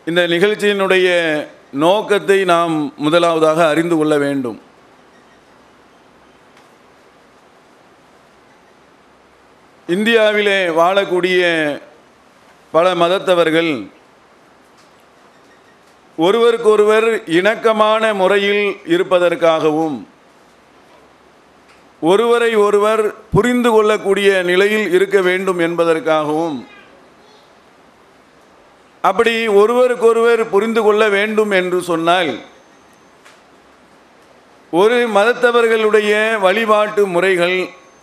இந்த நிகழ்ச்சியினுடைய நோக்கத்தை நாம் முதலாவதாக அறிந்து கொள்ள வேண்டும் இந்தியாவிலே வாழக்கூடிய பல மதத்தவர்கள் ஒருவருக்கொருவர் இணக்கமான முறையில் இருப்பதற்காகவும் ஒருவரை ஒருவர் புரிந்து கொள்ளக்கூடிய நிலையில் இருக்க வேண்டும் என்பதற்காகவும் அப்படி ஒருவருக்கொருவர் புரிந்து கொள்ள வேண்டும் என்று சொன்னால் ஒரு மதத்தவர்களுடைய வழிபாட்டு முறைகள்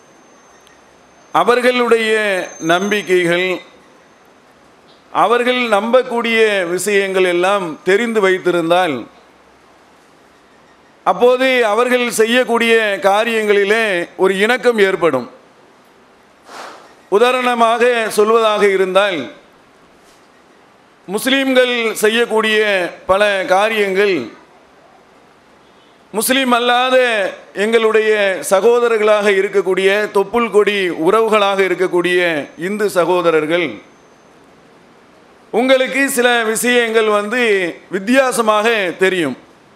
அவர்களுடைய நம்பிக்கைகள் அவர்கள் நம்பக்கூடிய விஷயங்கள் எல்லாம் தெரிந்து வைத்திருந்தால் அப்போது அவர்கள் செய்யக்கூடிய காரியங்களிலே ஒரு இணக்கம் ஏற்படும் உதாரணமாக சொல்வதாக இருந்தால் முஸ்லீம்கள் செய்யக்கூடிய பல காரியங்கள் முஸ்லீம் அல்லாத எங்களுடைய சகோதரர்களாக இருக்கக்கூடிய தொப்புள் கொடி உறவுகளாக இருக்கக்கூடிய இந்து சகோதரர்கள் உங்களுக்கு சில விஷயங்கள் வந்து வித்தியாசமாக தெரியும்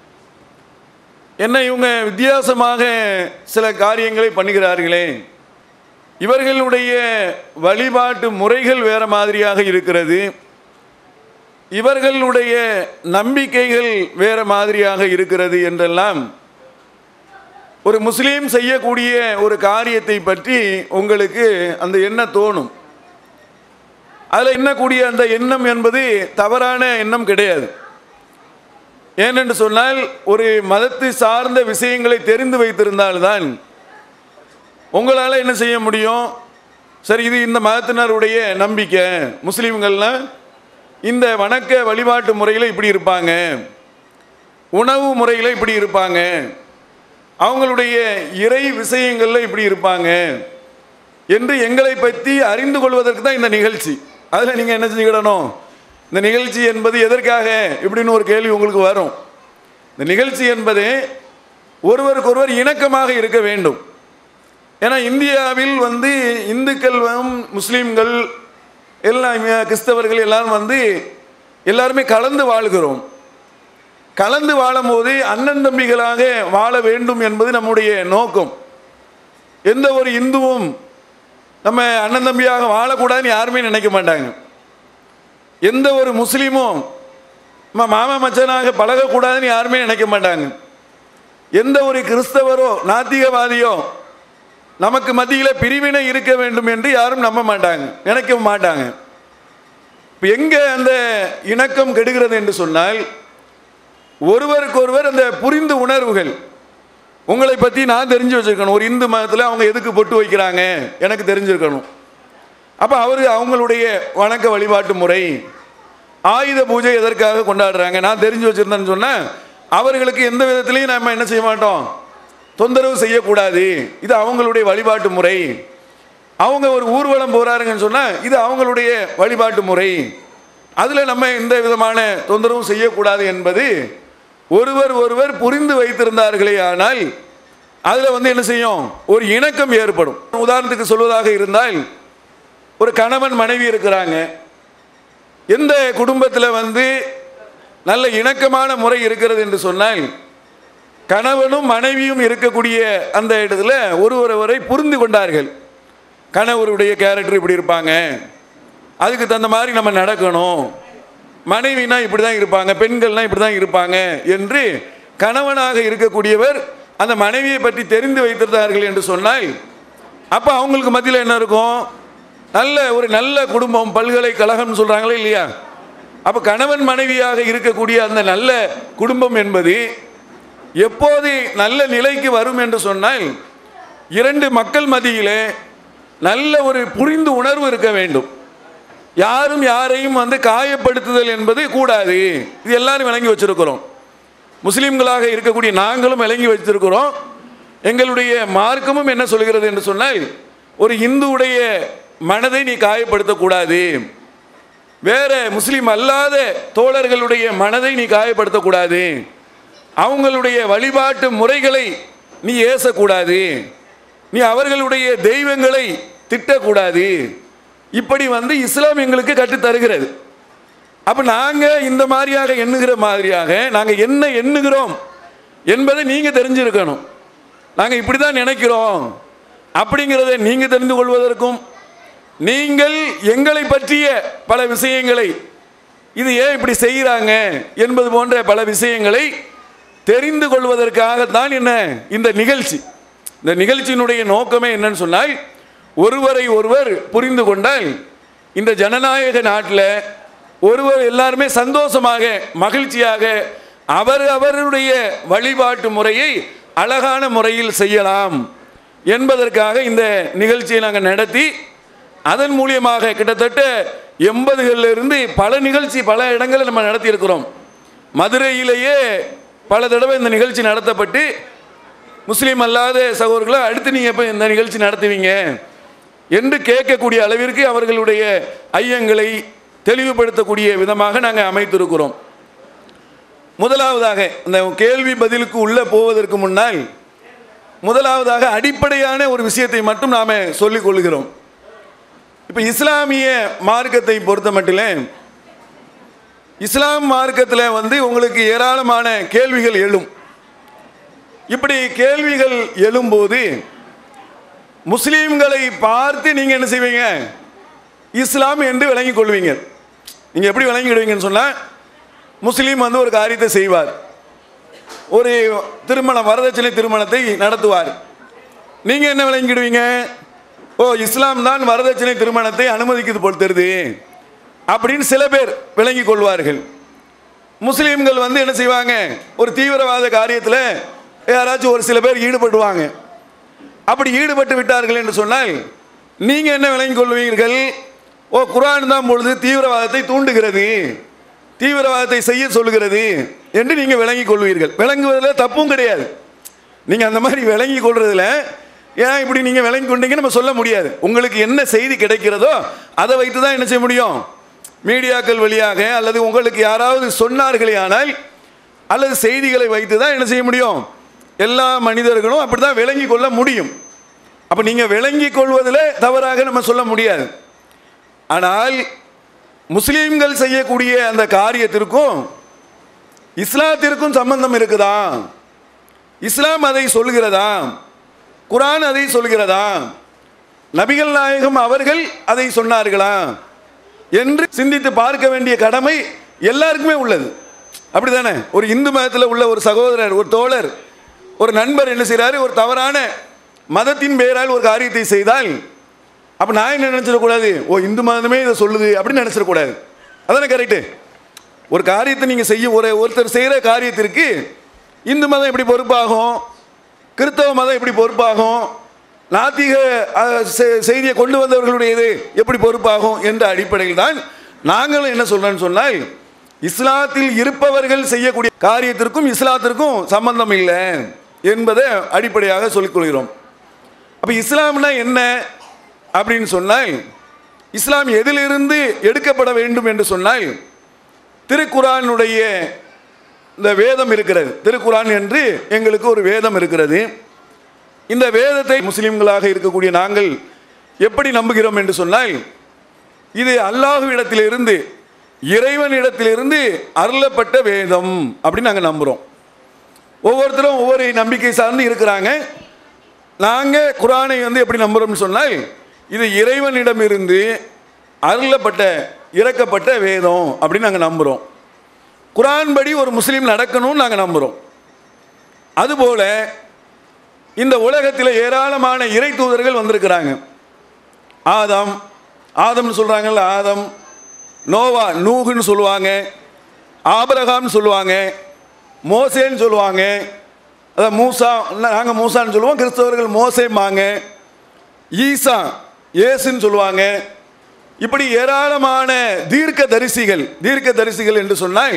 என்ன இவங்க வித்தியாசமாக சில காரியங்களை பண்ணுகிறார்களே இவர்களுடைய வழிபாட்டு முறைகள் வேற மாதிரியாக இருக்கிறது இவர்களுடைய நம்பிக்கைகள் வேற மாதிரியாக இருக்கிறது என்றெல்லாம் ஒரு முஸ்லீம் செய்யக்கூடிய ஒரு காரியத்தை பற்றி உங்களுக்கு அந்த எண்ணம் தோணும் அதில் எண்ணக்கூடிய அந்த எண்ணம் என்பது தவறான எண்ணம் கிடையாது ஏனென்று சொன்னால் ஒரு மதத்தை சார்ந்த விஷயங்களை தெரிந்து வைத்திருந்தால்தான் உங்களால் என்ன செய்ய முடியும் சரி இது இந்த மதத்தினருடைய நம்பிக்கை முஸ்லீம்கள்லாம் இந்த வணக்க வழிபாட்டு முறையில் இப்படி இருப்பாங்க உணவு முறையில் இப்படி இருப்பாங்க அவங்களுடைய இறை விஷயங்களில் இப்படி இருப்பாங்க என்று எங்களை பற்றி அறிந்து கொள்வதற்கு தான் இந்த நிகழ்ச்சி அதில் நீங்கள் என்ன செஞ்சுக்கிடணும் இந்த நிகழ்ச்சி என்பது எதற்காக இப்படின்னு ஒரு கேள்வி உங்களுக்கு வரும் இந்த நிகழ்ச்சி என்பது ஒருவருக்கொருவர் இணக்கமாக இருக்க வேண்டும் ஏன்னா இந்தியாவில் வந்து இந்துக்கள் முஸ்லீம்கள் எல்லாம் கிறிஸ்தவர்கள் எல்லாரும் வந்து எல்லாருமே கலந்து வாழ்கிறோம் கலந்து வாழும்போது அண்ணன் தம்பிகளாக வாழ வேண்டும் என்பது நம்முடைய நோக்கம் எந்த ஒரு இந்துவும் நம்ம அண்ணன் தம்பியாக வாழக்கூடாதுன்னு யாருமே நினைக்க மாட்டாங்க எந்த ஒரு முஸ்லீமும் நம்ம மாமா மச்சனாக பழகக்கூடாதுன்னு யாருமே நினைக்க மாட்டாங்க எந்த ஒரு கிறிஸ்தவரோ நாத்திகவாதியோ நமக்கு மத்தியில் பிரிவினை இருக்க வேண்டும் என்று யாரும் நம்ப மாட்டாங்க நினைக்க மாட்டாங்க இப்போ எங்கே அந்த இணக்கம் கெடுகிறது என்று சொன்னால் ஒருவருக்கொருவர் அந்த புரிந்து உணர்வுகள் உங்களை பற்றி நான் தெரிஞ்சு வச்சுருக்கணும் ஒரு இந்து மதத்தில் அவங்க எதுக்கு பொட்டு வைக்கிறாங்க எனக்கு தெரிஞ்சிருக்கணும் அப்போ அவர் அவங்களுடைய வணக்க வழிபாட்டு முறை ஆயுத பூஜை எதற்காக கொண்டாடுறாங்க நான் தெரிஞ்சு வச்சுருந்தேன்னு சொன்னால் அவர்களுக்கு எந்த விதத்துலையும் நம்ம என்ன செய்ய மாட்டோம் தொந்தரவு செய்யக்கூடாது இது அவங்களுடைய வழிபாட்டு முறை அவங்க ஒரு ஊர்வலம் போகிறாருங்கன்னு சொன்னால் இது அவங்களுடைய வழிபாட்டு முறை அதில் நம்ம எந்த விதமான தொந்தரவும் செய்யக்கூடாது என்பது ஒருவர் ஒருவர் புரிந்து வைத்திருந்தார்களே ஆனால் அதில் வந்து என்ன செய்யும் ஒரு இணக்கம் ஏற்படும் உதாரணத்துக்கு சொல்வதாக இருந்தால் ஒரு கணவன் மனைவி இருக்கிறாங்க எந்த குடும்பத்தில் வந்து நல்ல இணக்கமான முறை இருக்கிறது என்று சொன்னால் கணவனும் மனைவியும் இருக்கக்கூடிய அந்த இடத்துல ஒருவரை புரிந்து கொண்டார்கள் கணவருடைய கேரக்டர் இப்படி இருப்பாங்க அதுக்கு தகுந்த மாதிரி நம்ம நடக்கணும் மனைவினா இப்படி தான் இருப்பாங்க பெண்கள்லாம் இப்படி தான் இருப்பாங்க என்று கணவனாக இருக்கக்கூடியவர் அந்த மனைவியை பற்றி தெரிந்து வைத்திருந்தார்கள் என்று சொன்னால் அப்போ அவங்களுக்கு மத்தியில் என்ன இருக்கும் நல்ல ஒரு நல்ல குடும்பம் பல்கலைக்கழகம்னு சொல்கிறாங்களே இல்லையா அப்போ கணவன் மனைவியாக இருக்கக்கூடிய அந்த நல்ல குடும்பம் என்பது எப்போது நல்ல நிலைக்கு வரும் என்று சொன்னால் இரண்டு மக்கள் மத்தியிலே நல்ல ஒரு புரிந்து உணர்வு இருக்க வேண்டும் யாரும் யாரையும் வந்து காயப்படுத்துதல் என்பது கூடாது இது எல்லாரும் விளங்கி வச்சிருக்கிறோம் முஸ்லீம்களாக இருக்கக்கூடிய நாங்களும் விளங்கி வச்சிருக்கிறோம் எங்களுடைய மார்க்கமும் என்ன சொல்கிறது என்று சொன்னால் ஒரு இந்துவுடைய மனதை நீ காயப்படுத்தக்கூடாது வேற முஸ்லீம் அல்லாத தோழர்களுடைய மனதை நீ காயப்படுத்தக்கூடாது அவங்களுடைய வழிபாட்டு முறைகளை நீ ஏசக்கூடாது நீ அவர்களுடைய தெய்வங்களை திட்டக்கூடாது இப்படி வந்து இஸ்லாம் எங்களுக்கு கற்றுத் தருகிறது அப்போ நாங்கள் இந்த மாதிரியாக எண்ணுகிற மாதிரியாக நாங்கள் என்ன எண்ணுகிறோம் என்பதை நீங்கள் தெரிஞ்சிருக்கணும் நாங்கள் இப்படி தான் நினைக்கிறோம் அப்படிங்கிறத நீங்கள் தெரிந்து கொள்வதற்கும் நீங்கள் எங்களை பற்றிய பல விஷயங்களை இது ஏன் இப்படி செய்கிறாங்க என்பது போன்ற பல விஷயங்களை தெரிந்து கொள்வதற்காகத்தான் என்ன இந்த நிகழ்ச்சி இந்த நிகழ்ச்சியினுடைய நோக்கமே என்னன்னு சொன்னால் ஒருவரை ஒருவர் புரிந்து கொண்டால் இந்த ஜனநாயக நாட்டில் ஒருவர் எல்லாருமே சந்தோஷமாக மகிழ்ச்சியாக அவர் அவருடைய வழிபாட்டு முறையை அழகான முறையில் செய்யலாம் என்பதற்காக இந்த நிகழ்ச்சியை நாங்கள் நடத்தி அதன் மூலியமாக கிட்டத்தட்ட எண்பதுகளில் இருந்து பல நிகழ்ச்சி பல இடங்களில் நம்ம நடத்தியிருக்கிறோம் மதுரையிலேயே பல தடவை இந்த நிகழ்ச்சி நடத்தப்பட்டு முஸ்லீம் அல்லாத சகோதரர்களை அடுத்து நீங்கள் எப்போ இந்த நிகழ்ச்சி நடத்துவீங்க என்று கேட்கக்கூடிய அளவிற்கு அவர்களுடைய ஐயங்களை தெளிவுபடுத்தக்கூடிய விதமாக நாங்கள் அமைத்திருக்கிறோம் முதலாவதாக இந்த கேள்வி பதிலுக்கு உள்ளே போவதற்கு முன்னால் முதலாவதாக அடிப்படையான ஒரு விஷயத்தை மட்டும் நாம் சொல்லிக் கொள்கிறோம் இப்போ இஸ்லாமிய மார்க்கத்தை பொறுத்த மட்டிலே இஸ்லாம் மார்க்கத்தில் வந்து உங்களுக்கு ஏராளமான கேள்விகள் எழும் இப்படி கேள்விகள் எழும்போது முஸ்லீம்களை பார்த்து நீங்கள் என்ன செய்வீங்க இஸ்லாம் என்று விளங்கிக் கொள்வீங்க நீங்கள் எப்படி விளங்கிடுவீங்கன்னு சொன்னால் முஸ்லீம் வந்து ஒரு காரியத்தை செய்வார் ஒரு திருமணம் வரதட்சணை திருமணத்தை நடத்துவார் நீங்கள் என்ன விளங்கிடுவீங்க ஓ இஸ்லாம் தான் வரதட்சணை திருமணத்தை அனுமதிக்குது போல் தெரியுது அப்படின்னு சில பேர் விளங்கிக் கொள்வார்கள் முஸ்லீம்கள் வந்து என்ன செய்வாங்க ஒரு தீவிரவாத காரியத்தில் யாராச்சும் ஒரு சில பேர் ஈடுபடுவாங்க அப்படி ஈடுபட்டு விட்டார்கள் என்று சொன்னால் நீங்கள் என்ன விளங்கிக் கொள்வீர்கள் ஓ குரான் தான் பொழுது தீவிரவாதத்தை தூண்டுகிறது தீவிரவாதத்தை செய்ய சொல்லுகிறது என்று நீங்கள் விளங்கிக் கொள்வீர்கள் விளங்குவதில் தப்பும் கிடையாது நீங்கள் அந்த மாதிரி விளங்கி கொள்றதுல ஏன் இப்படி நீங்கள் விளங்கி கொண்டீங்கன்னு நம்ம சொல்ல முடியாது உங்களுக்கு என்ன செய்தி கிடைக்கிறதோ அதை வைத்து தான் என்ன செய்ய முடியும் மீடியாக்கள் வழியாக அல்லது உங்களுக்கு யாராவது சொன்னார்களே ஆனால் அல்லது செய்திகளை வைத்து தான் என்ன செய்ய முடியும் எல்லா மனிதர்களும் அப்படி தான் விளங்கி கொள்ள முடியும் அப்போ நீங்கள் விளங்கி கொள்வதில் தவறாக நம்ம சொல்ல முடியாது ஆனால் முஸ்லீம்கள் செய்யக்கூடிய அந்த காரியத்திற்கும் இஸ்லாத்திற்கும் சம்பந்தம் இருக்குதா இஸ்லாம் அதை சொல்கிறதா குரான் அதை சொல்கிறதா நபிகள் நாயகம் அவர்கள் அதை சொன்னார்களா என்று சிந்தித்து பார்க்க வேண்டிய கடமை எல்லாருக்குமே உள்ளது அப்படிதானே ஒரு இந்து மதத்தில் உள்ள ஒரு சகோதரர் ஒரு தோழர் ஒரு நண்பர் என்ன செய்கிறாரு ஒரு தவறான மதத்தின் பெயரால் ஒரு காரியத்தை செய்தால் அப்போ நான் என்ன நினச்சிடக்கூடாது ஓ இந்து மதமே இதை சொல்லுது அப்படின்னு நினச்சிடக்கூடாது அதானே கரெக்டு ஒரு காரியத்தை நீங்கள் செய்ய ஒரு ஒருத்தர் செய்கிற காரியத்திற்கு இந்து மதம் எப்படி பொறுப்பாகும் கிறிஸ்தவ மதம் எப்படி பொறுப்பாகும் நாத்திக அஹ், செ- செய்தியை கொண்டு வந்தவர்களுடையது எப்படி பொறுப்பாகும் என்ற அடிப்படையில் தான் நாங்களும் என்ன சொல்றோம்னு சொன்னால் இஸ்லாத்தில் இருப்பவர்கள் செய்யக்கூடிய காரியத்திற்கும் இஸ்லாத்திற்கும் சம்பந்தம் இல்லை என்பதை அடிப்படையாக சொல்லிக் கொள்கிறோம் அப்போ இஸ்லாம்னா என்ன அப்படின்னு சொன்னால் இஸ்லாம் எதிலிருந்து எடுக்கப்பட வேண்டும் என்று சொன்னால் திருக்குரானுடைய இந்த வேதம் இருக்கிறது திருக்குரான் என்று எங்களுக்கு ஒரு வேதம் இருக்கிறது இந்த வேதத்தை முஸ்லிம்களாக இருக்கக்கூடிய நாங்கள் எப்படி நம்புகிறோம் என்று சொன்னால் இது அல்லாஹுவிடத்திலிருந்து இறைவனிடத்திலிருந்து அருளப்பட்ட வேதம் அப்படின்னு நாங்கள் நம்புகிறோம் ஒவ்வொருத்தரும் ஒவ்வொரு நம்பிக்கை சார்ந்து இருக்கிறாங்க நாங்கள் குரானை வந்து எப்படி நம்புகிறோம்னு சொன்னால் இது இறைவனிடமிருந்து அருளப்பட்ட இறக்கப்பட்ட வேதம் அப்படின்னு நாங்கள் நம்புகிறோம் குரான் படி ஒரு முஸ்லீம் நடக்கணும்னு நாங்கள் நம்புகிறோம் அதுபோல இந்த உலகத்தில் ஏராளமான இறை தூதர்கள் வந்திருக்கிறாங்க ஆதம் ஆதம்னு சொல்கிறாங்கல்ல ஆதம் நோவா நூகுன்னு சொல்லுவாங்க ஆபிரகாம்னு சொல்லுவாங்க மோசேன்னு சொல்லுவாங்க அதான் மூசா நாங்கள் மூசான்னு சொல்லுவோம் கிறிஸ்தவர்கள் மோசேம்பாங்க ஈசா இயேசுன்னு சொல்லுவாங்க இப்படி ஏராளமான தீர்க்க தரிசிகள் தீர்க்க தரிசிகள் என்று சொன்னால்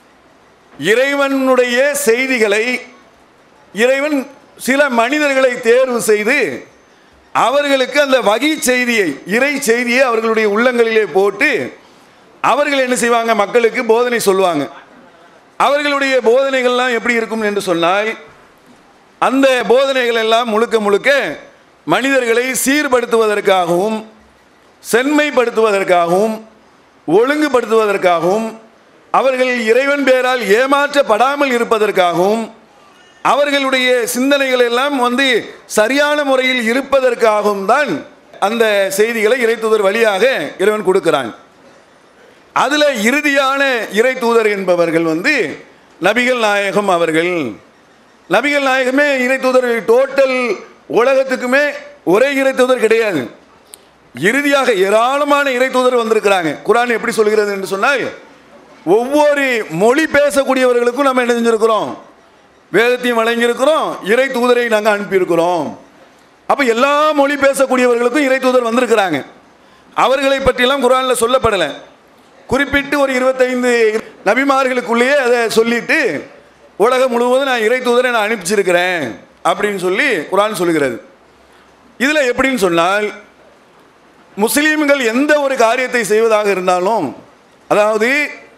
இறைவனுடைய செய்திகளை இறைவன் சில மனிதர்களை தேர்வு செய்து அவர்களுக்கு அந்த வகை செய்தியை இறை செய்தியை அவர்களுடைய உள்ளங்களிலே போட்டு அவர்கள் என்ன செய்வாங்க மக்களுக்கு போதனை சொல்லுவாங்க அவர்களுடைய போதனைகள்லாம் எப்படி இருக்கும் என்று சொன்னால் அந்த போதனைகள் எல்லாம் முழுக்க முழுக்க மனிதர்களை சீர்படுத்துவதற்காகவும் செம்மைப்படுத்துவதற்காகவும் ஒழுங்குபடுத்துவதற்காகவும் அவர்கள் இறைவன் பேரால் ஏமாற்றப்படாமல் இருப்பதற்காகவும் அவர்களுடைய சிந்தனைகள் எல்லாம் வந்து சரியான முறையில் இருப்பதற்காகவும் தான் அந்த செய்திகளை இறைத்தூதர் வழியாக இறைவன் கொடுக்கிறான் அதுல இறுதியான இறை தூதர் என்பவர்கள் வந்து நபிகள் நாயகம் அவர்கள் நபிகள் நாயகமே இறை தூதர் டோட்டல் உலகத்துக்குமே ஒரே இறை தூதர் கிடையாது இறுதியாக ஏராளமான இறை தூதர் வந்திருக்கிறாங்க குரான் எப்படி சொல்கிறது என்று சொன்னால் ஒவ்வொரு மொழி பேசக்கூடியவர்களுக்கும் நம்ம என்ன செஞ்சிருக்கிறோம் வேதத்தையும் வழங்கியிருக்கிறோம் இறை தூதரை நாங்கள் அனுப்பியிருக்கிறோம் அப்போ எல்லா மொழி பேசக்கூடியவர்களுக்கும் இறை தூதர் வந்திருக்கிறாங்க அவர்களை பற்றியெல்லாம் குரானில் சொல்லப்படலை குறிப்பிட்டு ஒரு இருபத்தைந்து நபிமார்களுக்குள்ளேயே அதை சொல்லிட்டு உலகம் முழுவதும் நான் இறை தூதரை நான் அனுப்பிச்சிருக்கிறேன் அப்படின்னு சொல்லி குரான் சொல்லுகிறது இதில் எப்படின்னு சொன்னால் முஸ்லீம்கள் எந்த ஒரு காரியத்தை செய்வதாக இருந்தாலும் அதாவது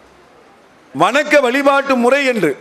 வணக்க வழிபாட்டு முறை என்று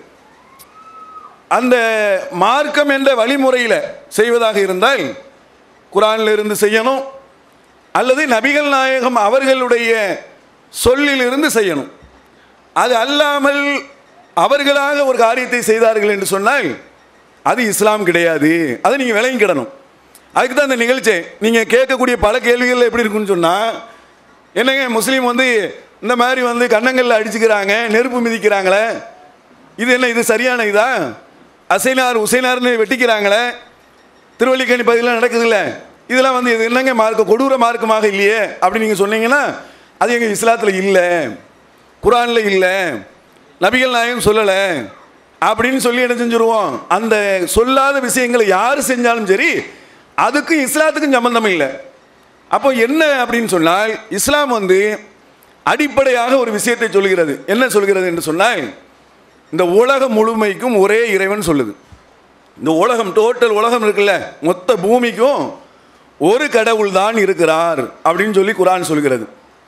அந்த மார்க்கம் என்ற வழிமுறையில் செய்வதாக இருந்தால் குரானில் இருந்து செய்யணும் அல்லது நபிகள் நாயகம் அவர்களுடைய சொல்லிலிருந்து செய்யணும் அது அல்லாமல் அவர்களாக ஒரு காரியத்தை செய்தார்கள் என்று சொன்னால் அது இஸ்லாம் கிடையாது அதை நீங்கள் விளங்கிக்கிடணும் அதுக்கு தான் இந்த நிகழ்ச்சி நீங்கள் கேட்கக்கூடிய பல கேள்விகள் எப்படி இருக்குன்னு சொன்னால் என்னங்க முஸ்லீம் வந்து இந்த மாதிரி வந்து கன்னங்களில் அடிச்சுக்கிறாங்க நெருப்பு மிதிக்கிறாங்களே இது என்ன இது சரியான இதா அசைனார் உசைனார்னு வெட்டிக்கிறாங்களே திருவள்ளிக்கணி பகுதியில் நடக்குதுல்ல இதெல்லாம் வந்து இது என்னங்க மார்க்க கொடூர மார்க்கமாக இல்லையே அப்படி நீங்கள் சொன்னீங்கன்னா அது எங்கள் இஸ்லாத்தில் இல்லை குரானில் இல்லை நபிகள் நாயகம் சொல்லலை அப்படின்னு சொல்லி என்ன செஞ்சுருவோம் அந்த சொல்லாத விஷயங்களை யார் செஞ்சாலும் சரி அதுக்கும் இஸ்லாத்துக்கும் சம்பந்தம் இல்லை அப்போ என்ன அப்படின்னு சொன்னால் இஸ்லாம் வந்து அடிப்படையாக ஒரு விஷயத்தை சொல்கிறது என்ன சொல்கிறது என்று சொன்னால் இந்த உலகம் முழுமைக்கும் ஒரே இறைவன் சொல்லுது இந்த உலகம் டோட்டல் உலகம் இருக்குல்ல மொத்த பூமிக்கும் ஒரு கடவுள் தான் இருக்கிறார் அப்படின்னு சொல்லி குரான் சொல்கிறது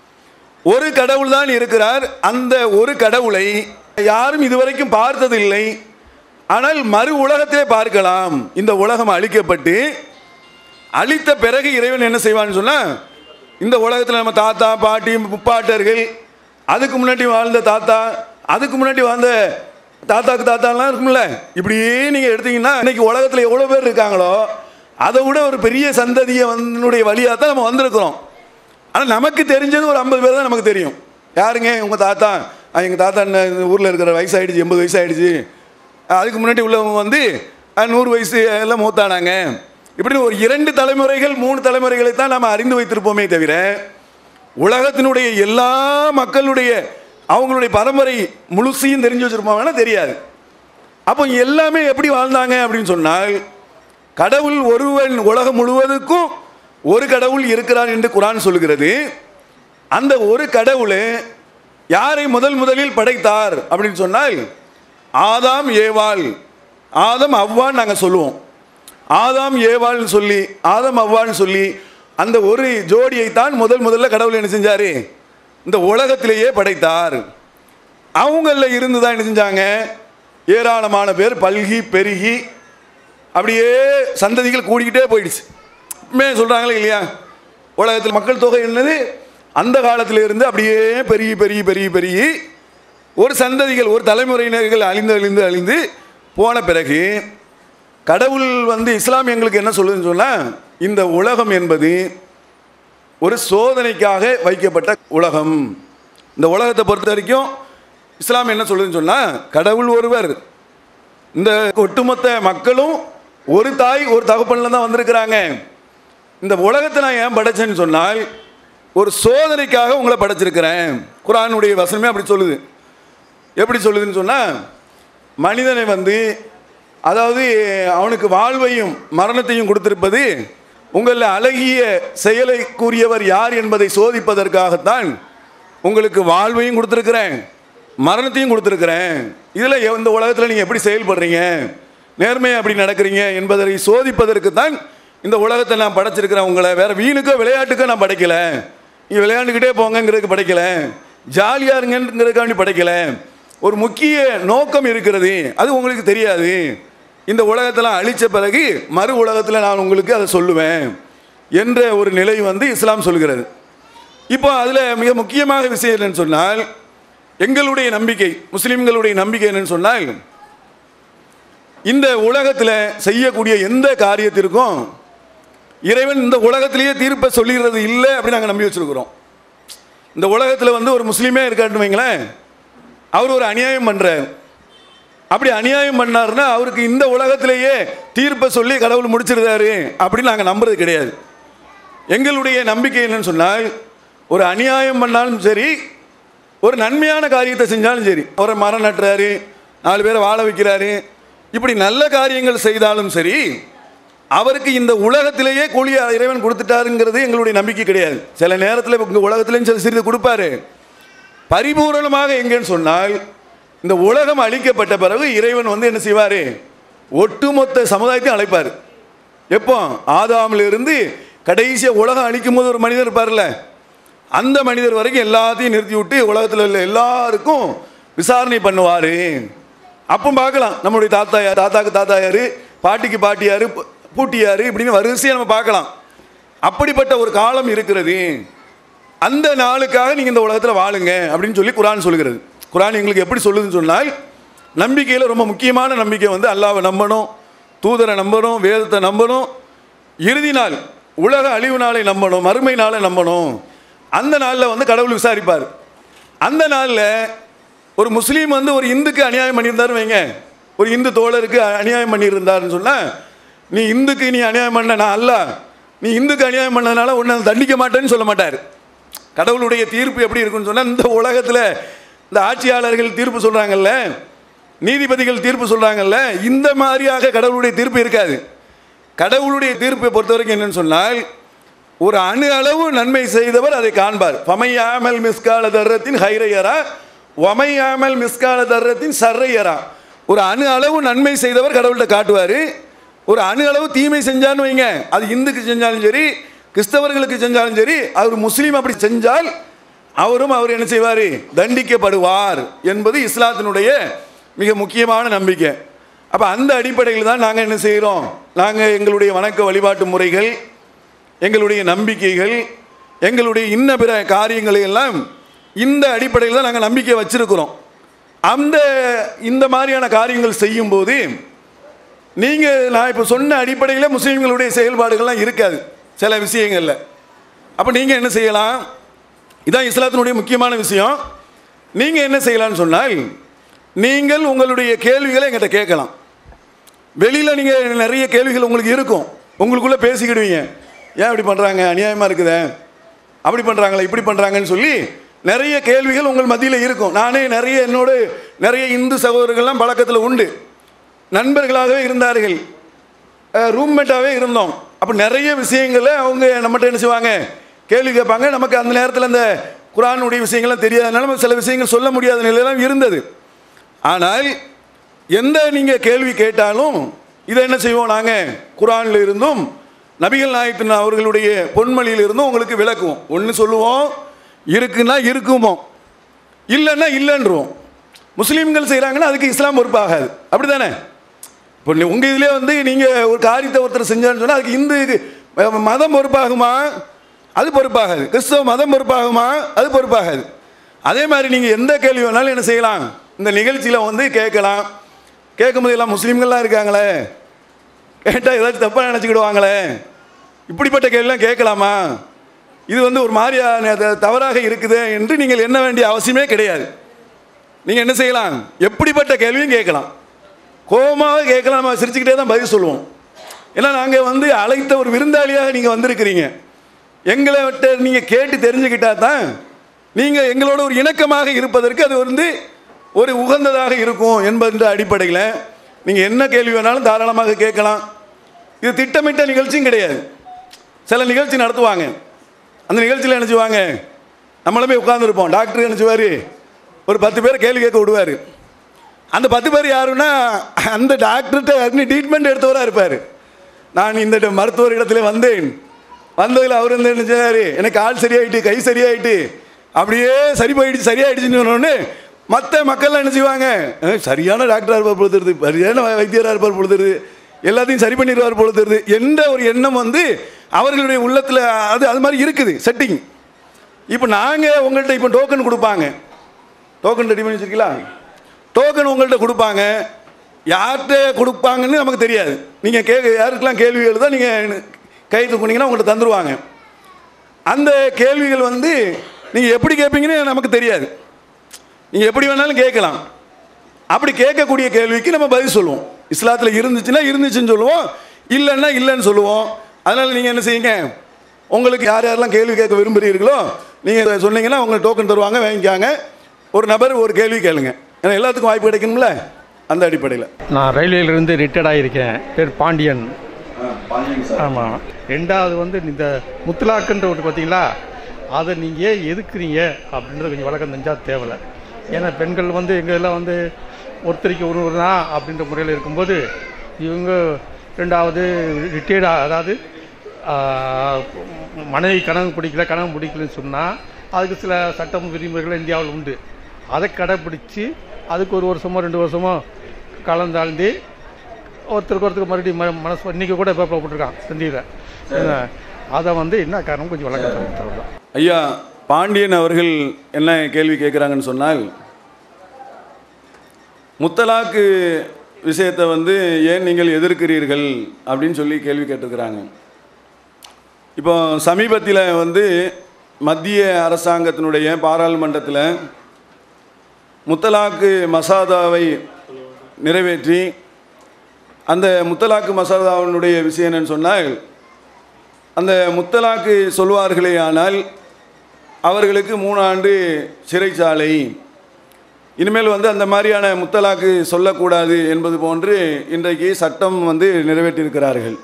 ஒரு கடவுள் தான் இருக்கிறார் அந்த ஒரு கடவுளை யாரும் இதுவரைக்கும் பார்த்ததில்லை ஆனால் மறு உலகத்திலே பார்க்கலாம் இந்த உலகம் அழிக்கப்பட்டு அழித்த பிறகு இறைவன் என்ன செய்வான்னு சொன்னால் இந்த உலகத்தில் நம்ம தாத்தா பாட்டி முப்பாட்டர்கள் அதுக்கு முன்னாடி வாழ்ந்த தாத்தா அதுக்கு முன்னாடி வாழ்ந்த தாத்தாக்கு தாத்தாலாம் இருக்கும்ல இப்படியே நீங்கள் எடுத்தீங்கன்னா இன்னைக்கு உலகத்தில் எவ்வளோ பேர் இருக்காங்களோ அதை விட ஒரு பெரிய சந்ததியை வந்தனுடைய வழியாக தான் நம்ம வந்திருக்கிறோம் ஆனால் நமக்கு தெரிஞ்சது ஒரு ஐம்பது பேர் தான் நமக்கு தெரியும் யாருங்க உங்கள் தாத்தா எங்கள் தாத்தா என்ன இந்த ஊரில் இருக்கிற வயசாகிடுச்சு எண்பது வயசாகிடுச்சு அதுக்கு முன்னாடி உள்ளவங்க வந்து அஹ், நூறு வயசு எல்லாம் மூத்தானாங்க இப்படி ஒரு இரண்டு தலைமுறைகள் மூணு தலைமுறைகளை தான் நாம் அறிந்து வைத்திருப்போமே தவிர உலகத்தினுடைய எல்லா மக்களுடைய அவங்களுடைய பரம்பரை முழுசையும் தெரிஞ்சு வச்சிருப்பாங்கன்னா தெரியாது அப்போ எல்லாமே எப்படி வாழ்ந்தாங்க அப்படின்னு சொன்னால் கடவுள் ஒருவன் உலகம் முழுவதுக்கும் ஒரு கடவுள் இருக்கிறார் என்று குரான் சொல்கிறது அந்த ஒரு கடவுள் யாரை முதல் முதலில் படைத்தார் அப்படின்னு சொன்னால் ஆதாம் ஏவாள் ஆதம் அவ்வான்னு நாங்கள் சொல்லுவோம் ஆதாம் ஏவாள்னு சொல்லி ஆதம் அவ்வான்னு சொல்லி அந்த ஒரு ஜோடியை தான் முதல் முதல்ல கடவுள் என்ன செஞ்சாரு இந்த உலகத்திலேயே படைத்தார் அவங்களில் இருந்து தான் என்ன செஞ்சாங்க ஏராளமான பேர் பல்கி பெருகி அப்படியே சந்ததிகள் கூடிக்கிட்டே போயிடுச்சு மே சொல்கிறாங்களே இல்லையா உலகத்தில் மக்கள் தொகை என்னது அந்த காலத்தில் இருந்து அப்படியே பெருகி பெருகி பெருகி பெருகி ஒரு சந்ததிகள் ஒரு தலைமுறையினர்கள் அழிந்து அழிந்து அழிந்து போன பிறகு கடவுள் வந்து இஸ்லாம் எங்களுக்கு என்ன சொல்லுதுன்னு சொன்னால் இந்த உலகம் என்பது ஒரு சோதனைக்காக வைக்கப்பட்ட உலகம் இந்த உலகத்தை பொறுத்த வரைக்கும் இஸ்லாம் என்ன சொல்லுதுன்னு சொன்னால் கடவுள் ஒருவர் இந்த ஒட்டுமொத்த மக்களும் ஒரு தாய் ஒரு தகப்பனில் தான் வந்திருக்கிறாங்க இந்த உலகத்தை நான் ஏன் படைச்சேன்னு சொன்னால் ஒரு சோதனைக்காக உங்களை படைச்சிருக்கிறேன் குரானுடைய வசனமே அப்படி சொல்லுது எப்படி சொல்லுதுன்னு சொன்னால் மனிதனை வந்து அதாவது அவனுக்கு வாழ்வையும் மரணத்தையும் கொடுத்திருப்பது உங்களில் அழகிய செயலை கூறியவர் யார் என்பதை சோதிப்பதற்காகத்தான் உங்களுக்கு வாழ்வையும் கொடுத்துருக்கிறேன் மரணத்தையும் கொடுத்துருக்கிறேன் இதில் இந்த உலகத்தில் நீங்கள் எப்படி செயல்படுறீங்க நேர்மையாக அப்படி நடக்கிறீங்க என்பதை சோதிப்பதற்கு தான் இந்த உலகத்தை நான் படைச்சிருக்கிறேன் உங்களை வேற வீணுக்கோ விளையாட்டுக்கோ நான் படைக்கல நீங்கள் விளையாண்டுக்கிட்டே போங்கங்கிறதுக்கு படைக்கல ஜாலியாக இருங்கிறதுக்காண்டி படைக்கல ஒரு முக்கிய நோக்கம் இருக்கிறது அது உங்களுக்கு தெரியாது இந்த உலகத்தில் அழித்த பிறகு மறு உலகத்தில் நான் உங்களுக்கு அதை சொல்லுவேன் என்ற ஒரு நிலை வந்து இஸ்லாம் சொல்கிறது இப்போ அதில் மிக முக்கியமாக விஷயம் என்னன்னு சொன்னால் எங்களுடைய நம்பிக்கை முஸ்லிம்களுடைய நம்பிக்கை என்னன்னு சொன்னால் இந்த உலகத்தில் செய்யக்கூடிய எந்த காரியத்திற்கும் இறைவன் இந்த உலகத்திலேயே தீர்ப்பை சொல்லிடுறது இல்லை அப்படின்னு நாங்கள் நம்பி வச்சிருக்கிறோம் இந்த உலகத்தில் வந்து ஒரு முஸ்லீமே இருக்காட்டுன்னு வைங்களேன் அவர் ஒரு அநியாயம் பண்ணுறார் அப்படி அநியாயம் பண்ணாருன்னா அவருக்கு இந்த உலகத்திலேயே தீர்ப்பை சொல்லி கடவுள் முடிச்சிருந்தாரு அப்படின்னு நாங்கள் நம்புறது கிடையாது எங்களுடைய நம்பிக்கை என்னன்னு சொன்னால் ஒரு அநியாயம் பண்ணாலும் சரி ஒரு நன்மையான காரியத்தை செஞ்சாலும் சரி அவரை மரம் நட்டுறாரு நாலு பேரை வாழ வைக்கிறாரு இப்படி நல்ல காரியங்கள் செய்தாலும் சரி அவருக்கு இந்த உலகத்திலேயே கூலி இறைவன் கொடுத்துட்டாருங்கிறது எங்களுடைய நம்பிக்கை கிடையாது சில நேரத்தில் இந்த உலகத்திலேயும் சில சிறிது கொடுப்பாரு பரிபூரணமாக எங்கன்னு சொன்னால் இந்த உலகம் அழிக்கப்பட்ட பிறகு இறைவன் வந்து என்ன செய்வார் ஒட்டுமொத்த சமுதாயத்தையும் அழைப்பார் எப்போ ஆதாமில் இருந்து கடைசியாக உலகம் அழிக்கும் போது ஒரு மனிதர் இருப்பார்ல அந்த மனிதர் வரைக்கும் எல்லாத்தையும் நிறுத்தி விட்டு உலகத்தில் உள்ள எல்லாருக்கும் விசாரணை பண்ணுவார் அப்போ பார்க்கலாம் நம்மளுடைய தாத்தா யார் தாத்தாக்கு தாத்தா யார் பாட்டிக்கு பாட்டி யார் பூ- பூட்டி யார் இப்படின்னு வரிசையாக நம்ம பார்க்கலாம் அப்படிப்பட்ட ஒரு காலம் இருக்கிறது அந்த நாளுக்காக நீங்கள் இந்த உலகத்தில் வாழுங்க அப்படின்னு சொல்லி குரான் சொல்லுகிறது குரான் எங்களுக்கு எப்படி சொல்லுதுன்னு சொன்னால் நம்பிக்கையில் ரொம்ப முக்கியமான நம்பிக்கை வந்து அல்லாவை நம்பணும் தூதரை நம்பணும் வேதத்தை நம்பணும் இறுதி நாள் உலக அழிவு நாளை நம்பணும் மறுமை நாளை நம்பணும் அந்த நாளில் வந்து கடவுள் விசாரிப்பார் அந்த நாளில் ஒரு முஸ்லீம் வந்து ஒரு இந்துக்கு அநியாயம் பண்ணியிருந்தாரு வைங்க ஒரு இந்து தோழருக்கு அநியாயம் பண்ணியிருந்தாருன்னு சொன்னால் நீ இந்துக்கு நீ அநியாயம் பண்ண நான் அல்ல நீ இந்துக்கு அநியாயம் பண்ணதுனால உன்னை தண்டிக்க மாட்டேன்னு சொல்ல மாட்டார் கடவுளுடைய தீர்ப்பு எப்படி இருக்குன்னு சொன்னால் இந்த உலகத்தில் இந்த ஆட்சியாளர்கள் தீர்ப்பு சொல்கிறாங்கல்ல நீதிபதிகள் தீர்ப்பு சொல்கிறாங்கல்ல இந்த மாதிரியாக கடவுளுடைய தீர்ப்பு இருக்காது கடவுளுடைய தீர்ப்பை பொறுத்த வரைக்கும் என்னன்னு சொன்னால் ஒரு அணு அளவு நன்மை செய்தவர் அதை காண்பார் பமையாமல் மிஸ்கால தர்றத்தின் ஹைரையரா ஒமையாமல் மிஸ்கால தர்றத்தின் சர்ரையரா ஒரு அணு அளவு நன்மை செய்தவர் கடவுள்கிட்ட காட்டுவார் ஒரு அணு அளவு தீமை செஞ்சான்னு வைங்க அது இந்துக்கு செஞ்சாலும் சரி கிறிஸ்தவர்களுக்கு செஞ்சாலும் சரி அவர் முஸ்லீம் அப்படி செஞ்சால் அவரும் அவர் என்ன செய்வார் தண்டிக்கப்படுவார் என்பது இஸ்லாத்தினுடைய மிக முக்கியமான நம்பிக்கை அப்போ அந்த அடிப்படையில் தான் நாங்கள் என்ன செய்கிறோம் நாங்கள் எங்களுடைய வணக்க வழிபாட்டு முறைகள் எங்களுடைய நம்பிக்கைகள் எங்களுடைய இன்ன பிற காரியங்களை எல்லாம் இந்த அடிப்படையில் தான் நாங்கள் நம்பிக்கை வச்சிருக்கிறோம் அந்த இந்த மாதிரியான காரியங்கள் செய்யும்போது நீங்கள் நான் இப்போ சொன்ன அடிப்படையில் முஸ்லீம்களுடைய செயல்பாடுகள்லாம் இருக்காது சில விஷயங்களில் அப்போ நீங்கள் என்ன செய்யலாம் இதான் இஸ்லாத்தினுடைய முக்கியமான விஷயம் நீங்கள் என்ன செய்யலாம்னு சொன்னால் நீங்கள் உங்களுடைய கேள்விகளை எங்கிட்ட கேட்கலாம் வெளியில் நீங்கள் நிறைய கேள்விகள் உங்களுக்கு இருக்கும் உங்களுக்குள்ளே பேசிக்கிடுவீங்க ஏன் இப்படி பண்ணுறாங்க அநியாயமாக இருக்குதே அப்படி பண்ணுறாங்களே இப்படி பண்ணுறாங்கன்னு சொல்லி நிறைய கேள்விகள் உங்கள் மத்தியில் இருக்கும் நானே நிறைய என்னோடு நிறைய இந்து சகோதரர்கள்லாம் பழக்கத்தில் உண்டு நண்பர்களாகவே இருந்தார்கள் ரூம்மேட்டாகவே இருந்தோம் அப்போ நிறைய விஷயங்களை அவங்க நம்மகிட்ட என்ன செய்வாங்க கேள்வி கேட்பாங்க நமக்கு அந்த நேரத்தில் அந்த குரானுடைய விஷயங்கள்லாம் தெரியாதனால நம்ம சில விஷயங்கள் சொல்ல முடியாத நிலையெல்லாம் இருந்தது ஆனால் எந்த நீங்கள் கேள்வி கேட்டாலும் இதை என்ன செய்வோம் நாங்கள் குரானில் இருந்தும் நபிகள் நாயத்தின் அவர்களுடைய பொன்மொழியில் இருந்தும் உங்களுக்கு விளக்குவோம் ஒன்று சொல்லுவோம் இருக்குன்னா இருக்குமோ இல்லைன்னா இல்லைன்றோம் முஸ்லீம்கள் செய்கிறாங்கன்னா அதுக்கு இஸ்லாம் பொறுப்பாகாது அப்படி தானே இப்போ நீ- உங்க இதிலே வந்து நீங்கள் ஒரு காரியத்தை ஒருத்தர் செஞ்சான்னு சொன்னால் அதுக்கு இந்து அஹ், மதம் பொறுப்பாகுமா அது பொறுப்பாகாது கிறிஸ்தவ மதம் பொறுப்பாகுமா அது பொறுப்பாகாது அதே மாதிரி நீங்கள் எந்த கேள்வி வேணாலும் என்ன செய்யலாம் இந்த நிகழ்ச்சியில் வந்து கேட்கலாம் கேட்கும்போது எல்லாம் முஸ்லீம்கள்லாம் இருக்காங்களே கேட்டால் ஏதாச்சும் தப்பாக நினச்சிக்கிடுவாங்களே இப்படிப்பட்ட கேள்விலாம் கேட்கலாமா இது வந்து ஒரு மாதிரியான த- தவறாக இருக்குது என்று நீங்கள் எண்ண வேண்டிய அவசியமே கிடையாது நீங்கள் என்ன செய்யலாம் எப்படிப்பட்ட கேள்வியும் கேட்கலாம் கோபமாக கேட்கலாம் நம்ம சிரிச்சுக்கிட்டே தான் பதில் சொல்லுவோம் ஏன்னா நாங்கள் வந்து அழைத்த ஒரு விருந்தாளியாக நீங்கள் வந்திருக்கிறீங்க எங்களை விட்ட நீங்கள் கேட்டு தெரிஞ்சுக்கிட்டா தான் நீங்கள் எங்களோட ஒரு இணக்கமாக இருப்பதற்கு அது வந்து ஒரு உகந்ததாக இருக்கும் என்பன்ற அடிப்படையில் நீங்கள் என்ன கேள்வி வேணாலும் தாராளமாக கேட்கலாம் இது திட்டமிட்ட நிகழ்ச்சியும் கிடையாது சில நிகழ்ச்சி நடத்துவாங்க அந்த நிகழ்ச்சியில் என்ன செய்வாங்க நம்மள போய் உட்காந்துருப்போம் டாக்டர் என்ன செய்வார் ஒரு பத்து பேர் கேள்வி கேட்க விடுவார் அந்த பத்து பேர் யாருன்னா அந்த டாக்டர்கிட்ட ஏற்கனவே ட்ரீட்மெண்ட் எடுத்தவராக இருப்பார் நான் இந்த ட- மருத்துவர் இடத்துல வந்தேன் வந்ததில் அவர் வந்து என்ன செய்யாரு எனக்கு கால் சரியாயிட்டு கை சரியாயிட்டு அப்படியே சரி போயிடுச்சு சரியாயிடுச்சுன்னு சொன்னோடனே மற்ற மக்கள்லாம் என்ன செய்வாங்க "அஹ், சரியான டாக்டராக இருப்பார் பொழுது தெரியுது சரியான வைத்தியராக இருப்பார் பொழுது தெரியுது எல்லாத்தையும் சரி பண்ணிடுவார் பொழுது தெரியுது என்ற ஒரு எண்ணம் வந்து அவர்களுடைய உள்ளத்தில் அது அது மாதிரி இருக்குது செட்டிங் இப்போ நாங்கள் உங்கள்கிட்ட இப்போ டோக்கன் கொடுப்பாங்க டோக்கன் ரெடி பண்ணி வச்சிருக்கீங்களா டோக்கன் உங்கள்கிட்ட கொடுப்பாங்க யார்கிட்ட கொடுப்பாங்கன்னு நமக்கு தெரியாது நீங்கள் கே யாருக்கெல்லாம் கேள்வி எழுதோ நீங்கள் கை தூக்குனீங்கன்னா உங்கள்கிட்ட தந்துடுவாங்க அந்த கேள்விகள் வந்து நீங்கள் எப்படி கேட்பீங்கன்னு நமக்கு தெரியாது நீங்கள் எப்படி வேணாலும் கேட்கலாம் அப்படி கேட்கக்கூடிய கேள்விக்கு நம்ம பதில் சொல்லுவோம் இஸ்லாத்தில் இருந்துச்சுன்னா இருந்துச்சுன்னு சொல்லுவோம் இல்லைன்னா இல்லைன்னு சொல்லுவோம் அதனால் நீங்கள் என்ன செய்யுங்க உங்களுக்கு யார் யாரெல்லாம் கேள்வி கேட்க விரும்புகிறீர்களோ நீங்கள் சொன்னீங்கன்னா உங்களுக்கு டோக்கன் தருவாங்க வாங்கிக்காங்க ஒரு நபர் ஒரு கேள்வி கேளுங்க ஏன்னா எல்லாத்துக்கும் வாய்ப்பு கிடைக்கணும்ல அந்த அடிப்படையில் நான் ரயில்வேலிருந்து ரிட்டையர்ட் ஆகியிருக்கேன் பேர் பாண்டியன் ஆமாம் ரெண்டாவது வந்து இந்த முத்தலாக்குன்ற ஒன்று பார்த்தீங்களா அதை நீங்கள் ஏன் எதுக்குறீங்க அப்படின்றது கொஞ்சம் வழக்கம் தெரிஞ்சால் தேவையில்ல ஏன்னா பெண்கள் வந்து எங்கள் எல்லாம் வந்து ஒருத்தருக்கு ஒரு ஒரு தான் அப்படின்ற முறையில் இருக்கும்போது இவங்க ரெண்டாவது ரிட்டையர்ட் அதாவது ஆ, மனைவி கணவன் பிடிக்கல கணவன் பிடிக்கலன்னு சொன்னால் அதுக்கு சில சட்டம் விதிமுறைகள் இந்தியாவில் உண்டு அதை கடைப்பிடிச்சு அதுக்கு ஒரு வருஷமோ ரெண்டு வருஷமோ கலந்தாழ்ந்து ஒருத்தருக்கு ஒருத்தருக்கு மறுபடியும் ம- மனசு இன்றைக்கி கூட பேப்பர் போட்டிருக்கான் செந்தியில் அதை வந்து என்ன காரணம் கொஞ்சம் வழக்கம் தரலாம் ஐயா பாண்டியன் அவர்கள் என்ன கேள்வி கேட்குறாங்கன்னு சொன்னால் முத்தலாக்கு விஷயத்தை வந்து ஏன் நீங்கள் எதிர்க்கிறீர்கள் அப்படின்னு சொல்லி கேள்வி கேட்டிருக்கிறாங்க இப்போ சமீபத்தில் வந்து மத்திய அரசாங்கத்தினுடைய பாராளுமன்றத்தில் முத்தலாக்கு மசோதாவை நிறைவேற்றி அந்த முத்தலாக்கு மசோதாவினுடைய விஷயம் என்னன்னு சொன்னால் அந்த முத்தலாக்கு சொல்வார்களே ஆனால் அவர்களுக்கு மூணு ஆண்டு சிறைச்சாலை இனிமேல் வந்து அந்த மாதிரியான முத்தலாக்கு சொல்லக்கூடாது என்பது போன்று இன்றைக்கு சட்டம் வந்து நிறைவேற்றியிருக்கிறார்கள்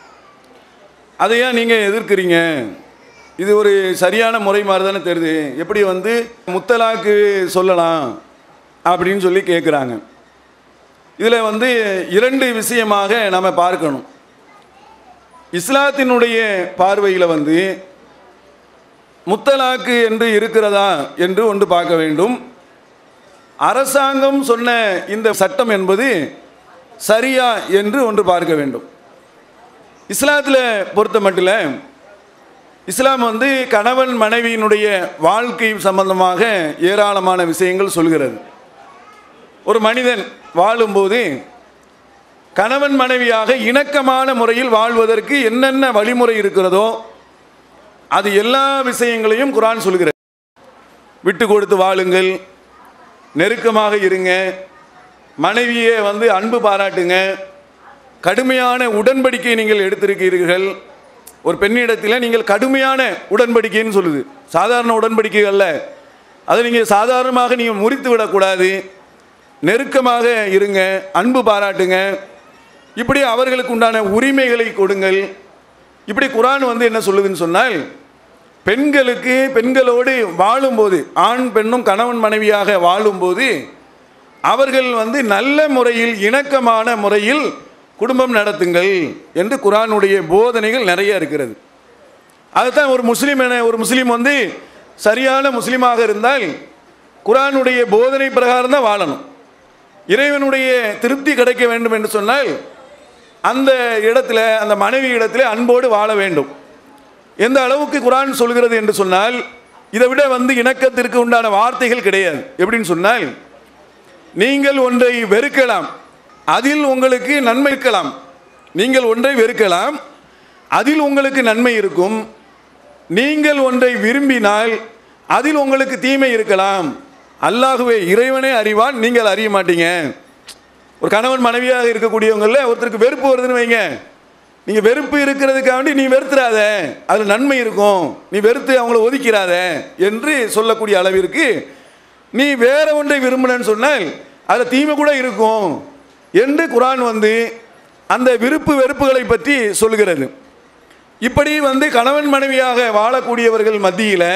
அதை ஏன் நீங்கள் எதிர்க்கிறீங்க இது ஒரு சரியான முறை மாதிரி தானே தெரியுது எப்படி வந்து முத்தலாக்கு சொல்லலாம் அப்படின்னு சொல்லி கேட்குறாங்க இதில் வந்து இரண்டு விஷயமாக நம்ம பார்க்கணும் இஸ்லாத்தினுடைய பார்வையில் வந்து முத்தலாக்கு என்று இருக்கிறதா என்று ஒன்று பார்க்க வேண்டும் அரசாங்கம் சொன்ன இந்த சட்டம் என்பது சரியா என்று ஒன்று பார்க்க வேண்டும் இஸ்லாத்தில் பொறுத்த மட்டில் இஸ்லாம் வந்து கணவன் மனைவியினுடைய வாழ்க்கை சம்பந்தமாக ஏராளமான விஷயங்கள் சொல்கிறது ஒரு மனிதன் வாழும்போது கணவன் மனைவியாக இணக்கமான முறையில் வாழ்வதற்கு என்னென்ன வழிமுறை இருக்கிறதோ அது எல்லா விஷயங்களையும் குரான் சொல்கிறது விட்டு கொடுத்து வாழுங்கள் நெருக்கமாக இருங்க மனைவியை வந்து அன்பு பாராட்டுங்க கடுமையான உடன்படிக்கை நீங்கள் எடுத்திருக்கிறீர்கள் ஒரு பெண்ணிடத்தில் நீங்கள் கடுமையான உடன்படிக்கைன்னு சொல்லுது சாதாரண உடன்படிக்கை அல்ல அதை நீங்கள் சாதாரணமாக நீங்கள் முறித்து விடக்கூடாது நெருக்கமாக இருங்க அன்பு பாராட்டுங்க இப்படி அவர்களுக்கு உண்டான உரிமைகளை கொடுங்கள் இப்படி குரான் வந்து என்ன சொல்லுதுன்னு சொன்னால் பெண்களுக்கு பெண்களோடு வாழும்போது ஆண் பெண்ணும் கணவன் மனைவியாக வாழும்போது அவர்கள் வந்து நல்ல முறையில் இணக்கமான முறையில் குடும்பம் நடத்துங்கள் என்று குரானுடைய போதனைகள் நிறைய இருக்கிறது அதுதான் ஒரு முஸ்லீம் என ஒரு முஸ்லீம் வந்து சரியான முஸ்லீமாக இருந்தால் குரானுடைய போதனை பிரகாரம் தான் வாழணும் இறைவனுடைய திருப்தி கிடைக்க வேண்டும் என்று சொன்னால் அந்த இடத்துல அந்த மனைவி இடத்துல அன்போடு வாழ வேண்டும் எந்த அளவுக்கு குரான் சொல்கிறது என்று சொன்னால் இதை விட வந்து இணக்கத்திற்கு உண்டான வார்த்தைகள் கிடையாது எப்படின்னு சொன்னால் நீங்கள் ஒன்றை வெறுக்கலாம் அதில் உங்களுக்கு நன்மை இருக்கலாம் நீங்கள் ஒன்றை வெறுக்கலாம் அதில் உங்களுக்கு நன்மை இருக்கும் நீங்கள் ஒன்றை விரும்பினால் அதில் உங்களுக்கு தீமை இருக்கலாம் அல்லாஹுவே இறைவனே அறிவான் நீங்கள் அறிய மாட்டீங்க ஒரு கணவன் மனைவியாக இருக்கக்கூடியவங்கள ஒருத்தருக்கு வெறுப்பு வருதுன்னு வைங்க நீங்கள் வெறுப்பு இருக்கிறதுக்காக வேண்டி நீ வெறுத்துறாத அதில் நன்மை இருக்கும் நீ வெறுத்து அவங்கள ஒதுக்கிறாத என்று சொல்லக்கூடிய அளவிற்கு நீ வேற ஒன்றை விரும்பினன்னு சொன்னால் அதில் தீமை கூட இருக்கும் என்று குரான் வந்து அந்த விருப்பு வெறுப்புகளை பற்றி சொல்கிறது இப்படி வந்து கணவன் மனைவியாக வாழக்கூடியவர்கள் மத்தியில்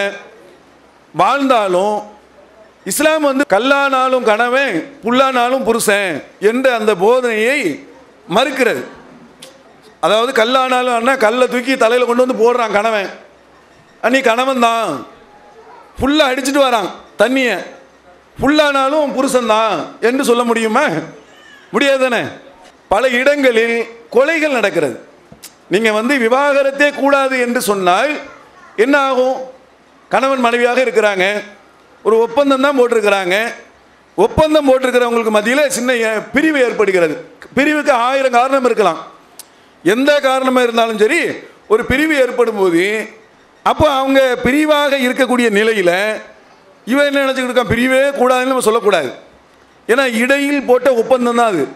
வாழ்ந்தாலும் இஸ்லாம் வந்து கல்லானாலும் கணவன் புல்லானாலும் புருஷன் என்ற அந்த போதனையை மறுக்கிறது அதாவது கல்லானாலும் அண்ணா கல்லை தூக்கி தலையில் கொண்டு வந்து போடுறான் கணவன் அண்ணி கணவன் தான் ஃபுல்லாக அடிச்சுட்டு வரான் தண்ணியை ஃபுல்லானாலும் புருஷன்தான் என்று சொல்ல முடியுமா முடியாது தானே பல இடங்களில் கொலைகள் நடக்கிறது நீங்கள் வந்து விவாகரத்தே கூடாது என்று சொன்னால் என்ன ஆகும் கணவன் மனைவியாக இருக்கிறாங்க ஒரு ஒப்பந்தம் தான் போட்டிருக்கிறாங்க ஒப்பந்தம் போட்டிருக்கிறவங்களுக்கு மத்தியில் சின்ன எ- பிரிவு ஏற்படுகிறது பிரிவுக்கு ஆயிரம் காரணம் இருக்கலாம் எந்த காரணமாக இருந்தாலும் சரி ஒரு பிரிவு ஏற்படும் போது அப்போ அவங்க பிரிவாக இருக்கக்கூடிய நிலையில் இவன் என்ன நினச்சிக்கிட்டு இருக்கான் பிரிவே கூடாதுன்னு நம்ம சொல்லக்கூடாது ஏன்னா இடையில் போட்ட ஒப்பந்தம் தான் அது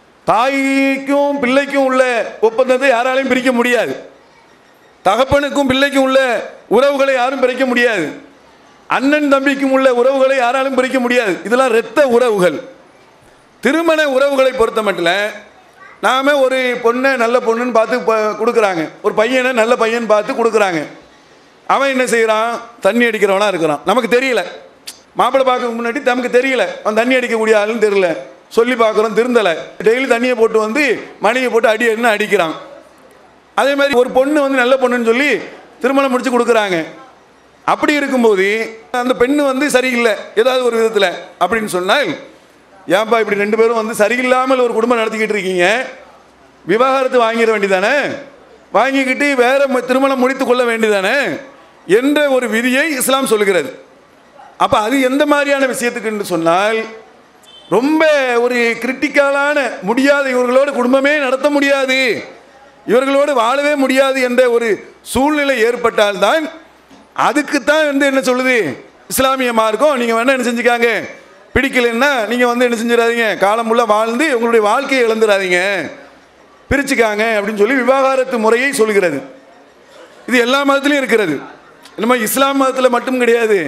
தாய்க்கும் பிள்ளைக்கும் உள்ள ஒப்பந்தத்தை யாராலையும் பிரிக்க முடியாது தகப்பனுக்கும் பிள்ளைக்கும் உள்ள உறவுகளை யாரும் பிரிக்க முடியாது அண்ணன் தம்பிக்கும் உள்ள உறவுகளை யாராலும் பிரிக்க முடியாது இதெல்லாம் இரத்த உறவுகள் திருமண உறவுகளை பொறுத்த மட்டும் நாம ஒரு பொண்ணை நல்ல பொண்ணுன்னு பார்த்து ப- கொடுக்குறாங்க ஒரு பையனை நல்ல பையன் பார்த்து கொடுக்குறாங்க அவன் என்ன செய்கிறான் தண்ணி அடிக்கிறவனா இருக்கிறான் நமக்கு தெரியல மாப்பிள்ளை பார்க்க முன்னாடி நமக்கு தெரியல அவன் தண்ணி அடிக்கக்கூடிய ஆளுன்னு தெரியல சொல்லி பார்க்குறோம் திருந்தலை டெய்லி தண்ணியை போட்டு வந்து மணியை போட்டு அடி அடின்னு அடிக்கிறான் அதே மாதிரி ஒரு பொண்ணு வந்து நல்ல பொண்ணுன்னு சொல்லி திருமணம் முடிச்சு கொடுக்குறாங்க அப்படி இருக்கும்போது அந்த பெண்ணு வந்து சரியில்லை ஏதாவது ஒரு விதத்தில் அப்படின்னு சொன்னால் ஏன்பா இப்படி ரெண்டு பேரும் வந்து சரியில்லாமல் ஒரு குடும்பம் நடத்திக்கிட்டு இருக்கீங்க விவாகரத்து வாங்கிட வேண்டியதானே வாங்கிக்கிட்டு வேற ம- திருமணம் முடித்து கொள்ள வேண்டியதானே என்ற ஒரு விதியை இஸ்லாம் சொல்லுகிறது அப்போ அது எந்த மாதிரியான விஷயத்துக்குன்னு சொன்னால் ரொம்ப ஒரு கிரிட்டிக்கலான முடியாத இவர்களோடு குடும்பமே நடத்த முடியாது இவர்களோடு வாழவே முடியாது என்ற ஒரு சூழ்நிலை ஏற்பட்டால்தான் அதுக்குத்தான் வந்து என்ன சொல்லுது இஸ்லாமிய மார்க்கம் நீங்கள் வேணா என்ன செஞ்சுக்காங்க பிடிக்கலைன்னா நீங்கள் வந்து என்ன செஞ்சிடாதீங்க காலம் முள்ள வாழ்ந்து உங்களுடைய வாழ்க்கையை இழந்துடாதீங்க பிரிச்சுக்காங்க அப்படின்னு சொல்லி விவாகரத்து முறையை சொல்கிறது இது எல்லா மதத்திலையும் இருக்கிறது நம்ம இஸ்லாம் மதத்தில் மட்டும் கிடையாது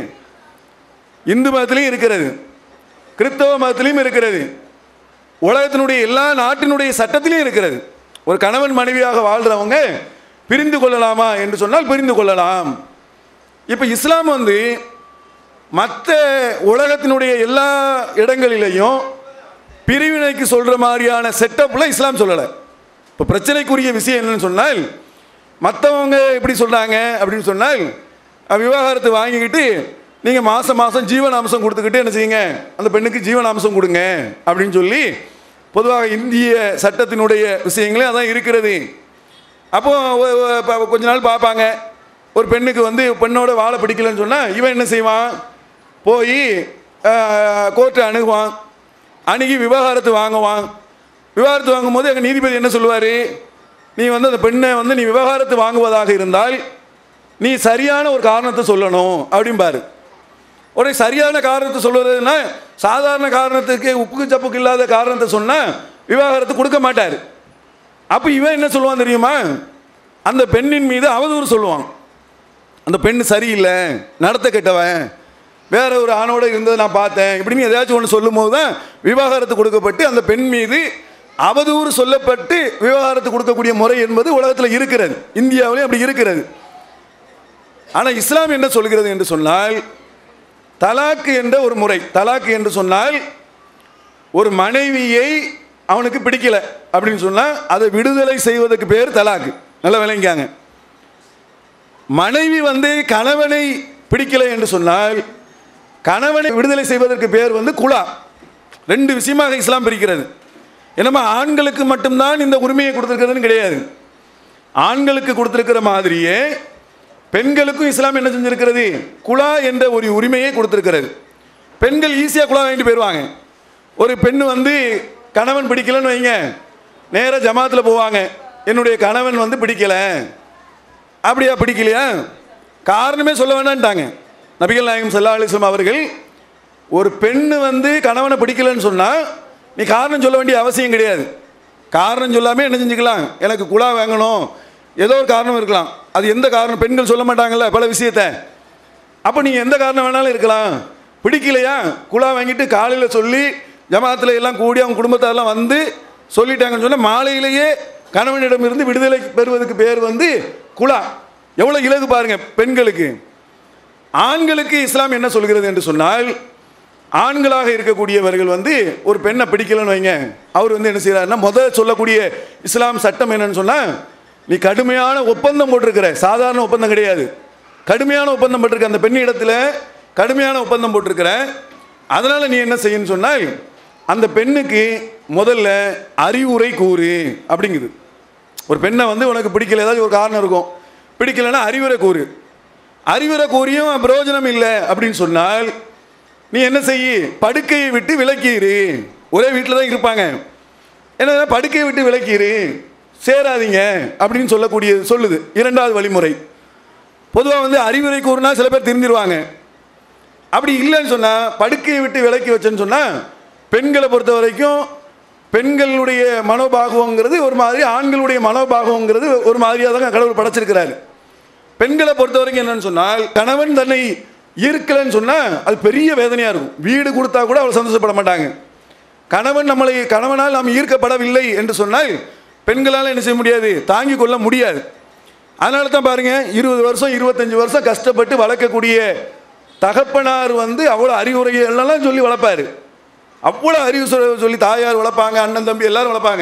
இந்து மதத்திலையும் இருக்கிறது கிறிஸ்தவ மதத்திலையும் இருக்கிறது உலகத்தினுடைய எல்லா நாட்டினுடைய சட்டத்திலையும் இருக்கிறது ஒரு கணவன் மனைவியாக வாழ்கிறவங்க பிரிந்து கொள்ளலாமா என்று சொன்னால் பிரிந்து கொள்ளலாம் இப்போ இஸ்லாம் வந்து மற்ற உலகத்தினுடைய எல்லா இடங்களிலையும் பிரிவினைக்கு சொல்கிற மாதிரியான செட்டப்பில் இஸ்லாம் சொல்லலை இப்போ பிரச்சனைக்குரிய விஷயம் என்னன்னு சொன்னால் மற்றவங்க எப்படி சொல்கிறாங்க அப்படின்னு சொன்னால் அஹ், விவாகரத்து வாங்கிக்கிட்டு நீங்கள் மாதம் மாதம் ஜீவனாம்சம் கொடுத்துக்கிட்டு என்ன செய்யுங்க அந்த பெண்ணுக்கு ஜீவனாம்சம் கொடுங்க அப்படின்னு சொல்லி பொதுவாக இந்திய சட்டத்தினுடைய விஷயங்களே அதான் இருக்கிறது அப்போ ஒ- ஒ- ப- கொஞ்ச நாள் பார்ப்பாங்க ஒரு பெண்ணுக்கு வந்து பெண்ணோட வாழ பிடிக்கலன்னு சொன்னால் இவன் என்ன செய்வான் போய் கோர்ட்டை அணுகுவான் அணுகி விவாகரத்து வாங்குவான் விவாகரத்து வாங்கும்போது எங்கள் நீதிபதி என்ன சொல்லுவார் நீ வந்து அந்த பெண்ணை வந்து நீ விவாகரத்து வாங்குவதாக இருந்தால் நீ சரியான ஒரு காரணத்தை சொல்லணும் அப்படிம்பாரு ஒரு சரியான காரணத்தை சொல்வதுன்னா சாதாரண காரணத்துக்கு உப்புக்கு சப்புக்கு இல்லாத காரணத்தை சொன்னால் விவாகரத்து கொடுக்க மாட்டார் அப்போ இவன் என்ன சொல்லுவான் தெரியுமா அந்த பெண்ணின் மீது அவதூறு சொல்லுவான் அந்த பெண் சரியில்லை நடத்த கெட்டவன் வேற ஒரு ஆணோட இருந்ததை நான் பார்த்தேன் இப்படின்னு ஏதாச்சும் ஒன்று சொல்லும் போது தான் விவாகரத்து கொடுக்கப்பட்டு அந்த பெண் மீது அவதூறு சொல்லப்பட்டு விவாகரத்து கொடுக்கக்கூடிய முறை என்பது உலகத்தில் இருக்கிறது இந்தியாவிலையும் அப்படி இருக்கிறது ஆனால் இஸ்லாம் என்ன சொல்கிறது என்று சொன்னால் தலாக்கு என்ற ஒரு முறை தலாக்கு என்று சொன்னால் ஒரு மனைவியை அவனுக்கு பிடிக்கல அப்படின்னு சொன்னால் அதை விடுதலை செய்வதற்கு பேர் தலாக்கு நல்லா விளங்கிக்காங்க மனைவி வந்து கணவனை பிடிக்கலை என்று சொன்னால் கணவனை விடுதலை செய்வதற்கு பேர் வந்து குலா ரெண்டு விஷயமாக இஸ்லாம் பிரிக்கிறது என்னமா ஆண்களுக்கு மட்டும்தான் இந்த உரிமையை கொடுத்துருக்கிறதுன்னு கிடையாது ஆண்களுக்கு கொடுத்துருக்கிற மாதிரியே பெண்களுக்கும் இஸ்லாம் என்ன செஞ்சிருக்கிறது குலா என்ற ஒரு உரிமையை கொடுத்துருக்கிறது பெண்கள் ஈஸியாக குலா வாங்கிட்டு போயிடுவாங்க ஒரு பெண் வந்து கணவன் பிடிக்கலன்னு வைங்க நேராக ஜமாத்தில் போவாங்க என்னுடைய கணவன் வந்து பிடிக்கல அப்படியா பிடிக்கலையா காரணமே சொல்ல வேண்டான்ட்டாங்க நபிகள் நாயகம் சல்லா அலிஸ்லாம் அவர்கள் ஒரு பெண்ணு வந்து கணவனை பிடிக்கலன்னு சொன்னால் நீ காரணம் சொல்ல வேண்டிய அவசியம் கிடையாது காரணம் சொல்லாமல் என்ன செஞ்சுக்கலாம் எனக்கு குழா வாங்கணும் ஏதோ ஒரு காரணம் இருக்கலாம் அது எந்த காரணம் பெண்கள் சொல்ல மாட்டாங்கல்ல பல விஷயத்த அப்போ நீங்கள் எந்த காரணம் வேணாலும் இருக்கலாம் பிடிக்கலையா குழா வாங்கிட்டு காலையில் சொல்லி ஜமாத்தில் எல்லாம் கூடி அவங்க குடும்பத்தாரெல்லாம் வந்து சொல்லிட்டாங்கன்னு சொன்னால் மாலையிலேயே கணவனிடம் இருந்து விடுதலை பெறுவதற்கு பேர் வந்து குழா எவ்வளோ இலகு பாருங்க பெண்களுக்கு ஆண்களுக்கு இஸ்லாம் என்ன சொல்கிறது என்று சொன்னால் ஆண்களாக இருக்கக்கூடியவர்கள் வந்து ஒரு பெண்ணை பிடிக்கலன்னு வைங்க அவர் வந்து என்ன செய்கிறாருன்னா முதல் சொல்லக்கூடிய இஸ்லாம் சட்டம் என்னன்னு சொன்னால் நீ கடுமையான ஒப்பந்தம் போட்டிருக்கிற சாதாரண ஒப்பந்தம் கிடையாது கடுமையான ஒப்பந்தம் போட்டிருக்க அந்த பெண் இடத்துல கடுமையான ஒப்பந்தம் போட்டிருக்கிற அதனால் நீ என்ன செய்யணும்னு சொன்னால் அந்த பெண்ணுக்கு முதல்ல அறிவுரை கூறு அப்படிங்குது ஒரு பெண்ணை வந்து உனக்கு பிடிக்கல ஏதாச்சும் ஒரு காரணம் இருக்கும் பிடிக்கலைன்னா அறிவுரை கூறு அறிவுரை கூறியும் பிரயோஜனம் இல்லை அப்படின்னு சொன்னால் நீ என்ன செய்யி படுக்கையை விட்டு விலக்கிரு ஒரே வீட்டில் தான் இருப்பாங்க என்ன படுக்கையை விட்டு விலக்கிரு சேராதீங்க அப்படின்னு சொல்லக்கூடிய சொல்லுது இரண்டாவது வழிமுறை பொதுவாக வந்து அறிவுரை கூறினா சில பேர் திருந்திருவாங்க அப்படி இல்லைன்னு சொன்னால் படுக்கையை விட்டு விலக்கி வச்சேன்னு சொன்னால் பெண்களை பொறுத்த வரைக்கும் பெண்களுடைய மனோபாகுவங்கிறது ஒரு மாதிரி ஆண்களுடைய மனோபாகுவங்கிறது ஒரு மாதிரியாக தான் கடவுள் படைச்சிருக்கிறாரு பெண்களை பொறுத்த வரைக்கும் என்னன்னு சொன்னால் கணவன் தன்னை ஈர்க்கலைன்னு சொன்னால் அது பெரிய வேதனையாக இருக்கும் வீடு கொடுத்தா கூட அவள் சந்தோஷப்பட மாட்டாங்க கணவன் நம்மளை கணவனால் நாம் ஈர்க்கப்படவில்லை என்று சொன்னால் பெண்களால் என்ன செய்ய முடியாது தாங்கிக் கொள்ள முடியாது அதனால தான் பாருங்க இருபது வருஷம் இருபத்தஞ்சு வருஷம் கஷ்டப்பட்டு வளர்க்கக்கூடிய தகப்பனார் வந்து அவ்வளோ அறிவுரைகளெல்லாம் சொல்லி வளர்ப்பாரு அவ்வளோ அறிவு சொல் சொல்லி தாயார் வளர்ப்பாங்க அண்ணன் தம்பி எல்லாரும் வளர்ப்பாங்க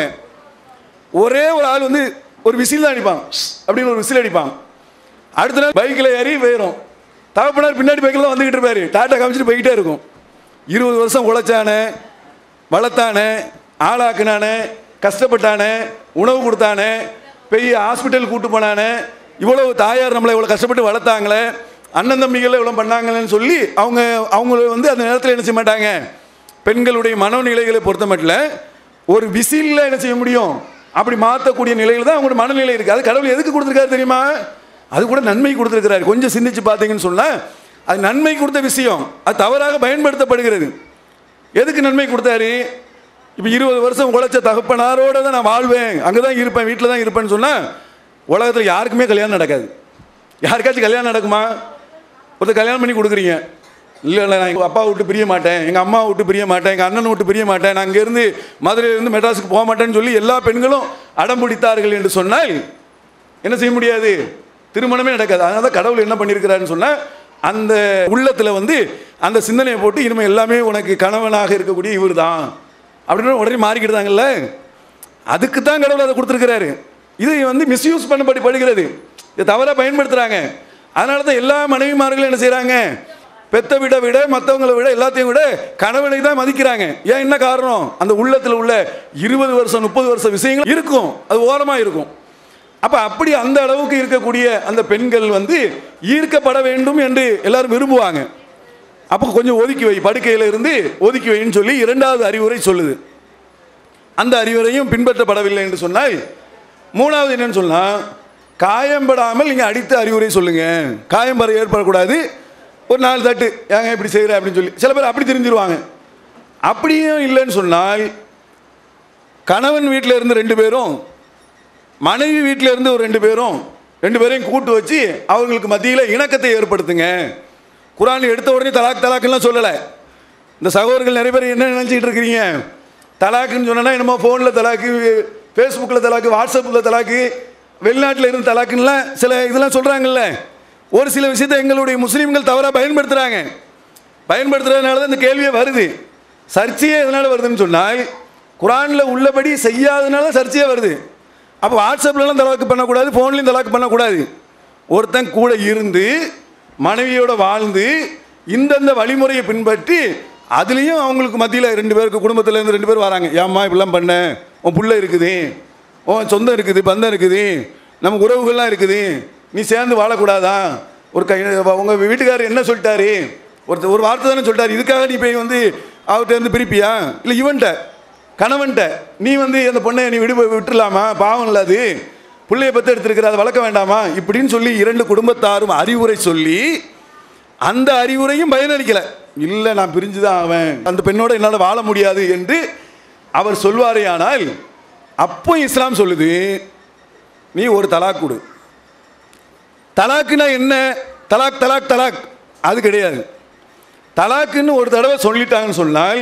ஒரே ஒரு ஆள் வந்து ஒரு விசில் தான் அடிப்பான் அப்படின்னு ஒரு விசில் அடிப்பான் அடுத்த நாள் பைக்கில் ஏறி போயிடும் தகப்பனார் பின்னாடி பைக்கில் தான் வந்துக்கிட்டு இருப்பாரு டாட்டா காமிச்சிட்டு போய்கிட்டே இருக்கும் இருபது வருஷம் உழைச்சானே வளர்த்தானே ஆளாக்குனானே கஷ்டப்பட்டானே உணவு கொடுத்தானே பெரிய ஹாஸ்பிட்டல் கூட்டு போனானே இவ்வளவு தாயார் நம்மளை இவ்வளோ கஷ்டப்பட்டு வளர்த்தாங்களே அண்ணன் தம்பிகள் இவ்வளோ பண்ணாங்களேன்னு சொல்லி அவங்க அவங்க வந்து அந்த நேரத்தில் என்ன செய்ய மாட்டாங்க பெண்களுடைய மனநிலைகளை பொறுத்த மட்டும் ஒரு விசிலில் என்ன செய்ய முடியும் அப்படி மாற்றக்கூடிய நிலையில் தான் அவங்களோட மனநிலை இருக்குது அது கடவுள் எதுக்கு கொடுத்துருக்காரு தெரியுமா அது கூட நன்மை கொடுத்துருக்கிறாரு கொஞ்சம் சிந்திச்சு பார்த்தீங்கன்னு சொன்னால் அது நன்மை கொடுத்த விஷயம் அது தவறாக பயன்படுத்தப்படுகிறது எதுக்கு நன்மை கொடுத்தாரு இப்போ இருபது வருஷம் உழைச்ச தகப்பனாரோட தான் நான் வாழ்வேன் அங்கே தான் இருப்பேன் வீட்டில் தான் இருப்பேன்னு சொன்னால் உலகத்தில் யாருக்குமே கல்யாணம் நடக்காது யாருக்காச்சும் கல்யாணம் நடக்குமா ஒருத்தர் கல்யாணம் பண்ணி கொடுக்குறீங்க இல்லை இல்லை நான் எங்கள் அப்பா விட்டு பிரிய மாட்டேன் எங்கள் அம்மா விட்டு பிரிய மாட்டேன் எங்கள் அண்ணன் விட்டு பிரிய மாட்டேன் நான் அங்கேருந்து மதுரையிலேருந்து மெட்ராஸுக்கு போக மாட்டேன்னு சொல்லி எல்லா பெண்களும் அடம் பிடித்தார்கள் என்று சொன்னால் என்ன செய்ய முடியாது திருமணமே நடக்காது அதனால தான் கடவுள் என்ன பண்ணியிருக்கிறாருன்னு சொன்னால் அந்த உள்ளத்தில் வந்து அந்த சிந்தனையை போட்டு இனிமேல் எல்லாமே உனக்கு கணவனாக இருக்கக்கூடிய இவர் தான் அப்படின்னு உடனே மாறிக்கிட்டாங்கல்ல அதுக்கு தான் கடவுள் அதை கொடுத்துருக்கிறாரு இது வந்து மிஸ்யூஸ் பண்ணப்படி படுகிறது இதை தவறாக பயன்படுத்துகிறாங்க அதனால தான் எல்லா மனைவிமார்களும் என்ன செய்கிறாங்க பெத்த விட விட மற்றவங்களை விட எல்லாத்தையும் விட கணவனை தான் மதிக்கிறாங்க ஏன் என்ன காரணம் அந்த உள்ளத்தில் உள்ள இருபது வருஷம் முப்பது வருஷம் விஷயங்கள் இருக்கும் அது ஓரமாக இருக்கும் அப்போ அப்படி அந்த அளவுக்கு இருக்கக்கூடிய அந்த பெண்கள் வந்து ஈர்க்கப்பட வேண்டும் என்று எல்லாரும் விரும்புவாங்க அப்போ கொஞ்சம் ஒதுக்கி வை படுக்கையில் இருந்து ஒதுக்கி வைன்னு சொல்லி இரண்டாவது அறிவுரை சொல்லுது அந்த அறிவுரையும் பின்பற்றப்படவில்லை என்று சொன்னால் மூணாவது என்னன்னு சொன்னால் காயம்படாமல் நீங்கள் அடித்த அறிவுரை சொல்லுங்க காயம் வர ஏற்படக்கூடாது ஒரு நாலு தட்டு ஏங்க இப்படி செய்கிற அப்படின்னு சொல்லி சில பேர் அப்படி தெரிஞ்சிருவாங்க அப்படியும் இல்லைன்னு சொன்னால் கணவன் வீட்டில் இருந்து ரெண்டு பேரும் மனைவி வீட்டில் இருந்து ஒரு ரெண்டு பேரும் ரெண்டு பேரையும் கூட்டு வச்சு அவங்களுக்கு மத்தியில் இணக்கத்தை ஏற்படுத்துங்க குரான் எடுத்த உடனே தலாக் தலாக்குலாம் சொல்லலை இந்த சகோதரர்கள் நிறைய பேர் என்ன நினச்சிக்கிட்டு இருக்கிறீங்க தலாக்குன்னு சொன்னா என்னமோ ஃபோனில் தலாக்கு ஃபேஸ்புக்கில் தலாக்கு வாட்ஸ்அப்பில் தலாக்கு வெளிநாட்டில் இருந்து தலாக்குன்னெலாம் சில இதெல்லாம் சொல்கிறாங்கல்ல ஒரு சில விஷயத்தை எங்களுடைய முஸ்லீம்கள் தவறாக பயன்படுத்துகிறாங்க பயன்படுத்துறதுனால தான் இந்த கேள்வியே வருது சர்ச்சையே எதனால் வருதுன்னு சொன்னால் குரானில் உள்ளபடி செய்யாதனால சர்ச்சையே வருது அப்போ வாட்ஸ்அப்லலாம் தலாக்கு பண்ணக்கூடாது ஃபோன்லேயும் தலாக்கு பண்ணக்கூடாது ஒருத்தன் கூட இருந்து மனைவியோட வாழ்ந்து இந்தந்த வழிமுறையை பின்பற்றி அதுலேயும் அவங்களுக்கு மத்தியில் ரெண்டு பேருக்கு குடும்பத்தில் இருந்து ரெண்டு பேர் வராங்க ஏம்மா இப்படிலாம் பண்ண உன் புள்ள இருக்குது உன் சொந்தம் இருக்குது பந்தம் இருக்குது நம்ம உறவுகள்லாம் இருக்குது நீ சேர்ந்து வாழக்கூடாதா ஒரு கை உங்கள் வீட்டுக்காரர் என்ன சொல்லிட்டாரு ஒருத்தர் ஒரு வார்த்தை தானே சொல்லிட்டாரு இதுக்காக நீ போய் வந்து அவர்கிட்ட இருந்து பிரிப்பியா இல்லை இவன்ட்ட கணவன்ட்ட நீ வந்து அந்த பொண்ணை நீ விடு விட்டுலாமா பாவம் இல்லை அது பிள்ளைய பற்றி எடுத்திருக்கிற அதை வளர்க்க வேண்டாமா இப்படின்னு சொல்லி இரண்டு குடும்பத்தாரும் அறிவுரை சொல்லி அந்த அறிவுரையும் பயனளிக்கலை இல்லை நான் பிரிஞ்சு தான் ஆவேன் அந்த பெண்ணோட என்னால் வாழ முடியாது என்று அவர் சொல்வாரேயானால் அப்போ இஸ்லாம் சொல்லுது நீ ஒரு தலாக் கொடு தலாக்குனா என்ன தலாக் தலாக் தலாக் அது கிடையாது தலாக்குன்னு ஒரு தடவை சொல்லிட்டாங்கன்னு சொன்னால்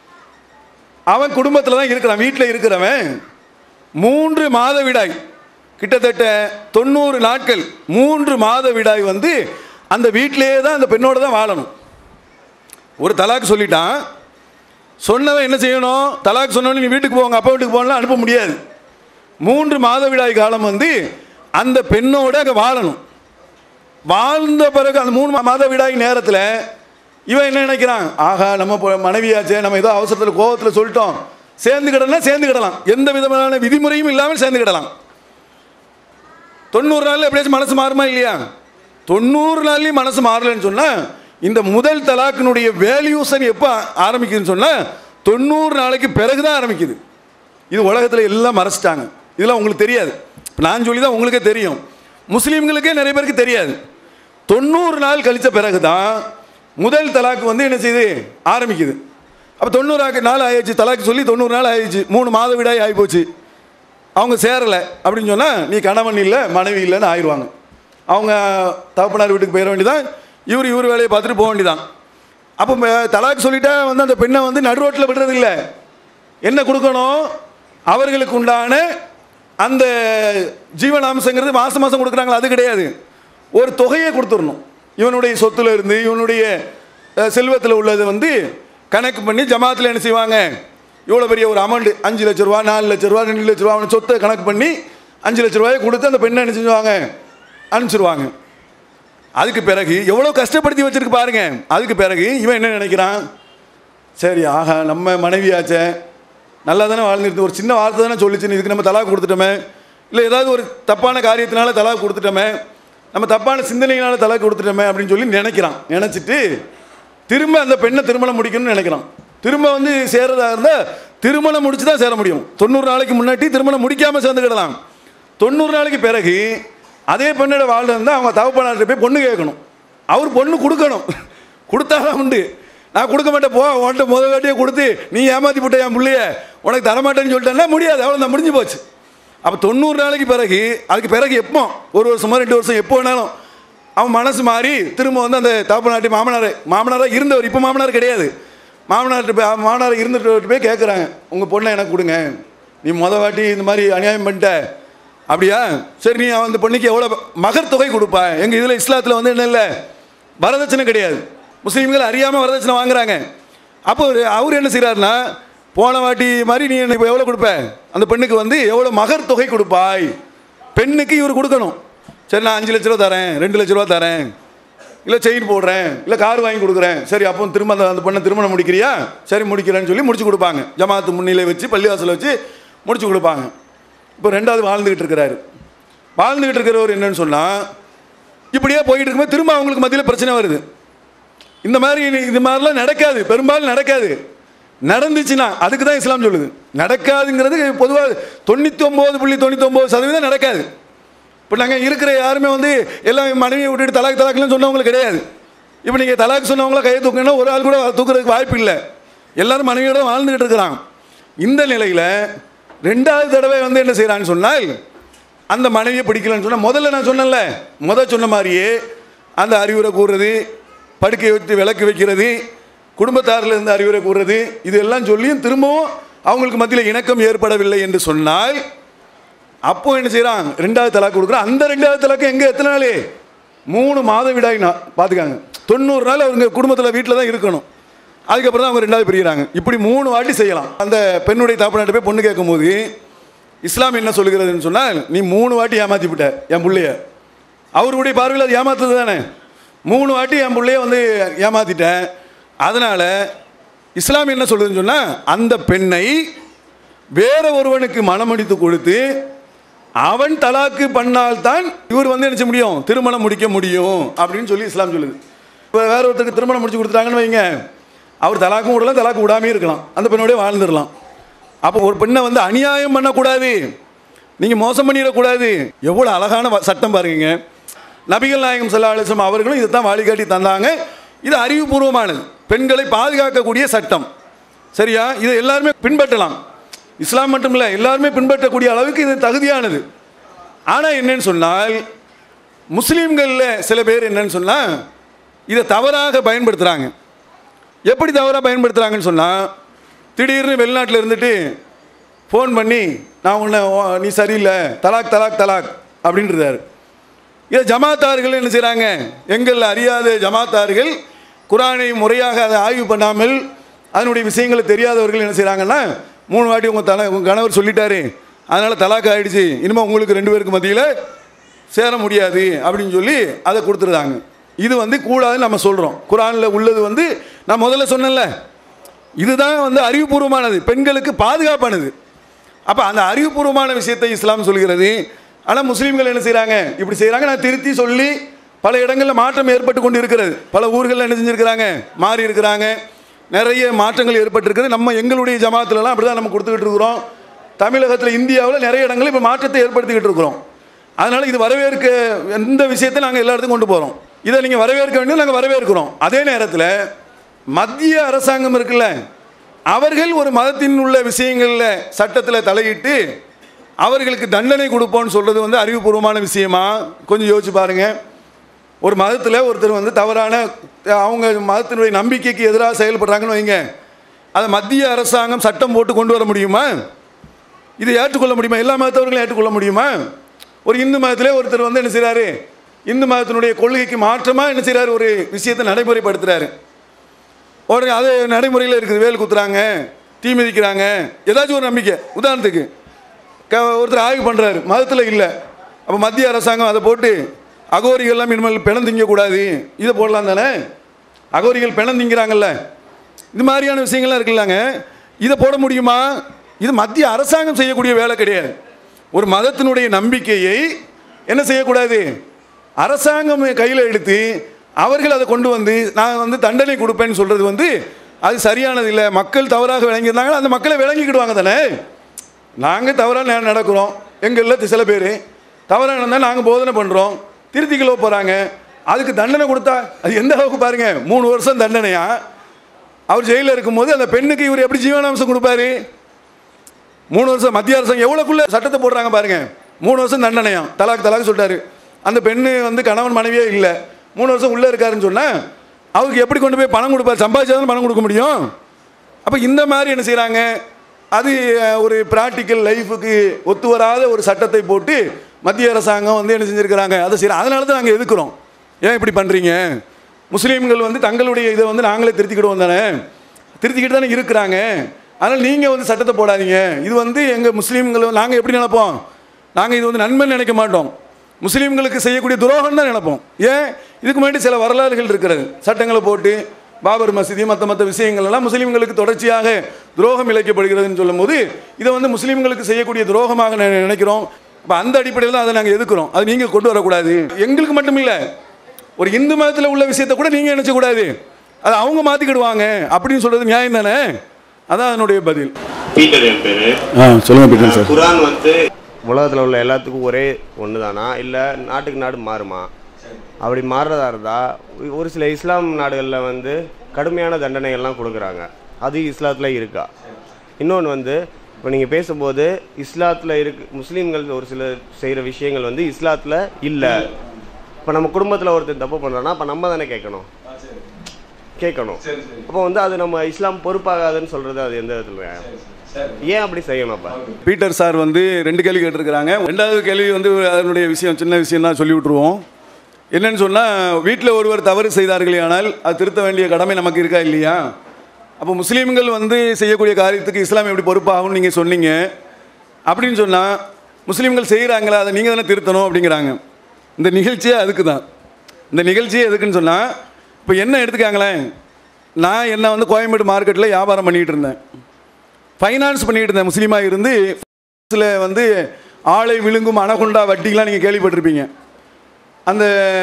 அவன் குடும்பத்தில் தான் இருக்கிறான் வீட்டில் இருக்கிறவன் மூன்று மாத விடாய் கிட்டத்தட்ட தொண்ணூறு நாட்கள் மூன்று மாத விடாய் வந்து அந்த வீட்டிலேயே தான் அந்த பெண்ணோட தான் வாழணும் ஒரு தலாக் சொல்லிட்டான் சொன்னவன் என்ன செய்யணும் தலாக் சொன்னவன் நீ வீட்டுக்கு போங்க அப்பா வீட்டுக்கு போகலாம் அனுப்ப முடியாது மூன்று மாத விடாய் காலம் வந்து அந்த பெண்ணோட அங்கே வாழணும் வாழ்ந்த பிறகு அந்த மூணு மாத விடாய் நேரத்தில் இவன் என்ன நினைக்கிறான் ஆகா நம்ம பொ- மனைவியாச்சே நம்ம ஏதோ அவசரத்தில் கோவத்தில் சொல்லிட்டோம் சேர்ந்துக்கிடலாம் சேர்ந்துக்கிடலாம் எந்த விதமான விதிமுறையும் இல்லாமல் சேர்ந்துக்கிடலாம் தொண்ணூறு நாளில் எப்படியாச்சும் மனசு மாறுமா இல்லையா தொண்ணூறு நாள்லையும் மனசு மாறலன்னு சொன்னால் இந்த முதல் தலாக்கினுடைய வேல்யூஸன் எப்போ ஆரம்பிக்குதுன்னு சொன்னால் தொண்ணூறு நாளைக்கு பிறகு தான் ஆரம்பிக்குது இது உலகத்தில் எல்லாம் மறைச்சிட்டாங்க இதெல்லாம் உங்களுக்கு தெரியாது இப்ப நான் சொல்லி தான் உங்களுக்கே தெரியும் முஸ்லீம்களுக்கே நிறைய பேருக்கு தெரியாது தொண்ணூறு நாள் கழித்த பிறகு தான் முதல் தலாக்கு வந்து என்ன செய்யுது ஆரம்பிக்குது அப்போ தொண்ணூறு நாள் ஆயிடுச்சு தலாக்கு சொல்லி தொண்ணூறு நாள் ஆயிடுச்சு மூணு மாத விடாய் ஆகிப்போச்சு அவங்க சேரலை அப்படின்னு சொன்னால் நீ கணவன் இல்லை மனைவி இல்லைன்னு ஆயிடுவாங்க அவங்க தகப்பனார் வீட்டுக்கு போயிட வேண்டியதான் இவர் இவர் வேலையை பார்த்துட்டு போக வேண்டியதான் அப்போ ம- தலாக் சொல்லிட்டா வந்து அந்த பெண்ணை வந்து நடுரோட்டில் விடுறது இல்லை என்ன கொடுக்கணும் அவர்களுக்கு உண்டான அந்த ஜீவனாம்சங்கிறது மாதம் மாதம் கொடுக்குறாங்களா அது கிடையாது ஒரு தொகையை கொடுத்துடணும் இவனுடைய சொத்துல இருந்து இவனுடைய செல்வத்தில் உள்ளது வந்து கணக்கு பண்ணி ஜமாத்தில் என்ன செய்வாங்க இவ்வளோ பெரிய ஒரு அமௌண்ட் அஞ்சு லட்ச ரூபா நாலு லட்ச ரூபா ரெண்டு லட்ச ரூபா அவன் சொத்தை கணக்கு பண்ணி அஞ்சு லட்ச ரூபாயை கொடுத்து அந்த பெண்ணை என்ன செஞ்சுவாங்க அனுப்பிச்சிருவாங்க அதுக்கு பிறகு எவ்வளோ கஷ்டப்படுத்தி வச்சிருக்கு பாருங்க அதுக்கு பிறகு இவன் என்ன நினைக்கிறான் சரி ஆஹா நம்ம மனைவியாச்சே நல்லா தானே வாழ்ந்துருந்து ஒரு சின்ன வார்த்தை தானே சொல்லிச்சு இதுக்கு நம்ம தலாக் கொடுத்துட்டோமே இல்லை ஏதாவது ஒரு தப்பான காரியத்தினால தலாக் கொடுத்துட்டோமே நம்ம தப்பான சிந்தனையினால தலாக் கொடுத்துட்டோமே அப்படின்னு சொல்லி நினைக்கிறான் நினச்சிட்டு திரும்ப அந்த பெண்ணை திருமணம் முடிக்கணும்னு நினைக்கிறான் திரும்ப வந்து சேர்றதா இருந்தால் திருமணம் முடிச்சு தான் சேர முடியும் தொண்ணூறு நாளைக்கு முன்னாடி திருமணம் முடிக்காமல் சேர்ந்துக்கிடலாம் தொண்ணூறு நாளைக்கு பிறகு அதே பெண்ணோட வாழ் இருந்தால் அவங்க தகப்பனார்ட்ட போய் பொண்ணு கேட்கணும் அவர் பொண்ணு கொடுக்கணும் கொடுத்தாதான் உண்டு நான் கொடுக்க மாட்டேன் போ உன்கிட்ட முதல் வாட்டியே கொடுத்து நீ ஏமாத்தி போட்ட என் பிள்ளைய உனக்கு தரமாட்டேன்னு சொல்லிட்டேன்னா முடியாது அவ்வளோ தான் முடிஞ்சு போச்சு அப்போ தொண்ணூறு நாளைக்கு பிறகு அதுக்கு பிறகு எப்போ ஒரு வருஷமோ ரெண்டு வருஷம் எப்போ வேணாலும் அவன் மனசு மாறி திரும்ப வந்து அந்த தாப்பநாட்டி மாமனார் மாமனாராக இருந்தவர் இப்போ மாமனார் கிடையாது மாமனார்கிட்ட போய் மாமனார் இருந்துட்டு போய் கேட்குறாங்க உங்கள் பொண்ணை எனக்கு கொடுங்க நீ முத வாட்டி இந்த மாதிரி அநியாயம் பண்ணிட்ட அப்படியா சரி நீ அந்த பொண்ணுக்கு எவ்வளோ மகர் தொகை கொடுப்பா எங்கள் இதில் இஸ்லாத்தில் வந்து என்ன இல்லை வரதட்சணை கிடையாது முஸ்லீம்கள் அறியாமல் வரதட்சணை வாங்குறாங்க அப்போ ஒரு- அவர் என்ன செய்கிறாருன்னா போன வாட்டி மாதிரி நீ எனக்கு இப்போ எவ்வளோ கொடுப்ப அந்த பெண்ணுக்கு வந்து எவ்வளோ மகர் தொகை கொடுப்பாய் பெண்ணுக்கு இவர் கொடுக்கணும் சரி நான் அஞ்சு லட்ச ரூபா தரேன் ரெண்டு லட்ச ரூபா தரேன் இல்லை செயின் போடுறேன் இல்லை கார் வாங்கி கொடுக்குறேன் சரி அப்போ திரும்ப அந்த அந்த பொண்ணை திருமணம் முடிக்கிறியா சரி முடிக்கிறேன்னு சொல்லி முடிச்சு கொடுப்பாங்க ஜமாத்து முன்னிலை வச்சு பள்ளிவாசல் வச்சு முடிச்சு கொடுப்பாங்க இப்போ ரெண்டாவது வாழ்ந்துக்கிட்டு இருக்கிறாரு வாழ்ந்துக்கிட்டு இருக்கிறவர் என்னன்னு சொன்னால் இப்படியே போயிட்டு இருக்கும்போது திரும்ப அவங்களுக்கு மத்தியில் பிரச்சனை வருது இந்த மாதிரி இனி- இது மாதிரிலாம் நடக்காது பெரும்பாலும் நடக்காது நடந்துச்சுன்னா அதுக்கு தான் இஸ்லாம் சொல்லுது நடக்காதுங்கிறது பொதுவாக தொண்ணூற்றி ஒம்பது புள்ளி தொண்ணூற்றி ஒம்பது சதவீதம் நடக்காது இப்போ நாங்கள் இருக்கிற யாருமே வந்து எல்லாம் மனைவியை விட்டுட்டு தலாக் தலாக்லாம் சொன்னவங்களுக்கு கிடையாது இப்போ நீங்கள் தலாக் சொன்னவங்கள கையை தூக்கினா ஒரு ஆள் கூட தூக்குறதுக்கு வாய்ப்பு இல்லை எல்லாரும் மனைவியோட வாழ்ந்துக்கிட்டு இருக்கிறான் இந்த நிலையில் ரெண்டாவது தடவை வந்து என்ன செய்கிறான்னு சொன்னால் அந்த மனைவியை பிடிக்கலன்னு சொன்னால் முதல்ல நான் சொன்னேன்ல முத சொன்ன மாதிரியே அந்த அறிவுரை கூறுறது படுக்கை வச்சு விளக்கு வைக்கிறது குடும்பத்தாரில் இருந்து அறிவுரை கூறுறது இதெல்லாம் சொல்லியும் திரும்பவும் அவங்களுக்கு மத்தியில் இணக்கம் ஏற்படவில்லை என்று சொன்னால் அப்போ என்ன செய்கிறான் ரெண்டாவது தலாக்கு கொடுக்குறான் அந்த ரெண்டாவது தலாக்கு எங்கே எத்தனை நாள் மூணு மாதம் விடாயினா பார்த்துக்காங்க தொண்ணூறு நாள் அவங்க குடும்பத்தில் வீட்டில் தான் இருக்கணும் அதுக்கப்புறம் தான் அவங்க ரெண்டாவது பிரிகிறாங்க இப்படி மூணு வாட்டி செய்யலாம் அந்த பெண்ணுடைய தாப்பனாட்ட போய் பொண்ணு கேட்கும்போது இஸ்லாம் என்ன சொல்லுகிறதுன்னு சொன்னால் நீ மூணு வாட்டி ஏமாத்தி விட்ட என் பிள்ளைய அவருடைய பார்வையில் அது ஏமாத்துறது தானே மூணு வாட்டி என் பிள்ளைய வந்து ஏமாத்திட்டேன் அதனால் இஸ்லாம் என்ன சொல்லுதுன்னு சொன்னால் அந்த பெண்ணை வேற ஒருவனுக்கு மனமடித்து கொடுத்து அவன் தலாக்கு பண்ணால்தான் இவர் வந்து என்ன செய்ய முடியும் திருமணம் முடிக்க முடியும் அப்படின்னு சொல்லி இஸ்லாம் சொல்லுது இப்போ வேற ஒருத்தருக்கு திருமணம் முடிச்சு கொடுத்துட்டாங்கன்னு வைங்க அவர் தலாக்கும் விடலாம் தலாக்கு விடாமே இருக்கலாம் அந்த பெண்ணோடய வாழ்ந்துடலாம் அப்போ ஒரு பெண்ணை வந்து அநியாயம் பண்ணக்கூடாது நீங்கள் மோசம் பண்ணிடக்கூடாது எவ்வளோ அழகான வ- சட்டம் பாருங்க நபிகள் நாயகம் ஸல்லல்லாஹு அலைஹி வஸல்லம் அவர்களும் இதை தான் வழிகாட்டி தந்தாங்க இது அறிவுபூர்வமானது பெண்களை பாதுகாக்கக்கூடிய சட்டம் சரியா இதை எல்லாருமே பின்பற்றலாம் இஸ்லாம் மட்டும் இல்லை எல்லாருமே பின்பற்றக்கூடிய அளவுக்கு இது தகுதியானது ஆனால் என்னன்னு சொன்னால் முஸ்லீம்களில் சில பேர் என்னன்னு சொன்னால் இதை தவறாக பயன்படுத்துகிறாங்க எப்படி தவறாக பயன்படுத்துகிறாங்கன்னு சொன்னால் திடீர்னு வெளிநாட்டில் இருந்துட்டு ஃபோன் பண்ணி நான் உன்னை ஓ- நீ சரியில்லை தலாக் தலாக் தலாக் அப்படின்றாரு இதை ஜமாத்தார்கள் என்ன செய்கிறாங்க எங்கள் அறியாத ஜமாத்தார்கள் குரானை முறையாக அதை ஆய்வு பண்ணாமல் அதனுடைய விஷயங்களை தெரியாதவர்கள் என்ன செய்கிறாங்கன்னா மூணு வாட்டி உங்கள் தலை உங்கள் கணவர் சொல்லிட்டாரு அதனால் தலாக் ஆயிடுச்சு இனிமேல் உங்களுக்கு ரெண்டு பேருக்கு மத்தியில் சேர முடியாது அப்படின்னு சொல்லி அதை கொடுத்துருதாங்க இது வந்து கூடாதுன்னு நம்ம சொல்கிறோம் குரானில் உள்ளது வந்து நான் முதல்ல சொன்னேன்ல இதுதான் வந்து அறிவுபூர்வமானது பெண்களுக்கு பாதுகாப்பானது அப்போ அந்த அறிவுபூர்வமான விஷயத்தை இஸ்லாம் சொல்கிறது ஆனால் முஸ்லீம்கள் என்ன செய்கிறாங்க இப்படி செய்கிறாங்க நான் திருத்தி சொல்லி பல இடங்களில் மாற்றம் ஏற்பட்டு கொண்டு இருக்கிறது பல ஊர்களில் என்ன செஞ்சுருக்கிறாங்க மாறி இருக்கிறாங்க நிறைய மாற்றங்கள் ஏற்பட்டிருக்கிறது நம்ம எங்களுடைய ஜமாத்துலலாம் அப்படி தான் நம்ம கொடுத்துக்கிட்டு இருக்கிறோம் தமிழகத்தில் இந்தியாவில் நிறைய இடங்களில் இப்போ மாற்றத்தை ஏற்படுத்திக்கிட்டு இருக்கிறோம் அதனால் இது வரவேற்க எந்த விஷயத்தை நாங்கள் எல்லா இடத்துக்கும் கொண்டு போகிறோம் இதை நீங்கள் வரவேற்க வேண்டியது நாங்கள் வரவேற்கிறோம் அதே நேரத்தில் மத்திய அரசாங்கம் இருக்குல்ல அவர்கள் ஒரு மதத்தின் உள்ள விஷயங்களில் சட்டத்தில் தலையிட்டு அவர்களுக்கு தண்டனை கொடுப்போம்னு சொல்கிறது வந்து அறிவுபூர்வமான விஷயமா கொஞ்சம் யோசிச்சு பாருங்கள் ஒரு மதத்தில் ஒருத்தர் வந்து தவறான அவங்க மதத்தினுடைய நம்பிக்கைக்கு எதிராக செயல்படுறாங்கன்னு வைங்க அதை மத்திய அரசாங்கம் சட்டம் போட்டு கொண்டு வர முடியுமா இதை ஏற்றுக்கொள்ள முடியுமா எல்லா மதத்தவர்களும் ஏற்றுக்கொள்ள முடியுமா ஒரு இந்து மதத்திலே ஒருத்தர் வந்து என்ன செய்கிறாரு இந்து மதத்தினுடைய கொள்கைக்கு மாற்றமாக என்ன செய்கிறாரு ஒரு விஷயத்தை நடைமுறைப்படுத்துகிறாரு ஒரு அது நடைமுறையில் இருக்குது வேல் குத்துறாங்க தீ மிதிக்கிறாங்க ஏதாச்சும் ஒரு நம்பிக்கை உதாரணத்துக்கு க ஒருத்தர் ஆய்வு பண்ணுறாரு மதத்தில் இல்லை அப்போ மத்திய அரசாங்கம் அதை போட்டு அகோரிகள்லாம் இனிமேல் பிணம் திங்கக்கூடாது இதை போடலாம் தானே அகோரிகள் பிணம் திங்கிறாங்கல்ல இது மாதிரியான விஷயங்கள்லாம் இருக்குல்லாங்க இதை போட முடியுமா இது மத்திய அரசாங்கம் செய்யக்கூடிய வேலை கிடையாது ஒரு மதத்தினுடைய நம்பிக்கையை என்ன செய்யக்கூடாது அரசாங்கம் கையில் எடுத்து அவர்கள் அதை கொண்டு வந்து நான் வந்து தண்டனை கொடுப்பேன்னு சொல்கிறது வந்து அது சரியானது இல்லை மக்கள் தவறாக விளங்கியிருந்தாங்க அந்த மக்களை விளங்கிக்கிடுவாங்க தானே நாங்கள் தவறாக நே- நடக்கிறோம் எங்களில் சில பேர் தவறாக நடந்தால் நாங்கள் போதனை பண்ணுறோம் திருத்திக்கிலோ போகிறாங்க அதுக்கு தண்டனை கொடுத்தா அது எந்த அளவுக்கு பாருங்கள் மூணு வருஷம் தண்டனையா அவர் ஜெயிலில் இருக்கும்போது அந்த பெண்ணுக்கு இவர் எப்படி ஜீவனாம்சம் கொடுப்பாரு மூணு வருஷம் மத்திய அரசாங்கம் எவ்வளோக்குள்ள சட்டத்தை போடுறாங்க பாருங்க மூணு வருஷம் தண்டனையாம் தலாக் தலாக் சொல்லிட்டாரு அந்த பெண்ணு வந்து கணவன் மனைவியே இல்லை மூணு வருஷம் உள்ளே இருக்காருன்னு சொன்னால் அவருக்கு எப்படி கொண்டு போய் பணம் கொடுப்பார் சம்பாதிச்சாதான் பணம் கொடுக்க முடியும் அப்போ இந்த மாதிரி என்ன செய்கிறாங்க அது அஹ், ஒரு ப்ராக்டிக்கல் லைஃபுக்கு ஒத்து வராத ஒரு சட்டத்தை போட்டு மத்திய அரசாங்கம் வந்து என்ன செஞ்சுருக்கிறாங்க அதை செய்யறோம் அதனால தான் நாங்கள் எதுக்குறோம் ஏன் இப்படி பண்ணுறீங்க முஸ்லீம்கள் வந்து தங்களுடைய இதை வந்து நாங்களே திருத்திக்கிடுவோம் தானே திருத்திக்கிட்டு தானே இருக்கிறாங்க அதனால் நீங்கள் வந்து சட்டத்தை போடாதீங்க இது வந்து எங்கள் முஸ்லீம்கள் நாங்கள் எப்படி நினைப்போம் நாங்கள் இது வந்து நன்மை நினைக்க மாட்டோம் முஸ்லீம்களுக்கு செய்யக்கூடிய துரோகம் தான் நினைப்போம் ஏன் இதுக்கு முன்னாடி சில வரலாறுகள் இருக்கிறது சட்டங்களை போட்டு பாபர் மசீதி மற்ற மற்ற விஷயங்கள் எல்லாம் முஸ்லீம்களுக்கு தொடர்ச்சியாக துரோகம் இழைக்கப்படுகிறதுன்னு சொல்லும்போது இதை வந்து முஸ்லீம்களுக்கு செய்யக்கூடிய துரோகமாக நி- நினைக்கிறோம் இப்போ அந்த அடிப்படையில் தான் அதை நாங்கள் எதுக்குறோம் அது நீங்கள் கொண்டு வரக்கூடாது எங்களுக்கு மட்டும் இல்லை ஒரு இந்து மதத்தில் உள்ள விஷயத்தை கூட நீங்கள் நினைச்சக்கூடாது அதை அவங்க மாற்றிக்கிடுவாங்க அப்படின்னு சொல்கிறது நியாயம் தானே அதான் அதனுடைய பதில் பீட்டர் என் பேரு ஆ சொல்லுங்கள் பீட்டர் குரான் வந்து உலகத்தில் உள்ள எல்லாத்துக்கும் ஒரே ஒன்று தானா இல்லை நாட்டுக்கு நாடு மாறுமா அப்படி மாறுறதா இருந்தால் ஒரு சில இஸ்லாம் நாடுகளில் வந்து கடுமையான தண்டனைகள்லாம் கொடுக்குறாங்க அது இஸ்லாத்தில் இருக்கா இன்னொன்று வந்து இப்போ நீங்கள் பேசும்போது இஸ்லாத்தில் இருக்கு முஸ்லீம்கள் ஒரு சில செய்கிற விஷயங்கள் வந்து இஸ்லாத்தில் இல்லை இப்போ நம்ம குடும்பத்தில் ஒருத்தர் தப்பு பண்ணுறோன்னா அப்போ நம்ம தானே கேட்கணும் கேட்கணும் அப்போ வந்து அது நம்ம இஸ்லாம் பொறுப்பாகாதுன்னு சொல்கிறது அது எந்த விதத்தில் ஏன் அப்படி செய்யணும் அப்போ பீட்டர் சார் வந்து ரெண்டு கேள்வி கேட்டிருக்கிறாங்க ரெண்டாவது கேள்வி வந்து அதனுடைய விஷயம் சின்ன விஷயம் தான் சொல்லி விட்ருவோம் என்னன்னு சொன்னால் வீட்டில் ஒருவர் தவறு செய்தார்களே ஆனால் அது திருத்த வேண்டிய கடமை நமக்கு இருக்கா இல்லையா அப்போ முஸ்லீம்கள் வந்து செய்யக்கூடிய காரியத்துக்கு இஸ்லாம் எப்படி பொறுப்பாகும்னு நீங்கள் சொன்னீங்க அப்படின்னு சொன்னால் முஸ்லீம்கள் செய்கிறாங்களா அதை நீங்கள் தானே திருத்தணும் அப்படிங்கிறாங்க இந்த நிகழ்ச்சியே அதுக்கு தான் இந்த நிகழ்ச்சியே எதுக்குன்னு சொன்னால் இப்போ என்ன எடுத்துக்காங்களேன் நான் என்ன வந்து கோயம்பேடு மார்க்கெட்டில் வியாபாரம் பண்ணிகிட்டு இருந்தேன் ஃபைனான்ஸ் பண்ணிட்டு இருந்தேன் முஸ்லீமாக இருந்து சில வந்து ஆளை விழுங்கும் அணகுண்டா வட்டிலாம் நீங்கள் கேள்விப்பட்டிருப்பீங்க அந்த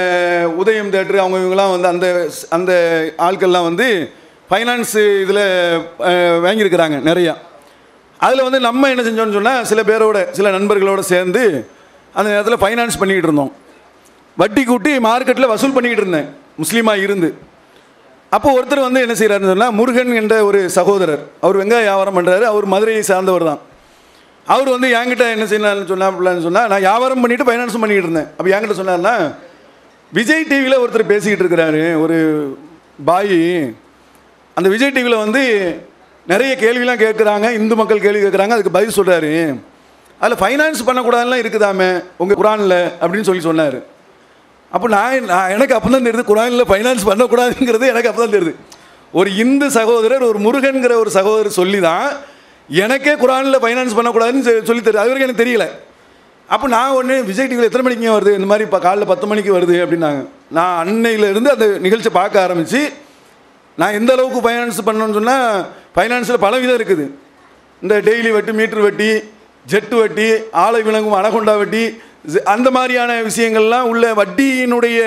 உதயம் தேட்டரு அவங்க இவங்கெல்லாம் வந்து அந்த அந்த ஆட்கள்லாம் வந்து ஃபைனான்ஸு இதில் வாங்கியிருக்கிறாங்க நிறையா அதில் வந்து நம்ம என்ன செஞ்சோம்னு சொன்னால் சில பேரோட சில நண்பர்களோட சேர்ந்து அந்த நேரத்தில் ஃபைனான்ஸ் பண்ணிக்கிட்டு இருந்தோம் வட்டி கூட்டி மார்க்கெட்டில் வசூல் பண்ணிக்கிட்டு இருந்தேன் முஸ்லீமாக இருந்து அப்போ ஒருத்தர் வந்து என்ன செய்கிறாருன்னு சொன்னால் முருகன் என்ற ஒரு சகோதரர் அவர் வெங்காய வியாபாரம் பண்ணுறாரு அவர் மதுரையை சார்ந்தவர் தான் அவர் வந்து என்கிட்ட என்ன செய்யலாம்னு சொன்னாப்லன்னு சொன்னால் நான் வியாபாரம் பண்ணிட்டு ஃபைனான்ஸும் பண்ணிக்கிட்டு இருந்தேன் அப்போ என்கிட்ட சொன்னார்னா விஜய் டிவியில் ஒருத்தர் பேசிக்கிட்டு இருக்கிறாரு ஒரு பாய் அந்த விஜய் டிவியில் வந்து நிறைய கேள்விலாம் கேட்குறாங்க இந்து மக்கள் கேள்வி கேட்குறாங்க அதுக்கு பதில் சொல்கிறாரு அதில் ஃபைனான்ஸ் பண்ணக்கூடாதுலாம் இருக்குதாமே உங்கள் குரானில் அப்படின்னு சொல்லி சொன்னார் அப்போ நான் நான் எனக்கு அப்போ தான் தெரியுது குரானில் ஃபைனான்ஸ் பண்ணக்கூடாதுங்கிறது எனக்கு அப்போ தான் தெரியுது ஒரு இந்து சகோதரர் ஒரு முருகன்கிற ஒரு சகோதரர் சொல்லி தான் எனக்கே குரானில் ஃபைனான்ஸ் பண்ணக்கூடாதுன்னு சொல்லி- சொல்லி தருது அது வரைக்கும் எனக்கு தெரியல அப்போ நான் ஒன்று விஜய் டிவியில் எத்தனை மணிக்கு வருது இந்த மாதிரி இப்போ காலைல பத்து மணிக்கு வருது அப்படின்னாங்க நான் அன்னையிலேருந்து அந்த நிகழ்ச்சி பார்க்க ஆரம்பித்து நான் எந்த அளவுக்கு ஃபைனான்ஸ் பண்ணணும்னு சொன்னால் ஃபைனான்ஸில் பல விதம் இருக்குது இந்த டெய்லி வட்டி மீட்டர் வட்டி ஜெட்டு வட்டி ஆலை விளங்கும் அனகொண்டா வட்டி ஜ- அந்த மாதிரியான விஷயங்கள்லாம் உள்ள வட்டியினுடைய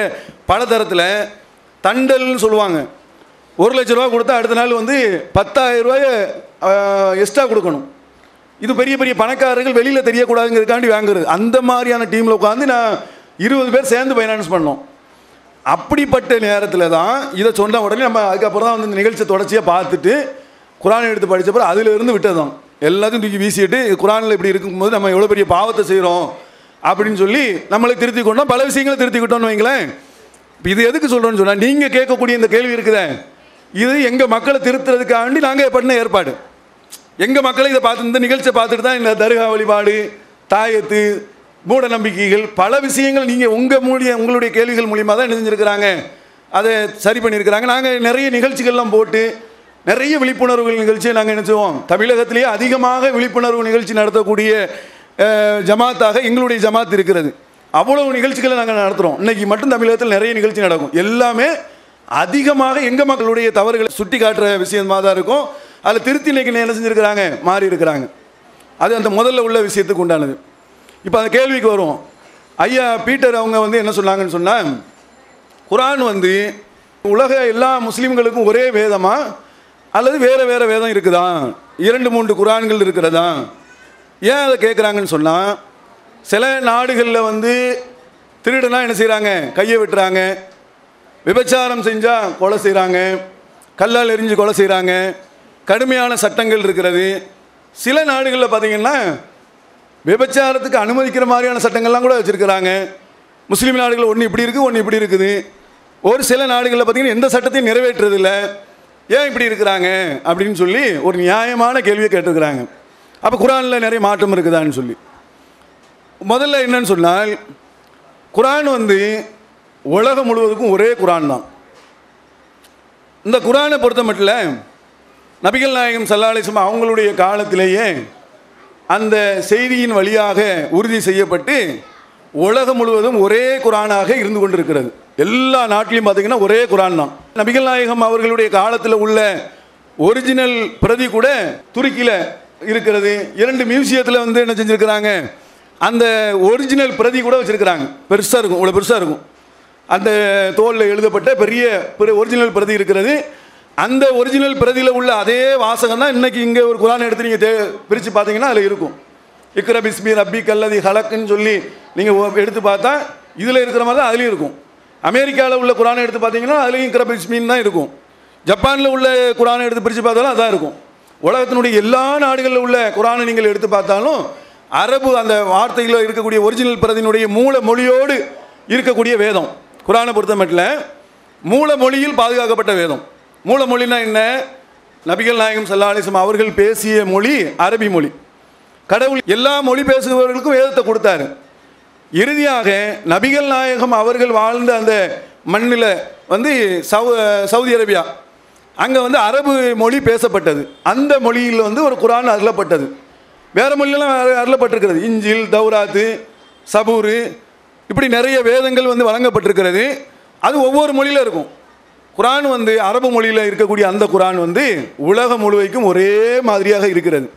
பலதரத்தில் தண்டல்னு சொல்லுவாங்க ஒரு லட்ச ரூபா கொடுத்தா அடுத்த நாள் வந்து பத்தாயிரம் ரூபாய எக்ஸ்ட்ரா கொடுக்கணும் இது பெரிய பெரிய பணக்காரர்கள் வெளியில் தெரியக்கூடாதுங்கிறதுக்காண்டி வாங்குறது அந்த மாதிரியான டீமில் உட்காந்து நான் இருபது பேர் சேர்ந்து ஃபைனான்ஸ் பண்ணோம் அப்படிப்பட்ட நேரத்தில் தான் இதை சொன்ன உடனே நம்ம அதுக்கப்புறம் தான் வந்து இந்த நிகழ்ச்சியை தொடர்ச்சியாக பார்த்துட்டு குரான் எடுத்து படித்தப்பறம் அதிலிருந்து விட்டது தான் எல்லாத்தையும் தூக்கி வீசிட்டு குரானில் இப்படி இருக்கும்போது நம்ம எவ்வளோ பெரிய பாவத்தை செய்கிறோம் அப்படின்னு சொல்லி நம்மளை திருத்தி கொண்டோம் பல விஷயங்களை திருத்திக்கிட்டோம்னு வைங்களேன் இப்போ இது எதுக்கு சொல்கிறோன்னு சொன்னால் நீங்கள் கேட்கக்கூடிய இந்த கேள்வி இருக்குதே இது எங்கள் மக்களை திருத்துறதுக்காண்டி நாங்கள் பண்ண ஏற்பாடு எங்கள் மக்களை இதை பார்த்து இந்த நிகழ்ச்சியை பார்த்துட்டு தான் இந்த தர்கா வழிபாடு தாயத்து மூட நம்பிக்கைகள் பல விஷயங்கள் நீங்கள் உங்கள் மூலிய உங்களுடைய கேள்விகள் மூலியமாக தான் என்ன செஞ்சுருக்கிறாங்க அதை சரி பண்ணியிருக்கிறாங்க நாங்கள் நிறைய நிகழ்ச்சிகள்லாம் போட்டு நிறைய விழிப்புணர்வு நிகழ்ச்சியை நாங்கள் என்ன செய்வோம் தமிழகத்திலேயே அதிகமாக விழிப்புணர்வு நிகழ்ச்சி நடத்தக்கூடிய அஹ், ஜமாத்தாக எங்களுடைய ஜமாத் இருக்கிறது அவ்வளவு நிகழ்ச்சிகளை நாங்கள் நடத்துகிறோம் இன்னைக்கு மட்டும் தமிழகத்தில் நிறைய நிகழ்ச்சி நடக்கும் எல்லாமே அதிகமாக எங்கள் மக்களுடைய தவறுகளை சுட்டி காட்டுற விஷயமாக தான் இருக்கும் அதில் திருத்தி இன்னைக்கு என்ன செஞ்சுருக்கிறாங்க மாறி இருக்கிறாங்க அது அந்த முதல்ல உள்ள விஷயத்துக்கு உண்டானது இப்போ அந்த கேள்விக்கு வரும் ஐயா பீட்டர் அவங்க வந்து என்ன சொன்னாங்கன்னு சொன்னால் குரான் வந்து உலக எல்லா முஸ்லீம்களுக்கும் ஒரே வேதமா அல்லது வேறு வேறு வேதம் இருக்குதா இரண்டு மூன்று குரான்கள் இருக்கிறதா ஏன் அதை கேட்குறாங்கன்னு சொன்னால் சில நாடுகளில் வந்து திருடுனா என்ன செய்கிறாங்க கையை வெட்டுறாங்க விபச்சாரம் செஞ்சால் கொலை செய்கிறாங்க கல்லால் எரிஞ்சு கொலை செய்கிறாங்க கடுமையான சட்டங்கள் இருக்கிறது சில நாடுகளில் பார்த்தீங்கன்னா விபச்சாரத்துக்கு அனுமதிக்கிற மாதிரியான சட்டங்கள்லாம் கூட வச்சுருக்கிறாங்க முஸ்லீம் நாடுகள் ஒன்று இப்படி இருக்குது ஒன்று இப்படி இருக்குது ஒரு சில நாடுகளில் பார்த்தீங்கன்னா எந்த சட்டத்தையும் நிறைவேற்றுறதில்ல ஏன் இப்படி இருக்கிறாங்க அப்படின்னு சொல்லி ஒரு நியாயமான கேள்வியை கேட்டிருக்கிறாங்க அப்போ குரானில் நிறைய மாற்றம் இருக்குதான்னு சொல்லி முதல்ல என்னன்னு சொன்னால் குரான் வந்து உலகம் முழுவதுக்கும் ஒரே குரான் தான் இந்த குரானை பொறுத்த மட்டும் நபிகள் நாயகம் சல்லாலிசம் அவங்களுடைய காலத்திலேயே அந்த செய்தியின் வழியாக உறுதி செய்யப்பட்டு உலகம் முழுவதும் ஒரே குரானாக இருந்து கொண்டிருக்கிறது எல்லா நாட்டிலையும் பார்த்தீங்கன்னா ஒரே குரான் தான் நபிகள் நாயகம் அவர்களுடைய காலத்தில் உள்ள ஒரிஜினல் பிரதி கூட துருக்கியில் இருக்கிறது இரண்டு மியூசியத்தில் வந்து என்ன செஞ்சுருக்கிறாங்க அந்த ஒரிஜினல் பிரதி கூட வச்சுருக்கிறாங்க பெருசாக இருக்கும் இவ்வளோ பெருசாக இருக்கும் அந்த தோலில் எழுதப்பட்ட பெரிய ஒரிஜினல் பிரதி இருக்கிறது அந்த ஒரிஜினல் பிரதியில் உள்ள அதே வாசகம் தான் இன்னைக்கு இங்கே ஒரு குரான் எடுத்து நீங்கள் தே பிரித்து பார்த்தீங்கன்னா அதில் இருக்கும் இக்ர பிஸ்மி ரப்பி கல்லதி ஹலக்குன்னு சொல்லி நீங்கள் எடுத்து பார்த்தா இதில் இருக்கிற மாதிரி தான் அதுலேயும் இருக்கும் அமெரிக்காவில் உள்ள குரானை எடுத்து பார்த்தீங்கன்னா அதுலேயும் இக்ர பிஸ்மின்னு தான் இருக்கும் ஜப்பானில் உள்ள குரானை எடுத்து பிரித்து பார்த்தாலும் அதான் இருக்கும் உலகத்தினுடைய எல்லா நாடுகளில் உள்ள குரானை நீங்கள் எடுத்து பார்த்தாலும் அரபு அந்த வார்த்தையில் இருக்கக்கூடிய ஒரிஜினல் பிரதியினுடைய மூல மொழியோடு இருக்கக்கூடிய வேதம் குரானை பொறுத்த மட்டும் மூல மொழியில் பாதுகாக்கப்பட்ட வேதம் மூல மொழினா என்ன நபிகள் நாயகம் சல்லா அலிஸ்லாம் அவர்கள் பேசிய மொழி அரபி மொழி கடவுள் எல்லா மொழி பேசுபவர்களுக்கும் வேதத்தை கொடுத்தாரு இறுதியாக நபிகள் நாயகம் அவர்கள் வாழ்ந்த அந்த மண்ணில் வந்து சவு சவுதி அரேபியா அங்கே வந்து அரபு மொழி பேசப்பட்டது அந்த மொழியில் வந்து ஒரு குரான் அருளப்பட்டது வேறு மொழியெல்லாம் அரு- அருளப்பட்டிருக்கிறது இஞ்சில் தௌராத்து சபூரு இப்படி நிறைய வேதங்கள் வந்து வழங்கப்பட்டிருக்கிறது அது ஒவ்வொரு மொழியில் இருக்கும் குரான் வந்து அரபு மொழியில் இருக்கக்கூடிய அந்த குரான் வந்து உலகம் முழுவைக்கும் ஒரே மாதிரியாக இருக்கிறது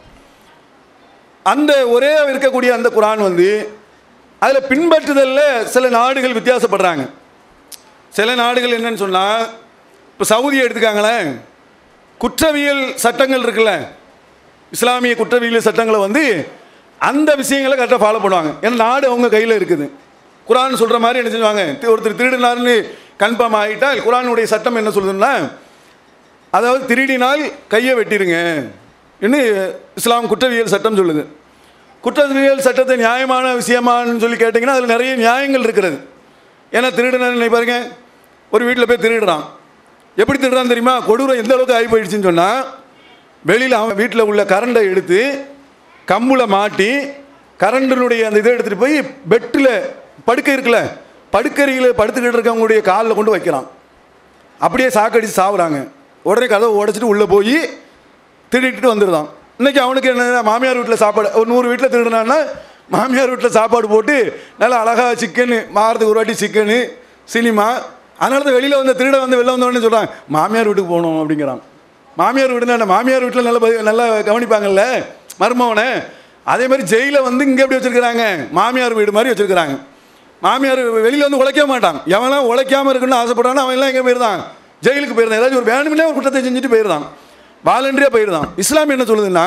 அந்த ஒரே இருக்கக்கூடிய அந்த குரான் வந்து அதில் பின்பற்றுதலில் சில நாடுகள் வித்தியாசப்படுறாங்க சில நாடுகள் என்னன்னு சொன்னால் இப்போ சவுதியை எடுத்துக்காங்களேன் குற்றவியல் சட்டங்கள் இருக்குல்ல இஸ்லாமிய குற்றவியல் சட்டங்களை வந்து அந்த விஷயங்களை கரெக்டாக ஃபாலோ பண்ணுவாங்க ஏன்னா நாடு அவங்க கையில் இருக்குது குரான் சொல்கிற மாதிரி என்ன செய்வாங்க தி- ஒருத்தர் திருடினார்னு கன்ஃபார்ம் ஆகிட்டால் குரானுடைய சட்டம் என்ன சொல்லுதுன்னா அதாவது திருடினால் கையை வெட்டிருங்க என்று இஸ்லாம் குற்றவியல் சட்டம் சொல்லுது குற்றவியல் சட்டத்தை நியாயமான விஷயமான்னு சொல்லி கேட்டிங்கன்னா அதில் நிறைய நியாயங்கள் இருக்கிறது ஏன்னா திருடினு பாருங்க ஒரு வீட்டில் போய் திருடுறான் எப்படி திருடுறான் தெரியுமா கொடூரம் எந்த அளவுக்கு ஆகி போயிடுச்சுன்னு சொன்னால் வெளியில் அவன் வீட்டில் உள்ள கரண்டை எடுத்து கம்புல மாட்டி கரண்டினுடைய அந்த இதை எடுத்துகிட்டு போய் பெட்டில் படுக்கை இருக்குல்ல படுக்கறையில் படுத்துக்கிட்டு இருக்கவங்களுடைய காலில் கொண்டு வைக்கிறான் அப்படியே சாக்கடிச்சு சாவுறாங்க உடனே கதவை உடைச்சிட்டு உள்ளே போய் திருடிட்டு வந்துடுதான் இன்னைக்கு அவனுக்கு என்ன மாமியார் வீட்டில் சாப்பாடு ஒரு நூறு வீட்டில் திருடுனான்னா மாமியார் வீட்டில் சாப்பாடு போட்டு நல்லா அழகாக சிக்கனு மாறதுக்கு ஒரு வாட்டி சிக்கனு சினிமா அதனால தான் வெளியில் வந்து திருட வந்து வெளில வந்தோடனே சொல்கிறான் மாமியார் வீட்டுக்கு போகணும் அப்படிங்கிறான் மாமியார் வீடுனா என்ன மாமியார் வீட்டில் நல்லா ப- நல்லா கவனிப்பாங்கல்ல மருமவனை அதே மாதிரி ஜெயிலை வந்து இங்கே எப்படி வச்சுருக்கிறாங்க மாமியார் வீடு மாதிரி வச்சுருக்கிறாங்க மாமியார் வெளியில் வந்து உழைக்க மாட்டான் எவன்லாம் உழைக்காம இருக்குன்னு ஆசைப்பட்டானோ அவன் எல்லாம் எங்கே போயிருந்தான் ஜெயிலுக்கு போயிருந்தான் ஏதாச்சும் ஒரு வேணுமில்லே ஒரு குற்றத்தை செஞ்சுட்டு போயிருந்தான் வாலண்டரியாக போயிருந்தான் இஸ்லாம் என்ன சொல்லுதுன்னா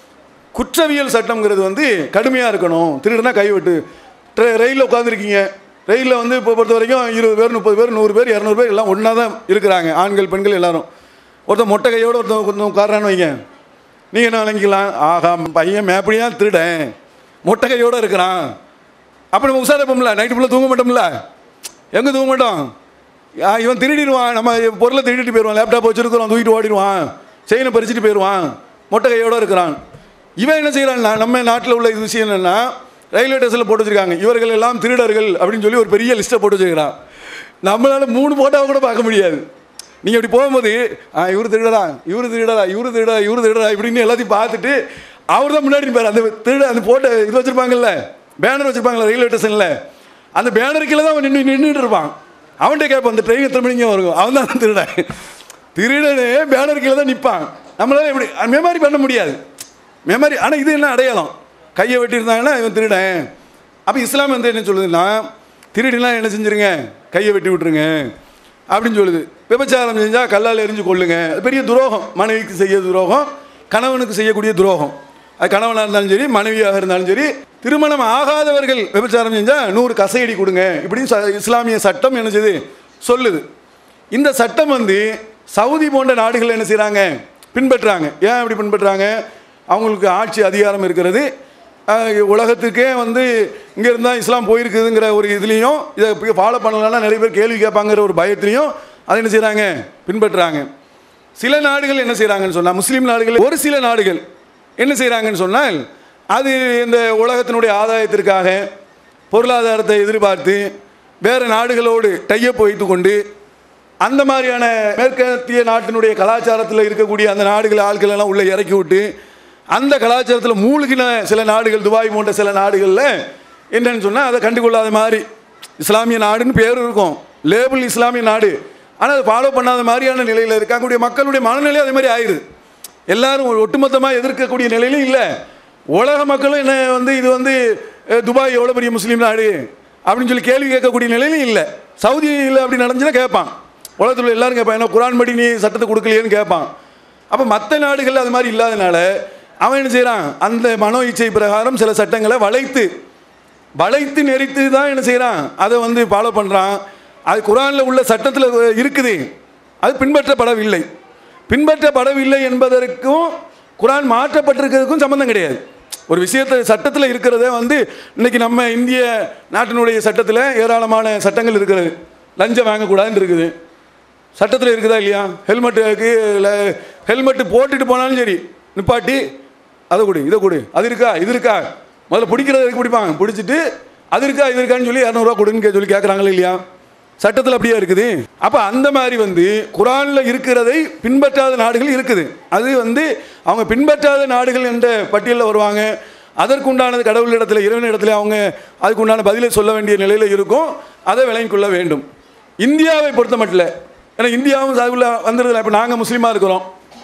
குற்றவியல் சட்டம்ங்கிறது வந்து கடுமையாக இருக்கணும் திருடுனா கைவிட்டு ரயிலில் உட்காந்துருக்கீங்க ரயிலில் வந்து இப்போ பொறுத்த வரைக்கும் இருபது பேர் முப்பது பேர் நூறு பேர் இரநூறு பேர் எல்லாம் ஒன்றா தான் இருக்கிறாங்க ஆண்கள் பெண்கள் எல்லாரும் ஒருத்தன் மொட்டை கையோடு ஒருத்தன் கொஞ்சம் உட்காரான்னு வைங்க நீங்கள் என்ன நினைக்கலாம் ஆகா பையன் மேப்படியாக திருடன் மொட்டை கையோடு இருக்கிறான் அப்போ நம்ம உசாரப்போம்ல நைட்டு ஃபுல்லாக தூங்க மாட்டோம்ல எங்கே தூங்க மாட்டோம் ஆ, இவன் திருடிடுவான் நம்ம பொருளை திருடிட்டு போயிடுவான் லேப்டாப் வச்சுருக்கிறோம் தூக்கிட்டு ஓடிடுவான் செயினை பறிச்சுட்டு போயிடுவான் மொட்டை கையோடு இருக்கிறான் இவன் என்ன செய்கிறான்னா நம்ம நாட்டில் உள்ள இது விஷயம் என்னென்னா ரயில்வே ஸ்டேஷனில் போட்டு வச்சிருக்காங்க இவர்கள் எல்லாம் திருடர்கள் அப்படின்னு சொல்லி ஒரு பெரிய லிஸ்ட்டை போட்டு வச்சிருக்கிறான் நம்மளால மூணு போட்டாவை கூட பார்க்க முடியாது நீங்கள் இப்படி போகும்போது ஆ இவர் திருடடா இவர் திருடடா இவர் திருடா இவர் திருடா இப்படின்னு எல்லாத்தையும் பார்த்துட்டு அவர் தான் முன்னாடி நிற்பார் அந்த திருட அந்த போட்ட இது வச்சுருப்பாங்கல்ல பேனர் வச்சுருப்பாங்கல்ல ரயில்வே ஸ்டேஷனில் அந்த பேனர் கீழே தான் அவன் நின்று நின்றுட்டு இருப்பான் அவன்கிட்ட கேட்பான் அந்த ட்ரெயின் எத்தனை மணிக்கு வரும் அவன் தான் திருடன் திருடனே பேனர் கீழே தான் நிற்பான் நம்மளால இப்படி மெமரி பண்ண முடியாது மெமரி ஆனால் இது என்ன அடையாளம் கையை வெட்டியிருந்தாங்கன்னா இவன் திருடன் அப்போ இஸ்லாம் வந்து என்ன சொல்லுதுன்னா திருடிலாம் என்ன செஞ்சிருங்க கையை வெட்டி விட்டுருங்க அப்படின்னு சொல்லுது விபச்சாரம் செஞ்சால் கல்லால் எரிஞ்சு கொள்ளுங்க அது பெரிய துரோகம் மனைவிக்கு செய்ய துரோகம் கணவனுக்கு செய்யக்கூடிய துரோகம் அது கணவனாக இருந்தாலும் சரி மனைவியாக இருந்தாலும் சரி திருமணம் ஆகாதவர்கள் விபச்சாரம் செஞ்சால் நூறு கசையடி கொடுங்க இப்படின்னு ச- இஸ்லாமிய சட்டம் என்ன செய்யுது சொல்லுது இந்த சட்டம் வந்து சவுதி போன்ற நாடுகள் என்ன செய்கிறாங்க பின்பற்றுறாங்க ஏன் அப்படி பின்பற்றுறாங்க அவங்களுக்கு ஆட்சி அதிகாரம் இருக்கிறது அஹ், உலகத்துக்கே வந்து இங்கே இருந்தால் இஸ்லாம் போயிருக்குதுங்கிற ஒரு இதுலேயும் இதை ஃபாலோ பண்ணலன்னா நிறைய பேர் கேள்வி கேட்பாங்கிற ஒரு பயத்துலையும் அதை என்ன செய்கிறாங்க பின்பற்றுறாங்க சில நாடுகள் என்ன செய்கிறாங்கன்னு சொன்னால் முஸ்லீம் நாடுகள் ஒரு சில நாடுகள் என்ன செய்கிறாங்கன்னு சொன்னால் அது இந்த உலகத்தினுடைய ஆதாயத்திற்காக பொருளாதாரத்தை எதிர்பார்த்து வேறு நாடுகளோடு டையப் வைத்து கொண்டு அந்த மாதிரியான மேற்கத்திய நாட்டினுடைய கலாச்சாரத்தில் இருக்கக்கூடிய அந்த நாடுகள் ஆட்கள் எல்லாம் உள்ளே இறக்கி விட்டு அந்த கலாச்சாரத்தில் மூழ்கின சில நாடுகள் துபாய் போன்ற சில நாடுகளில் என்னன்னு சொன்னால் அதை கண்டுகொள்ளாத மாதிரி இஸ்லாமிய நாடுன்னு பேர் இருக்கும் லேபிள் இஸ்லாமிய நாடு ஆனால் அதை ஃபாலோ பண்ணாத மாதிரியான நிலையில் இருக்கக்கூடிய மக்களுடைய மனநிலை அதே மாதிரி ஆயிடுது எல்லாரும் ஒரு ஒட்டுமொத்தமாக எதிர்க்கக்கூடிய நிலையிலும் இல்லை உலக மக்களும் என்ன வந்து இது வந்து அஹ், துபாய் எவ்வளோ பெரிய முஸ்லீம் நாடு அப்படின்னு சொல்லி கேள்வி கேட்கக்கூடிய நிலையிலும் இல்லை சவுதியில் அப்படி நடந்துச்சுன்னா கேட்பான் உலகத்தில் உள்ள எல்லாரும் கேட்பான் ஏன்னா குரான் படி நீ சட்டத்தை கொடுக்கலையேன்னு கேட்பான் அப்போ மற்ற நாடுகள் அது மாதிரி இல்லாதனால அவன் என்ன செய்கிறான் அந்த மனோ இச்சை பிரகாரம் சில சட்டங்களை வளைத்து வளைத்து நெறித்து தான் என்ன செய்கிறான் அதை வந்து ஃபாலோ பண்ணுறான் அது குரானில் உள்ள சட்டத்தில் இருக்குது அது பின்பற்றப்படவில்லை பின்பற்றப்படவில்லை என்பதற்கும் குரான் மாற்றப்பட்டிருக்கிறதுக்கும் சம்மந்தம் கிடையாது ஒரு விஷயத்தை சட்டத்தில் இருக்கிறத வந்து இன்னைக்கு நம்ம இந்திய நாட்டினுடைய சட்டத்தில் ஏராளமான சட்டங்கள் இருக்கிறது லஞ்சம் வாங்கக்கூடாதுன்னு இருக்குது சட்டத்தில் இருக்குதா இல்லையா ஹெல்மெட்டுக்கு ஹெல்மெட்டு போட்டுட்டு போனாலும் சரி நிப்பாட்டி அதை கொடு இதை கொடு அது இருக்கா இது இருக்கா முதல்ல பிடிக்கிறது எதுக்கு பிடிப்பாங்க பிடிச்சிட்டு அது இருக்கா இது இருக்கான்னு சொல்லி இரநூறுவா கொடுன்னு கே- சொல்லி கேட்குறாங்களே இல்லையா சட்டத்தில் அப்படியே இருக்குது அப்போ அந்த மாதிரி வந்து குரானில் இருக்கிறதை பின்பற்றாத நாடுகள் இருக்குது அது வந்து அவங்க பின்பற்றாத நாடுகள் என்ற பட்டியலில் வருவாங்க அதற்குண்டானது கடவுளிடத்தில் இறைவனிடத்தில் அவங்க அதுக்குண்டான பதிலை சொல்ல வேண்டிய நிலையில் இருக்கும் அதை விளங்கிக் கொள்ள வேண்டும் இந்தியாவை பொறுத்த மட்டும் ஏன்னா இந்தியாவும் அதுக்குள்ள வந்துருதுல இப்போ நாங்கள் முஸ்லீமாக இருக்கிறோம்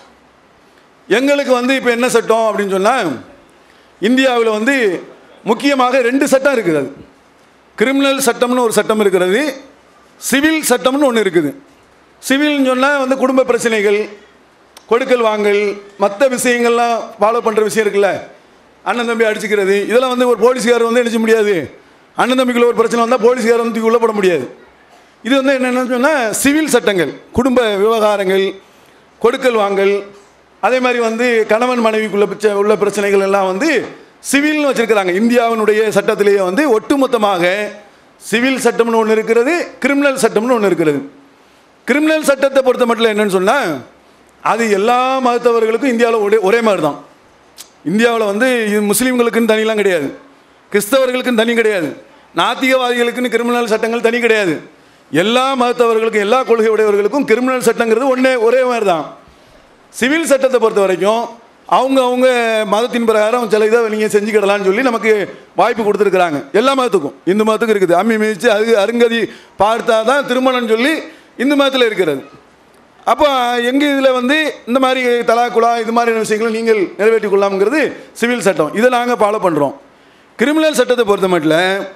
எங்களுக்கு வந்து இப்போ என்ன சட்டம் அப்படின்னு சொன்னால் இந்தியாவில் வந்து முக்கியமாக ரெண்டு சட்டம் இருக்குது அது கிரிமினல் சட்டம்னு ஒரு சட்டம் இருக்கிறது சிவில் சட்டம்னு ஒன்று இருக்குது சிவில்னு சொன்னால் வந்து குடும்ப பிரச்சனைகள் கொடுக்கல் வாங்கல் மற்ற விஷயங்கள்லாம் ஃபாலோ பண்ணுற விஷயம் இருக்குல்ல அண்ணன் தம்பி அடிச்சுக்கிறது இதெல்லாம் வந்து ஒரு போலீஸ்காரர் வந்து அடிச்ச முடியாது அண்ணன் தம்பிக்குள்ள ஒரு பிரச்சனை வந்தால் போலீஸ்காரர் வந்து உள்ள போட முடியாது இது வந்து என்னென்னு சொன்னால் சிவில் சட்டங்கள் குடும்ப விவகாரங்கள் கொடுக்கல் வாங்கல் அதே மாதிரி வந்து கணவன் மனைவிக்குள்ள பிரச்ச- உள்ள பிரச்சனைகள் எல்லாம் வந்து சிவில்னு வச்சிருக்கிறாங்க இந்தியாவினுடைய சட்டத்திலேயே வந்து ஒட்டுமொத்தமாக சிவில் சட்டம்னு ஒன்று இருக்கிறது கிரிமினல் சட்டம்னு ஒன்று இருக்கிறது கிரிமினல் சட்டத்தை பொறுத்த மட்டும் என்னன்னு சொன்னால் அது எல்லா மதத்தவர்களுக்கும் இந்தியாவில் ஒரே ஒரே மாதிரி தான் இந்தியாவில் வந்து இது முஸ்லீம்களுக்குன்னு தனிலாம் கிடையாது கிறிஸ்தவர்களுக்குன்னு தனி கிடையாது நாத்திகவாதிகளுக்குன்னு கிரிமினல் சட்டங்கள் தனி கிடையாது எல்லா மதத்தவர்களுக்கும் எல்லா கொள்கை உடையவர்களுக்கும் கிரிமினல் சட்டங்கிறது ஒன்றே ஒரே மாதிரி தான் சிவில் சட்டத்தை பொறுத்த வரைக்கும் அவங்க அவங்க மதத்தின் பிரகாரம் சில இதை நீங்கள் செஞ்சுக்கிடலாம்னு சொல்லி நமக்கு வாய்ப்பு கொடுத்துருக்குறாங்க எல்லா மதத்துக்கும் இந்து மதத்துக்கும் இருக்குது அம்மி மிதித்து அது அருங்கதி பார்த்தா தான் திருமணம் சொல்லி இந்து மதத்தில் இருக்கிறது அப்போ எங்கள் இதில் வந்து இந்த மாதிரி தலாக்குலா இது மாதிரியான விஷயங்களை நீங்கள் நிறைவேற்றிக் கொள்ளாம்ங்கிறது சிவில் சட்டம் இதை நாங்கள் ஃபாலோ பண்ணுறோம் கிரிமினல் சட்டத்தை பொறுத்த மட்டும்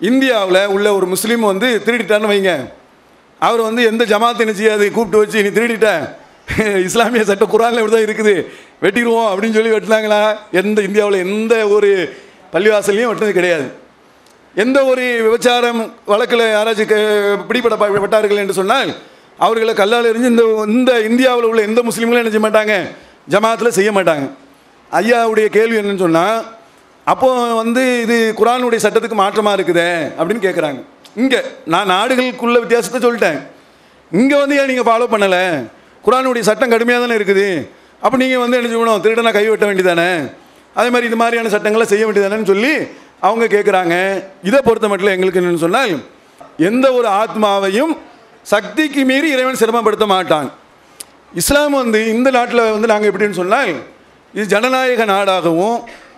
இந்தியாவில் உள்ள ஒரு முஸ்லீம் வந்து திருடிட்டான்னு வைங்க அவர் வந்து எந்த ஜமாத்து என்ன செய்யாது கூப்பிட்டு வச்சு நீ திருடிட்ட இஸ்லாமிய சட்ட குரானில் இப்படி தான் இருக்குது வெட்டிடுவோம் அப்படின்னு சொல்லி வெட்டினாங்களா எந்த இந்தியாவில் எந்த ஒரு பள்ளிவாசல்லையும் வெட்டினது கிடையாது எந்த ஒரு விபச்சாரம் வழக்கில் யாராச்சும் க- பிடிபடப்பட்டார்கள் என்று சொன்னால் அவர்களை கல்லால் எறிஞ்சு இந்த இந்த இந்தியாவில் உள்ள எந்த முஸ்லீம்களும் என்ன செய்ய மாட்டாங்க ஜமாத்தில் செய்ய மாட்டாங்க ஐயாவுடைய கேள்வி என்னன்னு சொன்னால் அப்போ வந்து இது குரானுடைய சட்டத்துக்கு மாற்றமாக இருக்குதே அப்படின்னு கேட்குறாங்க இங்கே நான் நாடுகளுக்குள்ள வித்தியாசத்தை சொல்லிட்டேன் இங்கே வந்து ஏன் நீங்கள் ஃபாலோ பண்ணலை குரானுடைய சட்டம் கடுமையாக தானே இருக்குது அப்போ நீங்கள் வந்து என்ன செய்யணும் திருடனா கை வெட்ட வேண்டியதானே அதே மாதிரி இது மாதிரியான சட்டங்களை செய்ய வேண்டியதானேன்னு சொல்லி அவங்க கேட்குறாங்க இதை பொறுத்த மட்டும் எங்களுக்கு என்னன்னு சொன்னால் எந்த ஒரு ஆத்மாவையும் சக்திக்கு மீறி இறைவன் சிரமப்படுத்த மாட்டான் இஸ்லாம் வந்து இந்த நாட்டில் வந்து நாங்கள் எப்படின்னு சொன்னால் இது ஜனநாயக நாடாகவும்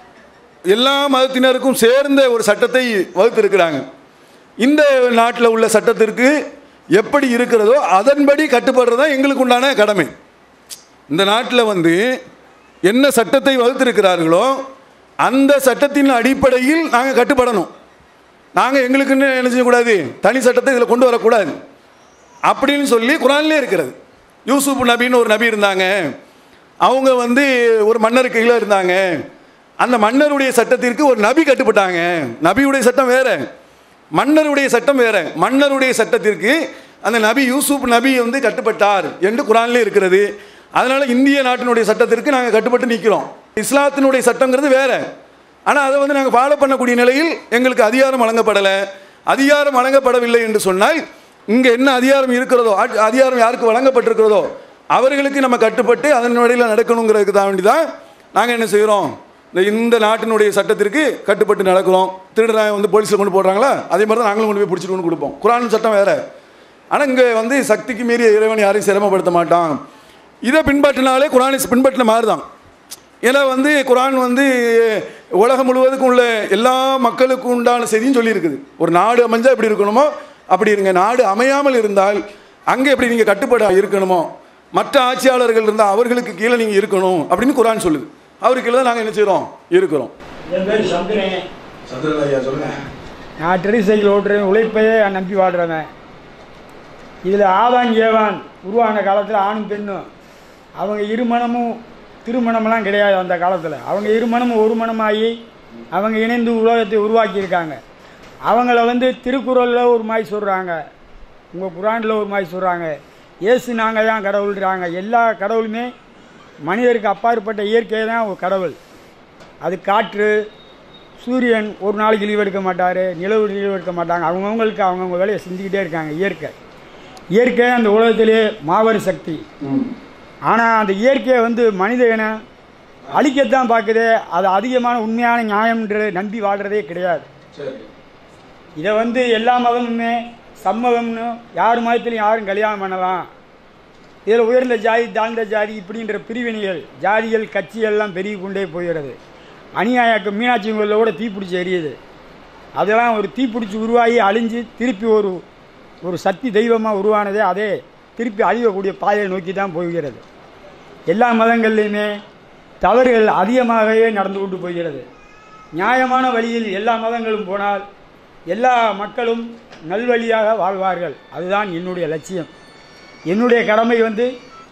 எல்லா மதத்தினருக்கும் சேர்ந்த ஒரு சட்டத்தை வகுத்திருக்கிறாங்க இந்த நாட்டில் உள்ள சட்டத்திற்கு எப்படி இருக்கிறதோ அதன்படி கட்டுப்படுறது தான் எங்களுக்கு உண்டான கடமை இந்த நாட்டில் வந்து என்ன சட்டத்தை வகுத்திருக்கிறார்களோ அந்த சட்டத்தின் அடிப்படையில் நாங்கள் கட்டுப்படணும் நாங்கள் எங்களுக்குன்னு என்ன செய்யக்கூடாது தனி சட்டத்தை இதில் கொண்டு வரக்கூடாது அப்படின்னு சொல்லி குரான்லேயே இருக்கிறது யூசுப் நபின்னு ஒரு நபி இருந்தாங்க அவங்க வந்து ஒரு மன்னர் கீழே இருந்தாங்க அந்த மன்னருடைய சட்டத்திற்கு ஒரு நபி கட்டுப்பட்டாங்க நபியுடைய சட்டம் வேற மன்னருடைய சட்டம் வேற மன்னருடைய சட்டத்திற்கு அந்த நபி யூசுப் நபி வந்து கட்டுப்பட்டார் என்று குரான்லே இருக்கிறது அதனால இந்திய நாட்டினுடைய சட்டத்திற்கு நாங்கள் கட்டுப்பட்டு நிற்கிறோம் இஸ்லாத்தினுடைய சட்டங்கிறது வேற ஆனால் அதை வந்து நாங்கள் ஃபாலோ பண்ணக்கூடிய நிலையில் எங்களுக்கு அதிகாரம் வழங்கப்படலை அதிகாரம் வழங்கப்படவில்லை என்று சொன்னால் இங்கே என்ன அதிகாரம் இருக்கிறதோ அ- அதிகாரம் யாருக்கு வழங்கப்பட்டிருக்கிறதோ அவர்களுக்கு நம்ம கட்டுப்பட்டு அதன் வழியில் நடக்கணுங்கிறதுக்கு தான் வேண்டி தான் நாங்கள் என்ன செய்கிறோம் இந்த இந்த நாட்டினுடைய சட்டத்திற்கு கட்டுப்பட்டு நடக்கிறோம் திருடனை வந்து போலீஸில் கொண்டு போடுறாங்களா அதே மாதிரி தான் நாங்களும் கொண்டு போய் பிடிச்சிட்டு வந்து கொடுப்போம் குரான் சட்டம் வேற ஆனால் இங்கே வந்து சக்திக்கு மீறிய இறைவன் யாரையும் சிரமப்படுத்த மாட்டான் இதை பின்பற்றினாலே குரானை பின்பற்றின மாதிரி தான் ஏன்னா வந்து குரான் வந்து உலகம் முழுவதுக்கும் உள்ள எல்லா மக்களுக்கும் உண்டான செய்தியும் சொல்லியிருக்குது ஒரு நாடு அமைஞ்சா எப்படி இருக்கணுமோ அப்படி இருங்க நாடு அமையாமல் இருந்தால் அங்கே எப்படி நீங்கள் கட்டுப்பட இருக்கணுமோ மற்ற ஆட்சியாளர்கள் இருந்தால் அவர்களுக்கு கீழே நீங்கள் இருக்கணும் அப்படின்னு குரான் சொல்லுது அவருக்கு கீழே தான் நாங்கள் என்ன செய்கிறோம் இருக்கிறோம் என் பேர் சந்திரன் சந்திரன் ஐயா சொல்லுங்க நான் ட்ரெடி சைக்கிள் ஓட்டுறேன் உழைப்பையே நம்பி வாழ்கிறவன் இதில் ஆவான் ஏவான் உருவான காலத்தில் ஆணும் பெண்ணும் அவங்க இருமணமும் திருமணமெல்லாம் கிடையாது அந்த காலத்தில் அவங்க இருமணமும் ஒரு மனமாகி அவங்க இணைந்து உலகத்தை உருவாக்கியிருக்காங்க அவங்கள வந்து திருக்குறளில் ஒரு மாதிரி சொல்கிறாங்க உங்கள் குரானில் ஒரு மாதிரி சொல்கிறாங்க இயேசு நாங்கள் தான் கடவுள்றாங்க எல்லா கடவுளுமே மனிதருக்கு அப்பாற்பட்ட இயற்கை தான் ஒரு கடவுள் அது காற்று சூரியன் ஒரு நாளைக்கு லீவ் எடுக்க மாட்டார் நிலவு லீவ் எடுக்க மாட்டாங்க அவங்கவுங்களுக்கு அவங்கவுங்க வேலையை செஞ்சுக்கிட்டே இருக்காங்க இயற்கை இயற்கை அந்த உலகத்திலே மாபெரும் சக்தி ஆனால் அந்த இயற்கையை வந்து மனித இனம் அழிக்கத்தான் பார்க்குது அது அதிகமான உண்மையான நியாயம்ன்ற நம்பி வாழ்கிறதே கிடையாது இதை வந்து எல்லா மதமுமே சம்மதம்னு யார் மதத்திலையும் யாரும் கல்யாணம் பண்ணலாம் இதில் உயர்ந்த ஜாதி தாழ்ந்த ஜாதி இப்படின்ற பிரிவினைகள் ஜாதிகள் கட்சிகள்லாம் பெருகி கொண்டே போகிறது அநியாயக்கம் மீனாட்சி கோயிலில் கூட தீப்பிடிச்சி எரியுது அதெல்லாம் ஒரு தீப்பிடிச்சி உருவாகி அழிஞ்சு திருப்பி ஒரு ஒரு சக்தி தெய்வமாக உருவானதே அதே திருப்பி அழியக்கூடிய பாதையை நோக்கி தான் போகிறது எல்லா மதங்கள்லையுமே தவறுகள் அதிகமாகவே நடந்து கொண்டு போகிறது நியாயமான வழியில் எல்லா மதங்களும் போனால் எல்லா மக்களும் நல்வழியாக வாழ்வார்கள் அதுதான் என்னுடைய லட்சியம் என்னுடைய கடமை வந்து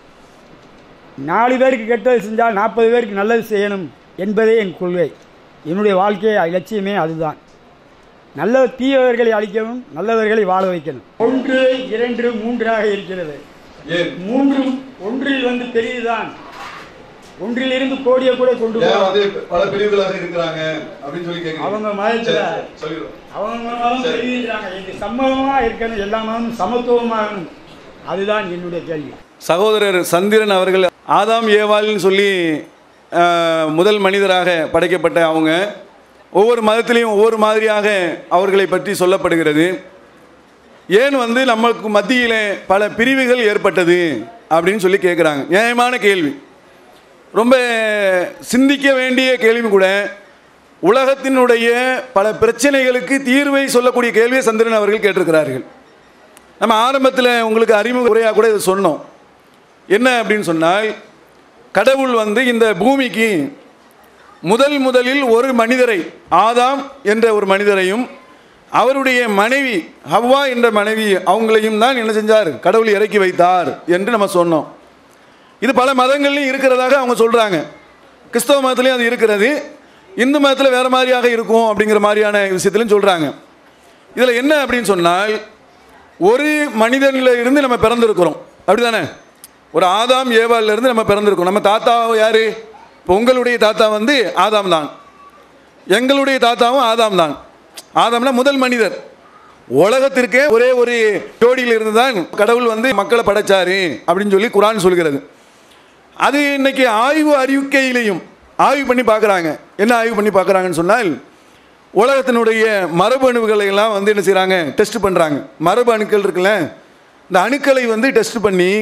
நாலு பேருக்கு கெட்டது செஞ்சால் நாற்பது பேருக்கு நல்லது செய்யணும் என்பதே என் கொள்கை என்னுடைய வாழ்க்கை லட்சியமே அதுதான் நல்ல தீயவர்களை அழிக்கவும் நல்லவர்களை வாழ வைக்கணும் ஒன்று இரண்டு மூன்றாக இருக்கிறது ஏன் மூன்றும் ஒன்றில் வந்து பெரியதுதான் ஒன்றிலிருந்து கோடியை கூட கொண்டு ஏன் போகலாம் வந்து பல பிரிவுகளாக இருக்கிறாங்க அப்படின்னு சொல்லி கேட்குறீங்க அவங்க மதத்துல சரி, சரி, சொல்லிடுறோம் அவங்க மதம் பெரியதுறாங்க இது சமமா இருக்கணும் எல்லா மதமும் சமத்துவமாகணும் அதுதான் என்னுடைய கேள்வி சகோதரர் சந்திரன் அவர்கள் ஆதாம் ஏவாள்னு சொல்லி அஹ், முதல் மனிதராக படைக்கப்பட்ட அவங்க ஒவ்வொரு மதத்திலையும் ஒவ்வொரு மாதிரியாக அவர்களை பற்றி சொல்லப்படுகிறது ஏன் வந்து நமக்கு மத்தியில் பல பிரிவுகள் ஏற்பட்டது அப்படின்னு சொல்லி கேட்குறாங்க நியாயமான கேள்வி ரொம்ப சிந்திக்க வேண்டிய கேள்வி கூட உலகத்தினுடைய பல பிரச்சனைகளுக்கு தீர்வை சொல்லக்கூடிய கேள்வியை சந்திரன் அவர்கள் கேட்டிருக்கிறார்கள் நம்ம ஆரம்பத்தில் உங்களுக்கு அறிமுக உரையாக கூட இதை சொன்னோம் என்ன அப்படின்னு சொன்னால் கடவுள் வந்து இந்த பூமிக்கு முதல் முதலில் ஒரு மனிதரை ஆதாம் என்ற ஒரு மனிதரையும் அவருடைய மனைவி ஹவ்வா என்ற மனைவி அவங்களையும் தான் என்ன செஞ்சார் கடவுள் இறக்கி வைத்தார் என்று நம்ம சொன்னோம் இது பல மதங்கள்லையும் இருக்கிறதாக அவங்க சொல்கிறாங்க கிறிஸ்தவ மதத்துலேயும் அது இருக்கிறது இந்து மதத்தில் வேறு மாதிரியாக இருக்கும் அப்படிங்கிற மாதிரியான விஷயத்துலையும் சொல்கிறாங்க இதில் என்ன அப்படின்னு சொன்னால் ஒரு மனிதனில் இருந்து நம்ம பிறந்திருக்கிறோம் அப்படிதானே ஒரு ஆதாம் ஏவால்ல இருந்து நம்ம பிறந்திருக்கோம் நம்ம தாத்தா யார் இப்போ உங்களுடைய தாத்தா வந்து ஆதாம் தான் எங்களுடைய தாத்தாவும் ஆதாம் தான் ஆதாம்னா முதல் மனிதர் உலகத்திற்கே ஒரே ஒரு ஜோடியில் இருந்து தான் கடவுள் வந்து மக்களை படைச்சாரு அப்படின்னு சொல்லி குரான் சொல்கிறது அது இன்னைக்கு ஆய்வு அறிவிக்கையிலையும் ஆய்வு பண்ணி பார்க்குறாங்க என்ன ஆய்வு பண்ணி பார்க்குறாங்கன்னு சொன்னால் உலகத்தினுடைய மரபு அணுக்களை எல்லாம் வந்து என்ன செய்கிறாங்க டெஸ்ட் பண்ணுறாங்க மரபு அணுக்கள் இருக்குல்ல இந்த அணுக்களை வந்து டெஸ்ட் பண்ணி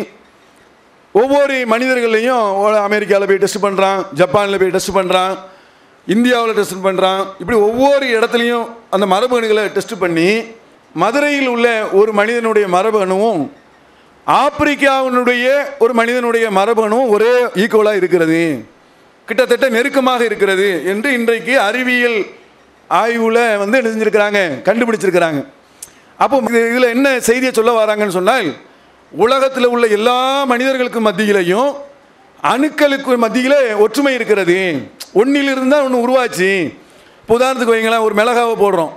ஒவ்வொரு மனிதர்களையும் அமெரிக்காவில் போய் டெஸ்ட் பண்ணுறான் ஜப்பானில் போய் டெஸ்ட் பண்ணுறான் இந்தியாவில் டெஸ்ட் பண்ணுறான் இப்படி ஒவ்வொரு இடத்துலையும் அந்த மரபு அணுகளை டெஸ்ட் பண்ணி மதுரையில் உள்ள ஒரு மனிதனுடைய மரபு அணுவும் ஆப்பிரிக்காவினுடைய ஒரு மனிதனுடைய மரபு அணுவும் ஒரே ஈக்குவலாக இருக்கிறது கிட்டத்தட்ட நெருக்கமாக இருக்கிறது என்று இன்றைக்கு அறிவியல் ஆய்வில் வந்து என்ன செஞ்சுருக்கிறாங்க கண்டுபிடிச்சிருக்கிறாங்க அப்போ இதில் என்ன செய்தியை சொல்ல வராங்கன்னு சொன்னால் உலகத்தில் உள்ள எல்லா மனிதர்களுக்கு மத்தியிலையும் அணுக்களுக்கு மத்தியில் ஒற்றுமை இருக்கிறது ஒன்றிலிருந்து தான் ஒன்று உருவாச்சு இப்போ உதாரணத்துக்கு வைங்களேன் ஒரு மிளகாவை போடுறோம்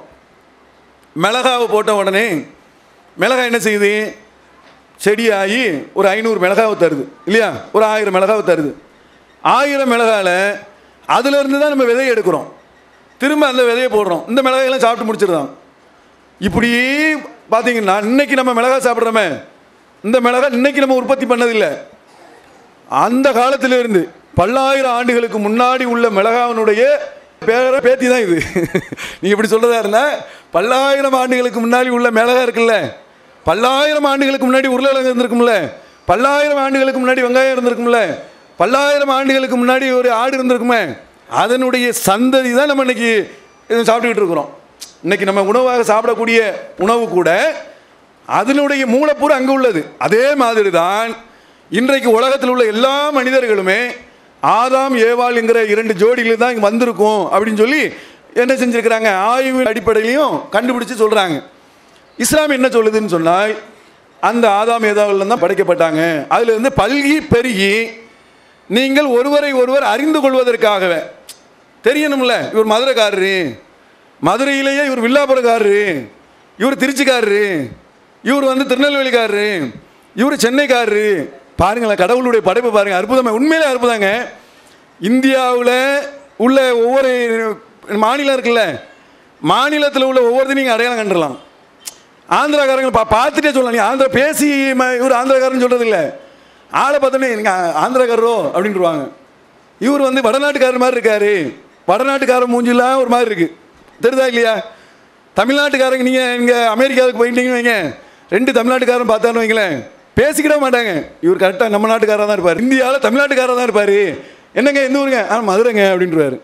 மிளகாவை போட்ட உடனே மிளகாய் என்ன செய்யுது செடியாகி ஒரு ஐநூறு மிளகாவை தருது இல்லையா ஒரு ஆயிரம் மிளகாவை தருது ஆயிரம் மிளகாவில் அதுலேருந்து தான் நம்ம விதையை எடுக்கிறோம் திரும்ப அந்த விதையை போடுறோம் இந்த மிளகாயெல்லாம் சாப்பிட்டு முடிச்சிடுறோம் இப்படி பார்த்தீங்கன்னா இன்னைக்கு நம்ம மிளகாய் சாப்பிட்றோமே இந்த மிளகாய் இன்னைக்கு நம்ம உற்பத்தி பண்ணதில்லை அந்த காலத்திலிருந்து பல்லாயிரம் ஆண்டுகளுக்கு முன்னாடி உள்ள மிளகாவினுடைய பேர பேத்தி தான் இது நீங்கள் இப்படி சொல்கிறதா இருந்தால் பல்லாயிரம் ஆண்டுகளுக்கு முன்னாடி உள்ள மிளகா இருக்குல்ல பல்லாயிரம் ஆண்டுகளுக்கு முன்னாடி உருளைக்கிழங்கு இருந்திருக்கும்ல பல்லாயிரம் ஆண்டுகளுக்கு முன்னாடி வெங்காயம் இருந்திருக்கும்ல பல்லாயிரம் ஆண்டுகளுக்கு முன்னாடி ஒரு ஆடு இருந்திருக்குமே அதனுடைய சந்ததி தான் நம்ம இன்னைக்கு இதை சாப்பிட்டுக்கிட்டு இருக்கிறோம் இன்னைக்கு நம்ம உணவாக சாப்பிடக்கூடிய உணவு கூட அதனுடைய மூலப்பொருள் அங்கே உள்ளது அதே மாதிரி தான் இன்றைக்கு உலகத்தில் உள்ள எல்லா மனிதர்களுமே ஆதாம் ஏவாள் என்கிற இரண்டு ஜோடியில் தான் இங்கே வந்திருக்கும் அப்படின்னு சொல்லி என்ன செஞ்சுருக்கிறாங்க ஆய்வு அடிப்படையிலையும் கண்டுபிடிச்சு சொல்கிறாங்க இஸ்லாம் என்ன சொல்லுதுன்னு சொன்னால் அந்த ஆதாம் ஏதாவில் தான் படைக்கப்பட்டாங்க அதில் இருந்து பல்கி பெருகி நீங்கள் ஒருவரை ஒருவர் அறிந்து கொள்வதற்காகவே தெரியணும்ல இவர் மதுரைக்காரரு மதுரையிலேயே இவர் வில்லாபுரக்காரரு இவர் திருச்சிக்காரரு இவர் வந்து திருநெல்வேலிக்காரரு இவர் சென்னைக்காரரு பாருங்களேன் கடவுளுடைய படைப்பு பாருங்க அற்புதமே உண்மையிலே அற்புதங்க இந்தியாவில் உள்ள ஒவ்வொரு மாநிலம் இருக்குல்ல மாநிலத்தில் உள்ள ஒவ்வொருத்தையும் நீங்கள் அடையாளம் கண்டுடலாம் ஆந்திராக்காரங்களை பா பார்த்துட்டே சொல்லலாம் நீ ஆந்திரா பேசி ம- இவர் ஆந்திராக்காரன்னு சொல்கிறது இல்லை ஆளை பார்த்தோன்னே நீங்கள் ஆந்திராக்காரரோ அப்படின்ட்டுருவாங்க இவர் வந்து வடநாட்டுக்காரர் மாதிரி இருக்காரு வடநாட்டுக்காரர் மூஞ்சிலாம் ஒரு மாதிரி இருக்கு தெரியுதா இல்லையா தமிழ்நாட்டுக்காரங்க நீங்கள் இங்கே அமெரிக்காவுக்கு போயிட்டீங்கன்னு வைங்க ரெண்டு தமிழ்நாட்டுக்காரன் பார்த்தான்னு வைங்களேன் பேசிக்கிட மாட்டாங்க இவர் கரெக்டாக நம்ம நாட்டுக்காரர் தான் இருப்பார் இந்தியாவில் தமிழ்நாட்டுக்காரர் தான் இருப்பார் என்னங்க எந்த ஊருங்க ஆ மதுரைங்க அப்படின்றாரு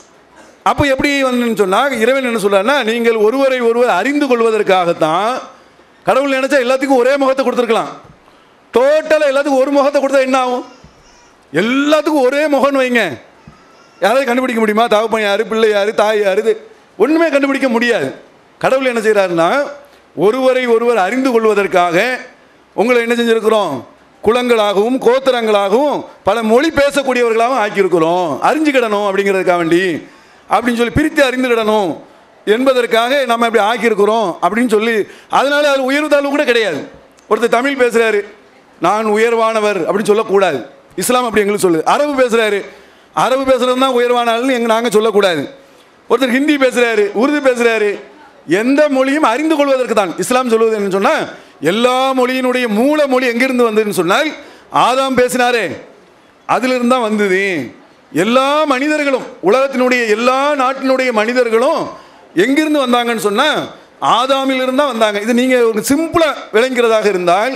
அப்போ எப்படி வந்துன்னு சொன்னால் இறைவன் என்ன சொல்றாருன்னா நீங்கள் ஒருவரை ஒருவர் அறிந்து கொள்வதற்காகத்தான் கடவுள் நினைச்சா எல்லாத்துக்கும் ஒரே முகத்தை கொடுத்துருக்கலாம் டோட்டலாக எல்லாத்துக்கும் ஒரு முகத்தை கொடுத்தா என்ன ஆகும் எல்லாத்துக்கும் ஒரே முகம்னு வைங்க யாராவது கண்டுபிடிக்க முடியுமா தகப்பன் யாரு பிள்ளை யாரு தாய் யாரு இது ஒன்றுமே கண்டுபிடிக்க முடியாது கடவுள் என்ன செய்கிறாருன்னா ஒருவரை ஒருவர் அறிந்து கொள்வதற்காக உங்களை என்ன செஞ்சுருக்கிறோம் குலங்களாகவும் கோத்திரங்களாகவும் பல மொழி பேசக்கூடியவர்களாகவும் ஆக்கியிருக்கிறோம் அறிஞ்சுக்கிடணும் அப்படிங்கிறதுக்காக வேண்டி அப்படின்னு சொல்லி பிரித்து அறிந்துக்கிடணும் என்பதற்காக நம்ம இப்படி ஆக்கியிருக்கிறோம் அப்படின்னு சொல்லி அதனால அது உயர்வு தாழ்வு கூட கிடையாது ஒருத்தர் தமிழ் பேசுகிறாரு நான் உயர்வானவர் அப்படின்னு சொல்லக்கூடாது இஸ்லாம் அப்படி எங்களுக்கு சொல்லுது அரபு பேசுகிறாரு அரபு பேசுகிறது தான் உயர்வான ஆள்னு எங்க நாங்கள் சொல்லக்கூடாது ஒருத்தர் ஹிந்தி பேசுகிறாரு உருது பேசுகிறாரு எந்த மொழியும் அறிந்து கொள்வதற்கு தான் இஸ்லாம் சொல்வது என்ன சொன்னால் எல்லா மொழியினுடைய மூல மொழி எங்கிருந்து வந்ததுன்னு சொன்னால் ஆதாம் பேசினாரே அதிலிருந்து தான் வந்தது எல்லா மனிதர்களும் உலகத்தினுடைய எல்லா நாட்டினுடைய மனிதர்களும் எங்கிருந்து வந்தாங்கன்னு சொன்னால் ஆதாமிலிருந்து தான் வந்தாங்க இது நீங்கள் ஒரு சிம்பிளாக விளங்கிறதாக இருந்தால்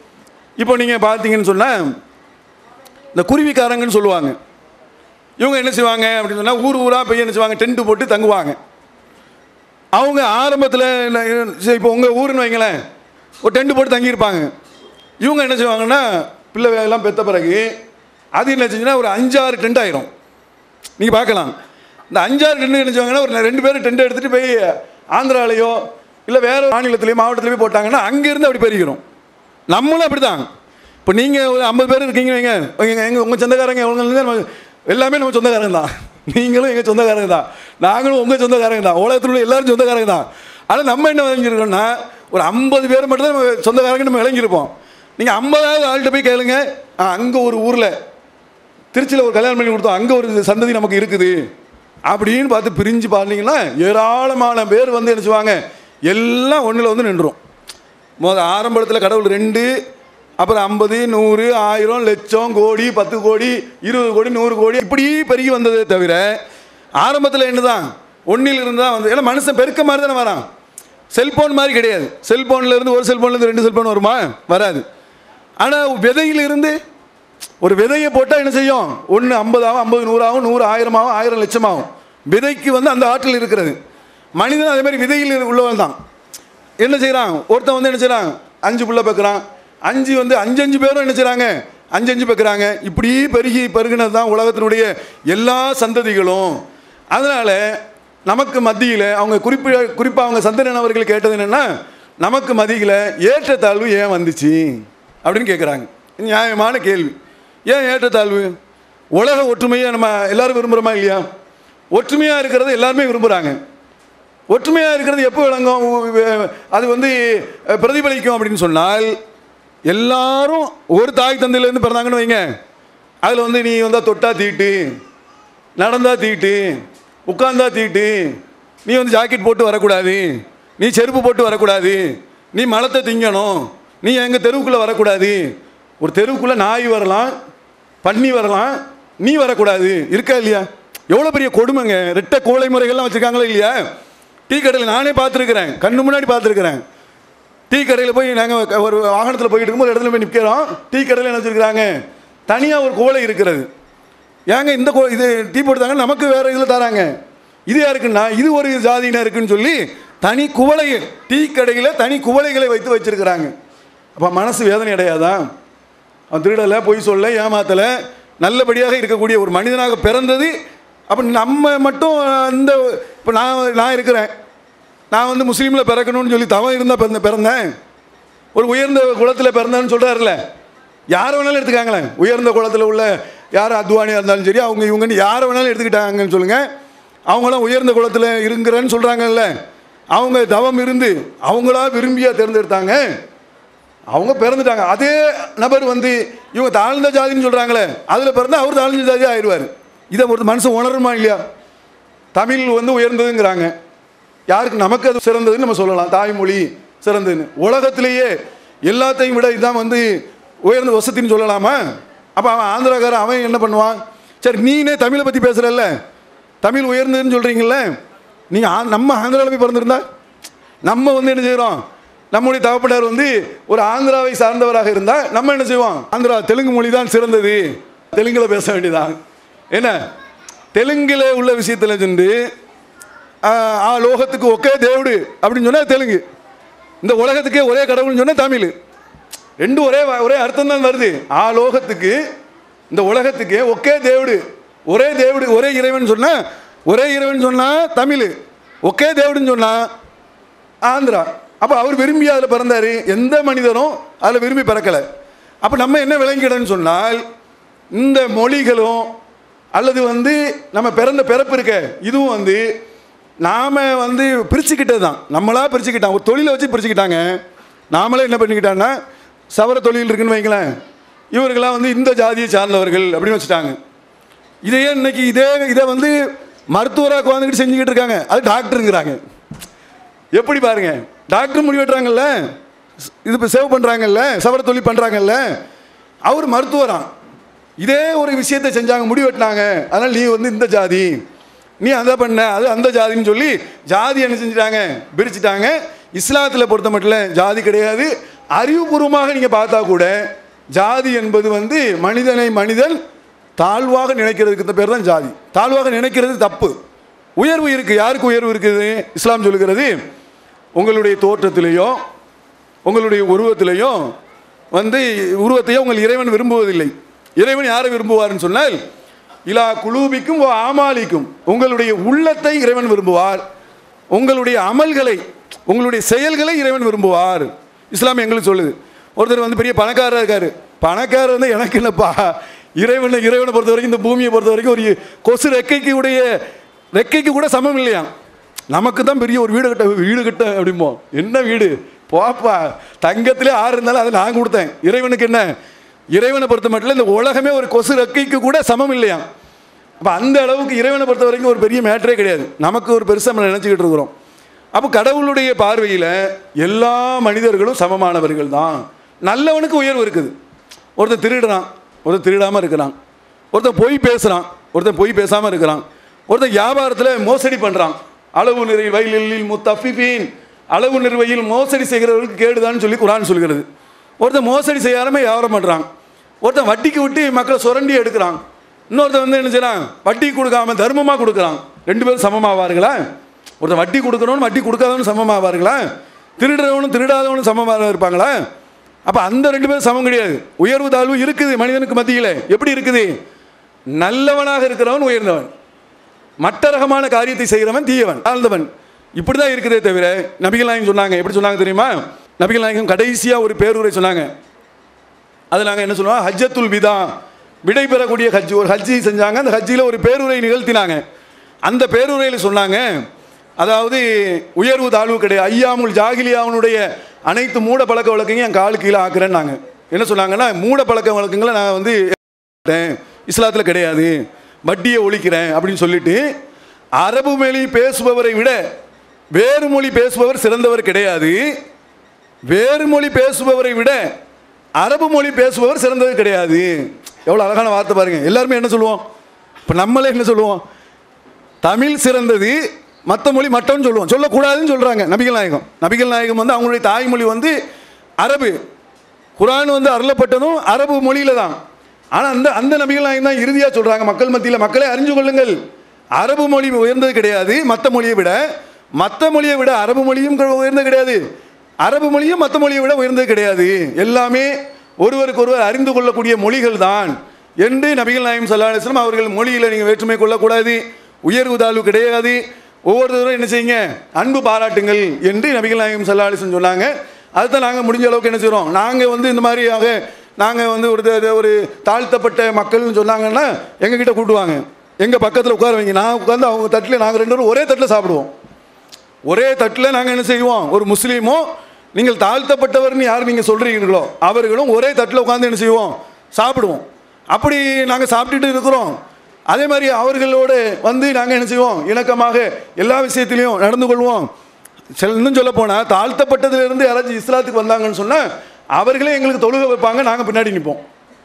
இப்போ நீங்கள் பார்த்தீங்கன்னு சொன்னால் இந்த குருவிக்காரங்கன்னு சொல்லுவாங்க இவங்க என்ன செய்வாங்க அப்படின்னு சொன்னால் ஊர் ஊராக போய் என்ன செய்வாங்க டென்ட்டு போட்டு தங்குவாங்க அவங்க ஆரம்பத்தில் இப்போ உங்கள் ஊருன்னு வைங்களேன் ஒரு டென்ட் போட்டு தங்கியிருப்பாங்க இவங்க என்ன செய்வாங்கன்னா பிள்ளை எல்லாம் பெத்த பிறகு அது என்ன செஞ்சுன்னா ஒரு அஞ்சாறு டென்ட் ஆயிரும் நீங்கள் பார்க்கலாம் இந்த அஞ்சாறு டென்ட் என்ன செய்வாங்கன்னா ஒரு ரெண்டு பேரும் டென்ட் எடுத்துகிட்டு போய் ஆந்திராலேயோ இல்லை வேற ஒரு மாநிலத்திலேயோ மாவட்டத்திலேயோ போட்டாங்கன்னா அங்கேருந்து அப்படி பெருகிறோம் நம்மளும் அப்படி தான் இப்போ நீங்கள் ஒரு ஐம்பது பேர் இருக்கீங்க வைங்க எங்கள் எங்கள் உங்கள் சொந்தக்காரங்க உங்க நம்ம எல்லாமே நம்ம சொந்தக்காரங்க தான் நீங்களும் எங்கள் சொந்தக்காரங்க தான் நாங்களும் உங்கள் சொந்தக்காரங்க தான் உலகத்தில் உள்ள எல்லாரும் சொந்தக்காரங்க தான் ஆனால் நம்ம என்ன விளைஞ்சிருக்கோம்னா ஒரு ஐம்பது பேர் மட்டும் தான் நம்ம சொந்தக்காரங்க நம்ம விளங்கியிருப்போம் நீங்கள் ஐம்பதாவது ஆள்கிட்ட போய் கேளுங்க அங்கே ஒரு ஊரில் திருச்சியில் ஒரு கல்யாணம் பண்ணி கொடுத்தோம் அங்கே ஒரு சந்ததி நமக்கு இருக்குது அப்படின்னு பார்த்து பிரிஞ்சு பார்த்தீங்கன்னா ஏராளமான பேர் வந்து என்ன செய்வாங்க எல்லாம் ஒன்றில் வந்து நின்றுரும் முத ஆரம்பத்தில் கடவுள் ரெண்டு அப்புறம் ஐம்பது நூறு ஆயிரம் லட்சம் கோடி பத்து கோடி இருபது கோடி நூறு கோடி இப்படி பெருகி வந்ததே தவிர ஆரம்பத்தில் என்னதான் ஒன்றில் இருந்து தான் வந்து ஏன்னா மனுஷன் பெருக்க மாதிரி தானே வரான் செல்போன் மாதிரி கிடையாது செல்போன்ல இருந்து ஒரு செல்போன்ல இருந்து ரெண்டு செல்போன் வருமா வராது ஆனால் விதையிலிருந்து ஒரு விதையை போட்டால் என்ன செய்யும் ஒன்று ஐம்பதாகும் ஐம்பது நூறாகும் நூறு ஆயிரமாகும் ஆயிரம் லட்சமாகும் விதைக்கு வந்து அந்த ஆற்றல் இருக்கிறது மனிதன் அதே மாதிரி விதையில் உள்ளவன் தான் என்ன செய்கிறான் ஒருத்தன் வந்து என்ன செய்கிறான் அஞ்சு புள்ள பெக்குறான் அஞ்சு வந்து அஞ்சு அஞ்சு பேரும் என்ன செய்கிறாங்க அஞ்சு அஞ்சு பெக்குறாங்க இப்படி பெருகி பெருகினது தான் உலகத்தினுடைய எல்லா சந்ததிகளும் அதனால் நமக்கு மத்தியில் அவங்க குறிப்பி குறிப்பாக அவங்க சந்தனன் அவர்கள் கேட்டது என்னென்னா நமக்கு மத்தியில் ஏற்றத்தாழ்வு ஏன் வந்துச்சு அப்படின்னு கேட்குறாங்க நியாயமான கேள்வி ஏன் ஏற்றத்தாழ்வு உலக ஒற்றுமையை நம்ம எல்லாரும் விரும்புகிறோமா இல்லையா ஒற்றுமையாக இருக்கிறத எல்லாருமே விரும்புகிறாங்க ஒற்றுமையாக இருக்கிறது எப்போ விளங்கும் உ- அது வந்து அஹ், பிரதிபலிக்கும் அப்படின்னு சொன்னால் எல்லாரும் ஒரு தாய் தந்தையிலேருந்து பிறந்தாங்கன்னு வைங்க அதில் வந்து நீ வந்தால் தொட்டா தீட்டு நடந்தா தீட்டு உட்கார்ந்தா தீட்டு நீ வந்து ஜாக்கெட் போட்டு வரக்கூடாது நீ செருப்பு போட்டு வரக்கூடாது நீ மலத்தை திங்கணும் நீ எங்கள் தெருவுக்குள்ளே வரக்கூடாது ஒரு தெருவுக்குள்ளே நாய் வரலாம் பன்னி வரலாம் நீ வரக்கூடாது இருக்கா இல்லையா எவ்வளோ பெரிய கொடுமைங்க ரெட்டை கோழை முறைகள்லாம் வச்சுருக்காங்களா இல்லையா டீ கடையில் நானே பார்த்துருக்குறேன் கண்ணு முன்னாடி பார்த்துருக்குறேன் டீ கடையில் போய் நாங்கள் ஒரு வாகனத்தில் போயிட்டு இருக்கும்போது ஒரு இடத்துல போய் நிற்கிறோம் டீ கடையில் என்ன வச்சுருக்குறாங்க தனியாக ஒரு கோழை இருக்கிறது ஏங்க இந்த கோ இது டீ போட்டுதாங்க நமக்கு வேறு இதில் தராங்க இது யாருக்குன்னா இது ஒரு ஜாதியினர் இருக்குன்னு சொல்லி தனி குவளை டீ கடையில் தனி குவளைகளை வைத்து வச்சிருக்கிறாங்க அப்போ மனசு வேதனை அடையாதா அவன் திருடலை பொய் சொல்ல ஏமாத்தலை நல்லபடியாக இருக்கக்கூடிய ஒரு மனிதனாக பிறந்தது அப்போ நம்ம மட்டும் இந்த இப்போ நான் நான் இருக்கிறேன் நான் வந்து முஸ்லீமில் பிறக்கணும்னு சொல்லி தவம் இருந்தால் பிறந்த பிறந்தேன் ஒரு உயர்ந்த குலத்தில் பிறந்தேன்னு சொல்கிறாருல்ல யாரை வேணாலும் எடுத்துக்காங்களேன் உயர்ந்த குலத்தில் உள்ள யார் அத்வானியாக இருந்தாலும் சரி அவங்க இவங்கன்னு யாரை வேணாலும் எடுத்துக்கிட்டாங்கன்னு சொல்லுங்கள் அவங்களாம் உயர்ந்த குலத்தில் இருங்கிறேன்னு சொல்கிறாங்கல்ல அவங்க தவம் இருந்து அவங்களா விரும்பியா தேர்ந்தெடுத்தாங்க அவங்க பிறந்துட்டாங்க அதே நபர் வந்து இவங்க தாழ்ந்த ஜாதின்னு சொல்கிறாங்களே அதில் பிறந்தா அவர் தாழ்ந்த ஜாதி ஆயிடுவார் இதை ஒரு மனுஷன் உணருமா இல்லையா தமிழ் வந்து உயர்ந்ததுங்கிறாங்க யாருக்கு நமக்கு அது சிறந்ததுன்னு நம்ம சொல்லலாம் தாய்மொழி சிறந்ததுன்னு உலகத்திலேயே எல்லாத்தையும் விட இதுதான் வந்து உயர்ந்த வசதின்னு சொல்லலாமா அப்போ அவன் ஆந்திராக்காரன் அவன் என்ன பண்ணுவான் சரி நீனே தமிழை பற்றி பேசுகிறல்ல தமிழ் உயர்ந்ததுன்னு சொல்கிறீங்களே நீங்கள் நம்ம ஆந்திராவில் போய் பிறந்திருந்தா நம்ம வந்து என்ன செய்கிறோம் நம்முடைய தகப்பனார் வந்து ஒரு ஆந்திராவை சார்ந்தவராக இருந்தால் நம்ம என்ன செய்வோம் ஆந்திரா தெலுங்கு மொழி தான் சிறந்தது தெலுங்கில் பேச வேண்டியதான் என்ன தெலுங்கில் உள்ள விஷயத்தில் சென்று ஆ, ஆ லோகத்துக்கு ஒக்கே தேவுடு அப்படின்னு சொன்னால் தெலுங்கு இந்த உலகத்துக்கே ஒரே கடவுள்னு சொன்னால் தமிழ் ரெண்டும் ஒரே வ- ஒரே அர்த்தம் தான் வருது ஆ லோகத்துக்கு இந்த உலகத்துக்கே ஒக்கே தேவுடு ஒரே தேவுடு ஒரே இறைவன் சொன்னா ஒரே இறைவன் சொன்னா தமிழ் ஒக்கே தேவுடுன்னு சொன்னா ஆந்திரா அப்போ அவர் விரும்பி அதில் பிறந்தார் எந்த மனிதரும் அதில் விரும்பி பிறக்கலை அப்போ நம்ம என்ன விளங்கிடன்னு சொன்னால் இந்த மொழிகளும் அல்லது வந்து நம்ம பிறந்த பிறப்பு இருக்க இதுவும் வந்து நாம் வந்து பிரிச்சுக்கிட்டது தான் நம்மளா பிரிச்சுக்கிட்டான் ஒரு தொழிலை வச்சு பிரிச்சுக்கிட்டாங்க நாமளே என்ன பண்ணிக்கிட்டாங்கன்னா சவர தொழில் இருக்குன்னு வைங்களேன் இவர்களாம் வந்து இந்த ஜாதியை சார்ந்தவர்கள் அப்படின்னு வச்சுட்டாங்க இதையே இன்னைக்கு இதே இதை வந்து மருத்துவராக உட்காந்துக்கிட்டு செஞ்சுக்கிட்டு இருக்காங்க அது டாக்டருங்கிறாங்க எப்படி பாருங்க டாக்டர் முடி வெட்டுறாங்கல்ல இது இப்போ சேவ் பண்ணுறாங்கல்ல சவர தொழில் பண்ணுறாங்கல்ல அவர் மருத்துவராம் இதே ஒரு விஷயத்தை செஞ்சாங்க முடி வெட்டினாங்க அதனால் நீ வந்து இந்த ஜாதி நீ அதை பண்ண அது அந்த ஜாதின்னு சொல்லி ஜாதி என்ன செஞ்சுட்டாங்க பிரிச்சுட்டாங்க இஸ்லாத்தில் பொறுத்த மட்டும் ஜாதி கிடையாது அறிவுபூர்வமாக நீங்கள் பார்த்தா கூட ஜாதி என்பது வந்து மனிதனை மனிதன் தாழ்வாக நினைக்கிறதுக்கு இந்த பேர் தான் ஜாதி தாழ்வாக நினைக்கிறது தப்பு உயர்வு இருக்குது யாருக்கு உயர்வு இருக்குது இஸ்லாம் சொல்லுகிறது உங்களுடைய தோற்றத்திலேயோ உங்களுடைய உருவத்திலேயோ வந்து உருவத்தையோ உங்கள் இறைவன் விரும்புவதில்லை இறைவன் யாரை விரும்புவார்னு சொன்னால் இலா குலூபிக்கும் ஓ ஆமாலிக்கும் உங்களுடைய உள்ளத்தை இறைவன் விரும்புவார் உங்களுடைய அமல்களை உங்களுடைய செயல்களை இறைவன் விரும்புவார் இஸ்லாம் எங்களுக்கு சொல்லுது ஒருத்தர் வந்து பெரிய பணக்காரராக இருக்காரு பணக்காரர் வந்து எனக்கு இல்லைப்பா இறைவனை இறைவனை பொறுத்த வரைக்கும் இந்த பூமியை பொறுத்த வரைக்கும் ஒரு கொசு ரெக்கைக்கு உடைய ரெக்கைக்கு கூட சமம் இல்லையா நமக்கு தான் பெரிய ஒரு வீடு கட்ட வீடு கட்ட அப்படிமோ என்ன வீடு போப்பா தங்கத்திலே ஆறு இருந்தாலும் அதை நான் கொடுத்தேன் இறைவனுக்கு என்ன இறைவனை பொறுத்த மட்டும் இந்த உலகமே ஒரு கொசு ரெக்கைக்கு கூட சமம் இல்லையா அப்போ அந்த அளவுக்கு இறைவனை பொறுத்த வரைக்கும் ஒரு பெரிய மேட்டரே கிடையாது நமக்கு ஒரு பெருசாக நம்ம நினச்சிக்கிட்டு இருக்கிறோம் அப்போ கடவுளுடைய பார்வையில் எல்லா மனிதர்களும் சமமானவர்கள் தான் நல்லவனுக்கு உயர்வு இருக்குது ஒருத்தன் திருடுறான் ஒருத்தன் திருடாமல் இருக்கிறான் ஒருத்தன் பொய் பேசுகிறான் ஒருத்தன் பொய் பேசாமல் இருக்கிறான் ஒருத்தன் வியாபாரத்தில் மோசடி பண்ணுறான் அளவு நிறை வயலில் முத்தஃபிஃபீன் அளவு நிர்வையில் மோசடி செய்கிறவர்களுக்கு கேடுதான்னு சொல்லி குரான் சொல்கிறது ஒருத்தன் மோசடி செய்யாமல் வியாபாரம் பண்ணுறான் ஒருத்தன் வட்டிக்கு விட்டு மக்களை சுரண்டி எடுக்கிறான் இன்னொருத்தன் வந்து என்ன செய்யறான் வட்டி கொடுக்காம தர்மமாக கொடுக்குறான் ரெண்டு பேரும் சமமாவார்களா ஒருத்தன் வட்டி கொடுக்குறவனும் வட்டி கொடுக்காதவனும் சமமாவார்களா திருடுறவனும் திருடாதவனும் சமமாக இருப்பாங்களா அப்போ அந்த ரெண்டு பேரும் சமம் கிடையாது உயர்வு தாழ்வு இருக்குது மனிதனுக்கு மத்தியில் எப்படி இருக்குது நல்லவனாக இருக்கிறவன் உயர்ந்தவன் மட்ட ரகமான காரியத்தை செய்கிறவன் தீயவன் தாழ்ந்தவன் இப்படி தான் இருக்குதே தவிர நபிகள் நாயகம் சொன்னாங்க எப்படி சொன்னாங்க தெரியுமா நபிகள் நாயகம் கடைசியாக ஒரு பேருரை சொன்னாங்க அது நாங்கள் என்ன சொல்லுவோம் ஹஜ்ஜத்துல் விதா விடை பெறக்கூடிய ஹஜ் ஒரு ஹஜ்ஜி செஞ்சாங்க அந்த ஹஜ்ஜியில் ஒரு பேருரை நிகழ்த்தினாங்க அந்த பேருரையில் சொன்னாங்க அதாவது உயர்வு தாழ்வு கிடையாது ஐயாமுல் ஜாகிலியாவுடைய அனைத்து மூட பழக்க வழக்கங்களையும் என் காலு கீழே ஆக்குறேன்னாங்க என்ன சொன்னாங்கன்னா மூட பழக்க வழக்கங்களை நான் வந்து இஸ்லாத்தில் கிடையாது வட்டியை ஒழிக்கிறேன் அப்படின்னு சொல்லிட்டு அரபு மொழி பேசுபவரை விட வேறு மொழி பேசுபவர் சிறந்தவர் கிடையாது வேறு மொழி பேசுபவரை விட அரபு மொழி பேசுபவர் சிறந்தது கிடையாது எவ்வளோ அழகான வார்த்தை பாருங்க எல்லாருமே என்ன சொல்லுவோம் இப்போ நம்மளே என்ன சொல்லுவோம் தமிழ் சிறந்தது மற்ற மொழி மட்டம்னு சொல்லுவோம் சொல்லக்கூடாதுன்னு சொல்கிறாங்க நபிகள் நாயகம் நபிகள் நாயகம் வந்து அவங்களுடைய தாய்மொழி வந்து அரபு குரான் வந்து அருளப்பட்டதும் அரபு மொழியில தான் ஆனால் அந்த அந்த நபிகள் நாயகம் தான் இறுதியாக சொல்கிறாங்க மக்கள் மத்தியில் மக்களை அறிஞ்சு கொள்ளுங்கள் அரபு மொழி உயர்ந்தது கிடையாது மற்ற மொழியை விட மற்ற மொழியை விட அரபு மொழியும் க- உயர்ந்தது கிடையாது அரபு மொழியும் மற்ற மொழியை விட உயர்ந்தது கிடையாது எல்லாமே ஒருவருக்கு ஒருவர் அறிந்து கொள்ளக்கூடிய மொழிகள் தான் என்று நபிகள் நாயகம் சல்லா அலிஸ்லாம் அவர்கள் மொழியில் நீங்கள் வேற்றுமை கொள்ளக்கூடாது உயர்வு தாழ்வு கிடையாது ஒவ்வொருத்தரும் என்ன செய்யுங்க அன்பு பாராட்டுங்கள் என்று நபிகள் நாயகம் சல்லா அலிஸ்லாம் சொன்னாங்க அதுதான் நாங்கள் முடிஞ்ச அளவுக்கு என்ன செய்கிறோம் நாங்கள் வந்து இந்த மாதிரியாக நாங்கள் வந்து ஒரு த- ஒரு தாழ்த்தப்பட்ட மக்கள்னு சொன்னாங்கன்னா எங்ககிட்ட கூட்டுவாங்க எங்கள் பக்கத்தில் உட்கார வைங்க நான் உட்காந்து அவங்க தட்டில் நாங்கள் ரெண்டு பேரும் ஒரே தட்டில் சாப்பிடுவோம் ஒரே தட்டில் நாங்கள் என்ன செய்வோம் ஒரு முஸ்லீமோ நீங்கள் தாழ்த்தப்பட்டவர்னு யார் நீங்கள் சொல்கிறீங்களோ அவர்களும் ஒரே தட்டில் உட்காந்து என்ன செய்வோம் சாப்பிடுவோம் அப்படி நாங்கள் சாப்பிட்டுட்டு இருக்கிறோம் அதே மாதிரி அவர்களோடு வந்து நாங்கள் என்ன செய்வோம் இணக்கமாக எல்லா விஷயத்திலையும் நடந்து கொள்வோம் சில இன்னும் சொல்ல போனால் தாழ்த்தப்பட்டதிலிருந்து யாராச்சும் இஸ்லாத்துக்கு வந்தாங்கன்னு சொன்னால் அவர்களே எங்களுக்கு தொழுகை வைப்பாங்க நாங்கள் பின்னாடி நிற்போம்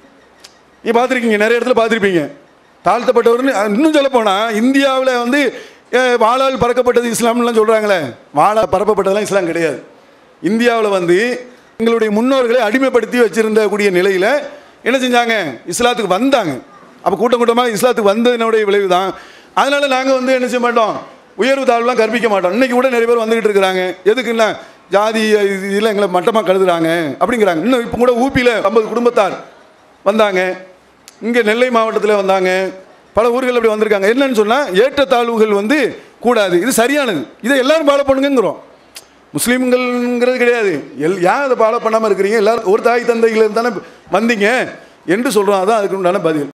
நீ பார்த்துருக்கீங்க நிறைய இடத்துல பார்த்துருப்பீங்க தாழ்த்தப்பட்டவர்னு அஹ், இன்னும் சொல்ல போனால் இந்தியாவில் வந்து அஹ், வாளால் பறக்கப்பட்டது இஸ்லாம்லாம் சொல்கிறாங்களே வாளால் பரப்பப்பட்டதெல்லாம் இஸ்லாம் கிடையாது இந்தியாவில் வந்து எங்களுடைய முன்னோர்களை அடிமைப்படுத்தி வச்சிருந்த கூடிய நிலையில் என்ன செஞ்சாங்க இஸ்லாத்துக்கு வந்தாங்க அப்போ கூட்டம் கூட்டமாக இஸ்லாத்துக்கு வந்ததனுடைய விளைவு தான் அதனால் நாங்கள் வந்து என்ன செய்ய மாட்டோம் உயர்வு தாழ்வுலாம் கற்பிக்க மாட்டோம் இன்னைக்கு கூட நிறைய பேர் வந்துகிட்டு இருக்கிறாங்க எதுக்குன்னா ஜாதி இது இதெல்லாம் எங்களை மட்டமாக கருதுறாங்க அப்படிங்கிறாங்க இன்னும் இப்போ கூட ஊப்பியில் ஐம்பது குடும்பத்தார் வந்தாங்க இங்கே நெல்லை மாவட்டத்தில் வந்தாங்க பல ஊர்கள் அப்படி வந்திருக்காங்க என்னன்னு சொன்னால் ஏற்றத்தாழ்வுகள் வந்து கூடாது இது சரியானது இதை எல்லாரும் ஃபாலோ பண்ணுங்கிறோம் முஸ்லீம்கள்ங்கிறது கிடையாது எல் ஏன் அதை ஃபாலோ பண்ணாமல் இருக்கிறீங்க எல்லாரும் ஒரு தாய் தந்தையிலேருந்து தானே வந்தீங்க என்று சொல்கிறோம் அதான் அதுக்கு உண்டான பதில்